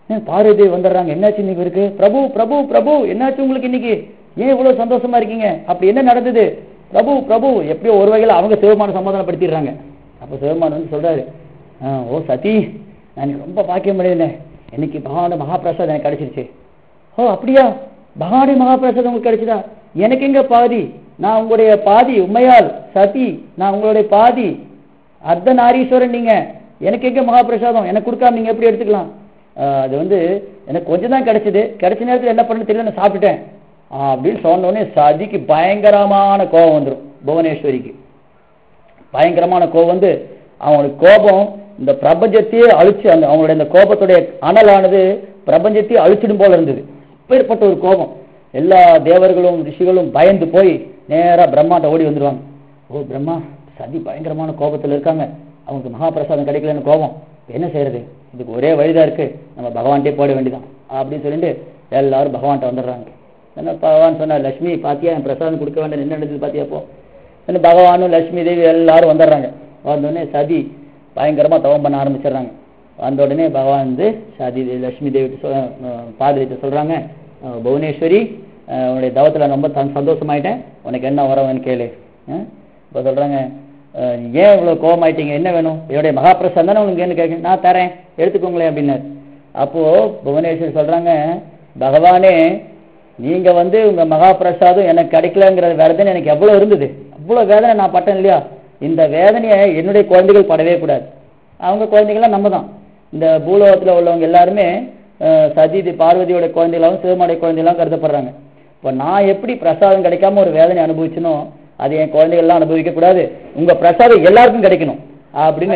ஏன் பார்வதி வந்துடுறாங்க என்னாச்சு இன்னைக்கு இருக்கு பிரபு பிரபு பிரபு என்னாச்சு உங்களுக்கு இன்னைக்கு ஏன் இவ்வளவு சந்தோஷமா இருக்கீங்க அப்படி என்ன நடந்தது பிரபு பிரபு எப்படியோ ஒரு வகையில் அவங்க சிவமான சமாதானப்படுத்திடுறாங்க அப்போ சிவமான் வந்து சொல்றாரு "ஆ, ஓ சதி நான் இன்னைக்கு ரொம்ப பாக்கியம் பண்ணியிருந்தேன் இன்னைக்கு பகவான மகாபிரசாதம் எனக்கு கிடைச்சிருச்சு ஓ அப்படியா பகவானி மகாபிரசாதம் உங்களுக்கு கிடைச்சதா எனக்கு எங்க பாதி நான் உங்களுடைய பாதி உண்மையால் சதி நான் உங்களுடைய பாதி அர்த்த நாரீஸ்வரன் நீங்க எனக்கு எங்க மகாபிரசாதம் எனக்கு கொடுக்காம நீங்க எப்படி எடுத்துக்கலாம் ஆஹ் அது வந்து எனக்கு கொஞ்சம் தான் கிடைச்சது கிடைச்ச நேரத்தில் என்ன பண்ண தெரியல நான் சாப்பிட்டுட்டேன் ஆஹ் அப்படின்னு சொன்ன உடனே சதிக்கு பயங்கரமான கோபம் வந்துடும் புவனேஸ்வரிக்கு பயங்கரமான கோபம் வந்து அவங்களுக்கு கோபம் இந்த பிரபஞ்சத்தையே அழிச்சு அந்த அவங்களுடைய இந்த கோபத்துடைய அனலானது பிரபஞ்சத்தையே அழிச்சிடும் போல இருந்தது இப்பேற்பட்ட ஒரு கோபம் எல்லா தேவர்களும் ரிஷிகளும் பயந்து போய் நேரா பிரம்மாட்ட ஓடி வந்துருவாங்க ஓ பிரம்மா சதி பயங்கரமான கோபத்துல இருக்காங்க அவங்களுக்கு மகாபிரசாதம் கிடைக்கலன்னு கோபம் இப்ப என்ன செய்யறது இதுக்கு ஒரே வழிதான் இருக்கு நம்ம பகவான்கிட்டே போட வேண்டியதான் அப்படின்னு சொல்லிட்டு எல்லாரும் பகவான்கிட்ட வந்துடுறாங்க என்ன பகவான் சொன்னார் லட்சுமி பாத்தியா என் பிரசாதம் கொடுக்க வேண்டாம் என்ன நடந்தது பாத்தியா அப்போ என்ன பகவானும் லட்சுமி தேவி எல்லாரும் வந்துடுறாங்க வந்தோடனே சதி பயங்கரமா தவம் பண்ண ஆரம்பிச்சிடுறாங்க வந்த உடனே பகவான் வந்து சதி தேவி லட்சுமி தேவி பார்வதிட்ட சொல்றாங்க அஹ் புவனேஸ்வரி அஹ் உன்னுடைய தவத்துல நான் ரொம்ப தன் சந்தோஷமாயிட்டேன் உனக்கு என்ன வரவன்னு கேளு அஹ் இப்ப சொல்றாங்க அஹ் ஏன் இவ்வளவு கோவமாயிட்டீங்க என்ன வேணும் என்னுடைய மகாபிரசாதம் தானே உங்களுக்கு என்ன கேட்க நான் தரேன் எடுத்துக்கோங்களேன் அப்படின்னாரு அப்போ புவனேஸ்வரி சொல்றாங்க பகவானே நீங்க வந்து உங்க மகாபிரசாதம் எனக்கு கிடைக்கலங்கிற வேதனை எனக்கு எவ்வளவு இருந்தது அவ்வளவு வேதனை நான் பட்டேன் இல்லையா இந்த வேதனையை என்னுடைய குழந்தைகள் படவே கூடாது அவங்க குழந்தைகள்லாம் நம்ம தான் இந்த பூலோகத்துல உள்ளவங்க எல்லாருமே அஹ், சதி தி- பார்வதியோட குழந்தைகளாகவும் சிவனுடைய குழந்தைகளாம் கருதப்படுறாங்க இப்போ நான் எப்படி பிரசாதம் கிடைக்காம ஒரு வேதனை அனுபவிச்சனோ அது என் குழந்தைகள்லாம் அனுபவிக்க கூடாது உங்க பிரசாதம் எல்லாருக்கும் கிடைக்கணும் அப்படின்னு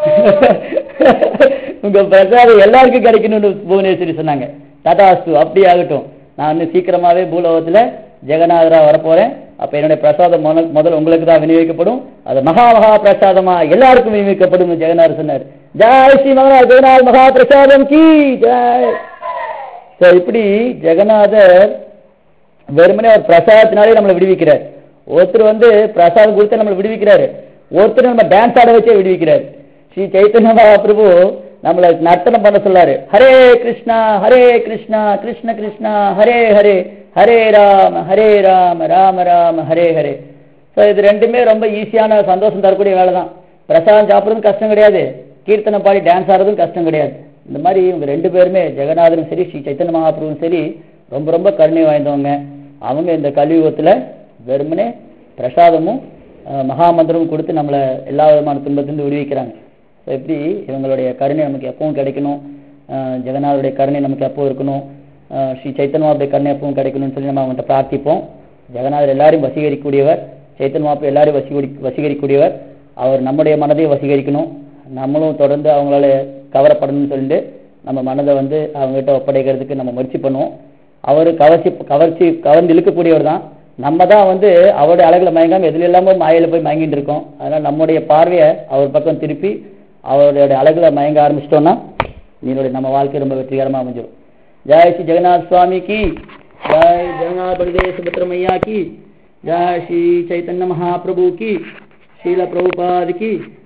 உங்க பிரசாதம் எல்லாருக்கும் கிடைக்கணும்னு புவனேஸ்வரி சொன்னாங்க ததாஸ்து அப்படி ஆகட்டும் நான் இன்னும் சீக்கிரமாவே பூலோகத்துல ஜெகநாதரா வரப்போறேன் அப்ப என்னுடைய பிரசாதம் முதல் முதல்ல உங்களுக்கு தான் விநியோகிக்கப்படும் அது மகா மகா பிரசாதமா எல்லாருக்கும் விநியோகிக்கப்படும் ஜெகநாதர் சொன்னார் ஜெய் ஸ்ரீ மகா ஜெகநாத் மகா பிரசாதம் கி ஜெய் So, இப்படி ஜெகநாதர் வெறுமனே ஒரு பிரசாதத்தினாலே நம்மளை விடுவிக்கிறார் ஒருத்தர் வந்து பிரசாதம் கொடுத்து நம்மளை விடுவிக்கிறாரு ஒருத்தர் நம்ம டான்ஸ் ஆட வச்சே விடுவிக்கிறார் ஸ்ரீ சைத்தன்ய மகாபிரபு நம்மளை நர்த்தனம் பண்ண சொல்லாரு ஹரே கிருஷ்ணா ஹரே கிருஷ்ணா கிருஷ்ண கிருஷ்ணா ஹரே ஹரே ஹரே ராம ஹரே ராம ராம ராம ஹரே ஹரே ஸோ இது ரெண்டுமே ரொம்ப ஈஸியான சந்தோஷம் தரக்கூடிய வேலை தான் பிரசாதம் சாப்பிட்றதும் கஷ்டம் கிடையாது கீர்த்தனை பாடி டான்ஸ் ஆடுறதும் கஷ்டம் கிடையாது இந்த மாதிரி இவங்க ரெண்டு பேருமே ஜெகநாதரும் சரி ஸ்ரீ சைத்தன்ய மகாபிரபுவும் சரி ரொம்ப ரொம்ப கருணை வாய்ந்தவங்க அவங்க இந்த கலியுகத்துல வெறுமனே பிரசாதமும் அஹ், மகாமந்திரமும் கொடுத்து நம்மளை எல்லா விதமான துன்பத்திலிருந்து விடுவிக்கிறாங்க ஸோ எப்படி இவங்களுடைய கருணை நமக்கு எப்பவும் கிடைக்கணும் அஹ், ஜெகநாதருடைய கருணை நமக்கு எப்பவும் இருக்கணும் அஹ், ஸ்ரீ சைத்தன்யாவுடைய கருணை எப்பவும் கிடைக்கணும்னு சொல்லி நம்ம அவங்கள்ட்ட பிரார்த்திப்போம் ஜெகநாதர் எல்லாரையும் வசீகரிக்கக்கூடியவர் சைத்தன் மாப்பு எல்லாரையும் வசீகரி வசீகரிக்கக்கூடியவர் அவர் நம்முடைய மனதையும் வசீகரிக்கணும் நம்மளும் தொடர்ந்து அவங்களால கவரப்படணும்னு சொல்லிட்டு நம்ம மனதை வந்து அவங்ககிட்ட ஒப்படைக்கிறதுக்கு நம்ம முயற்சி பண்ணுவோம் அவர் கவர்ச்சி கவர்ச்சி கவர்ந்து இழுக்கக்கூடியவர் தான் நம்ம தான் வந்து அவருடைய அழகுல மயங்காம எதுல இல்லாம மாயில போய் மயங்கிட்டு இருக்கோம் அதனால நம்முடைய பார்வையை அவர் பக்கம் திருப்பி அவருடைய அழகுல மயங்க ஆரம்பிச்சிட்டோம்னா நீங்களுடைய நம்ம வாழ்க்கை ரொம்ப வெற்றிகரமா அமைஞ்சிடும் ஜெய் ஸ்ரீ ஜெகநாத் சுவாமி கி ஜெய் ஜெகநாத் பண்டிதே சுபத்ரமையா की जय श्री चैतन्य महाप्रभु की शीला प्रभुपाद की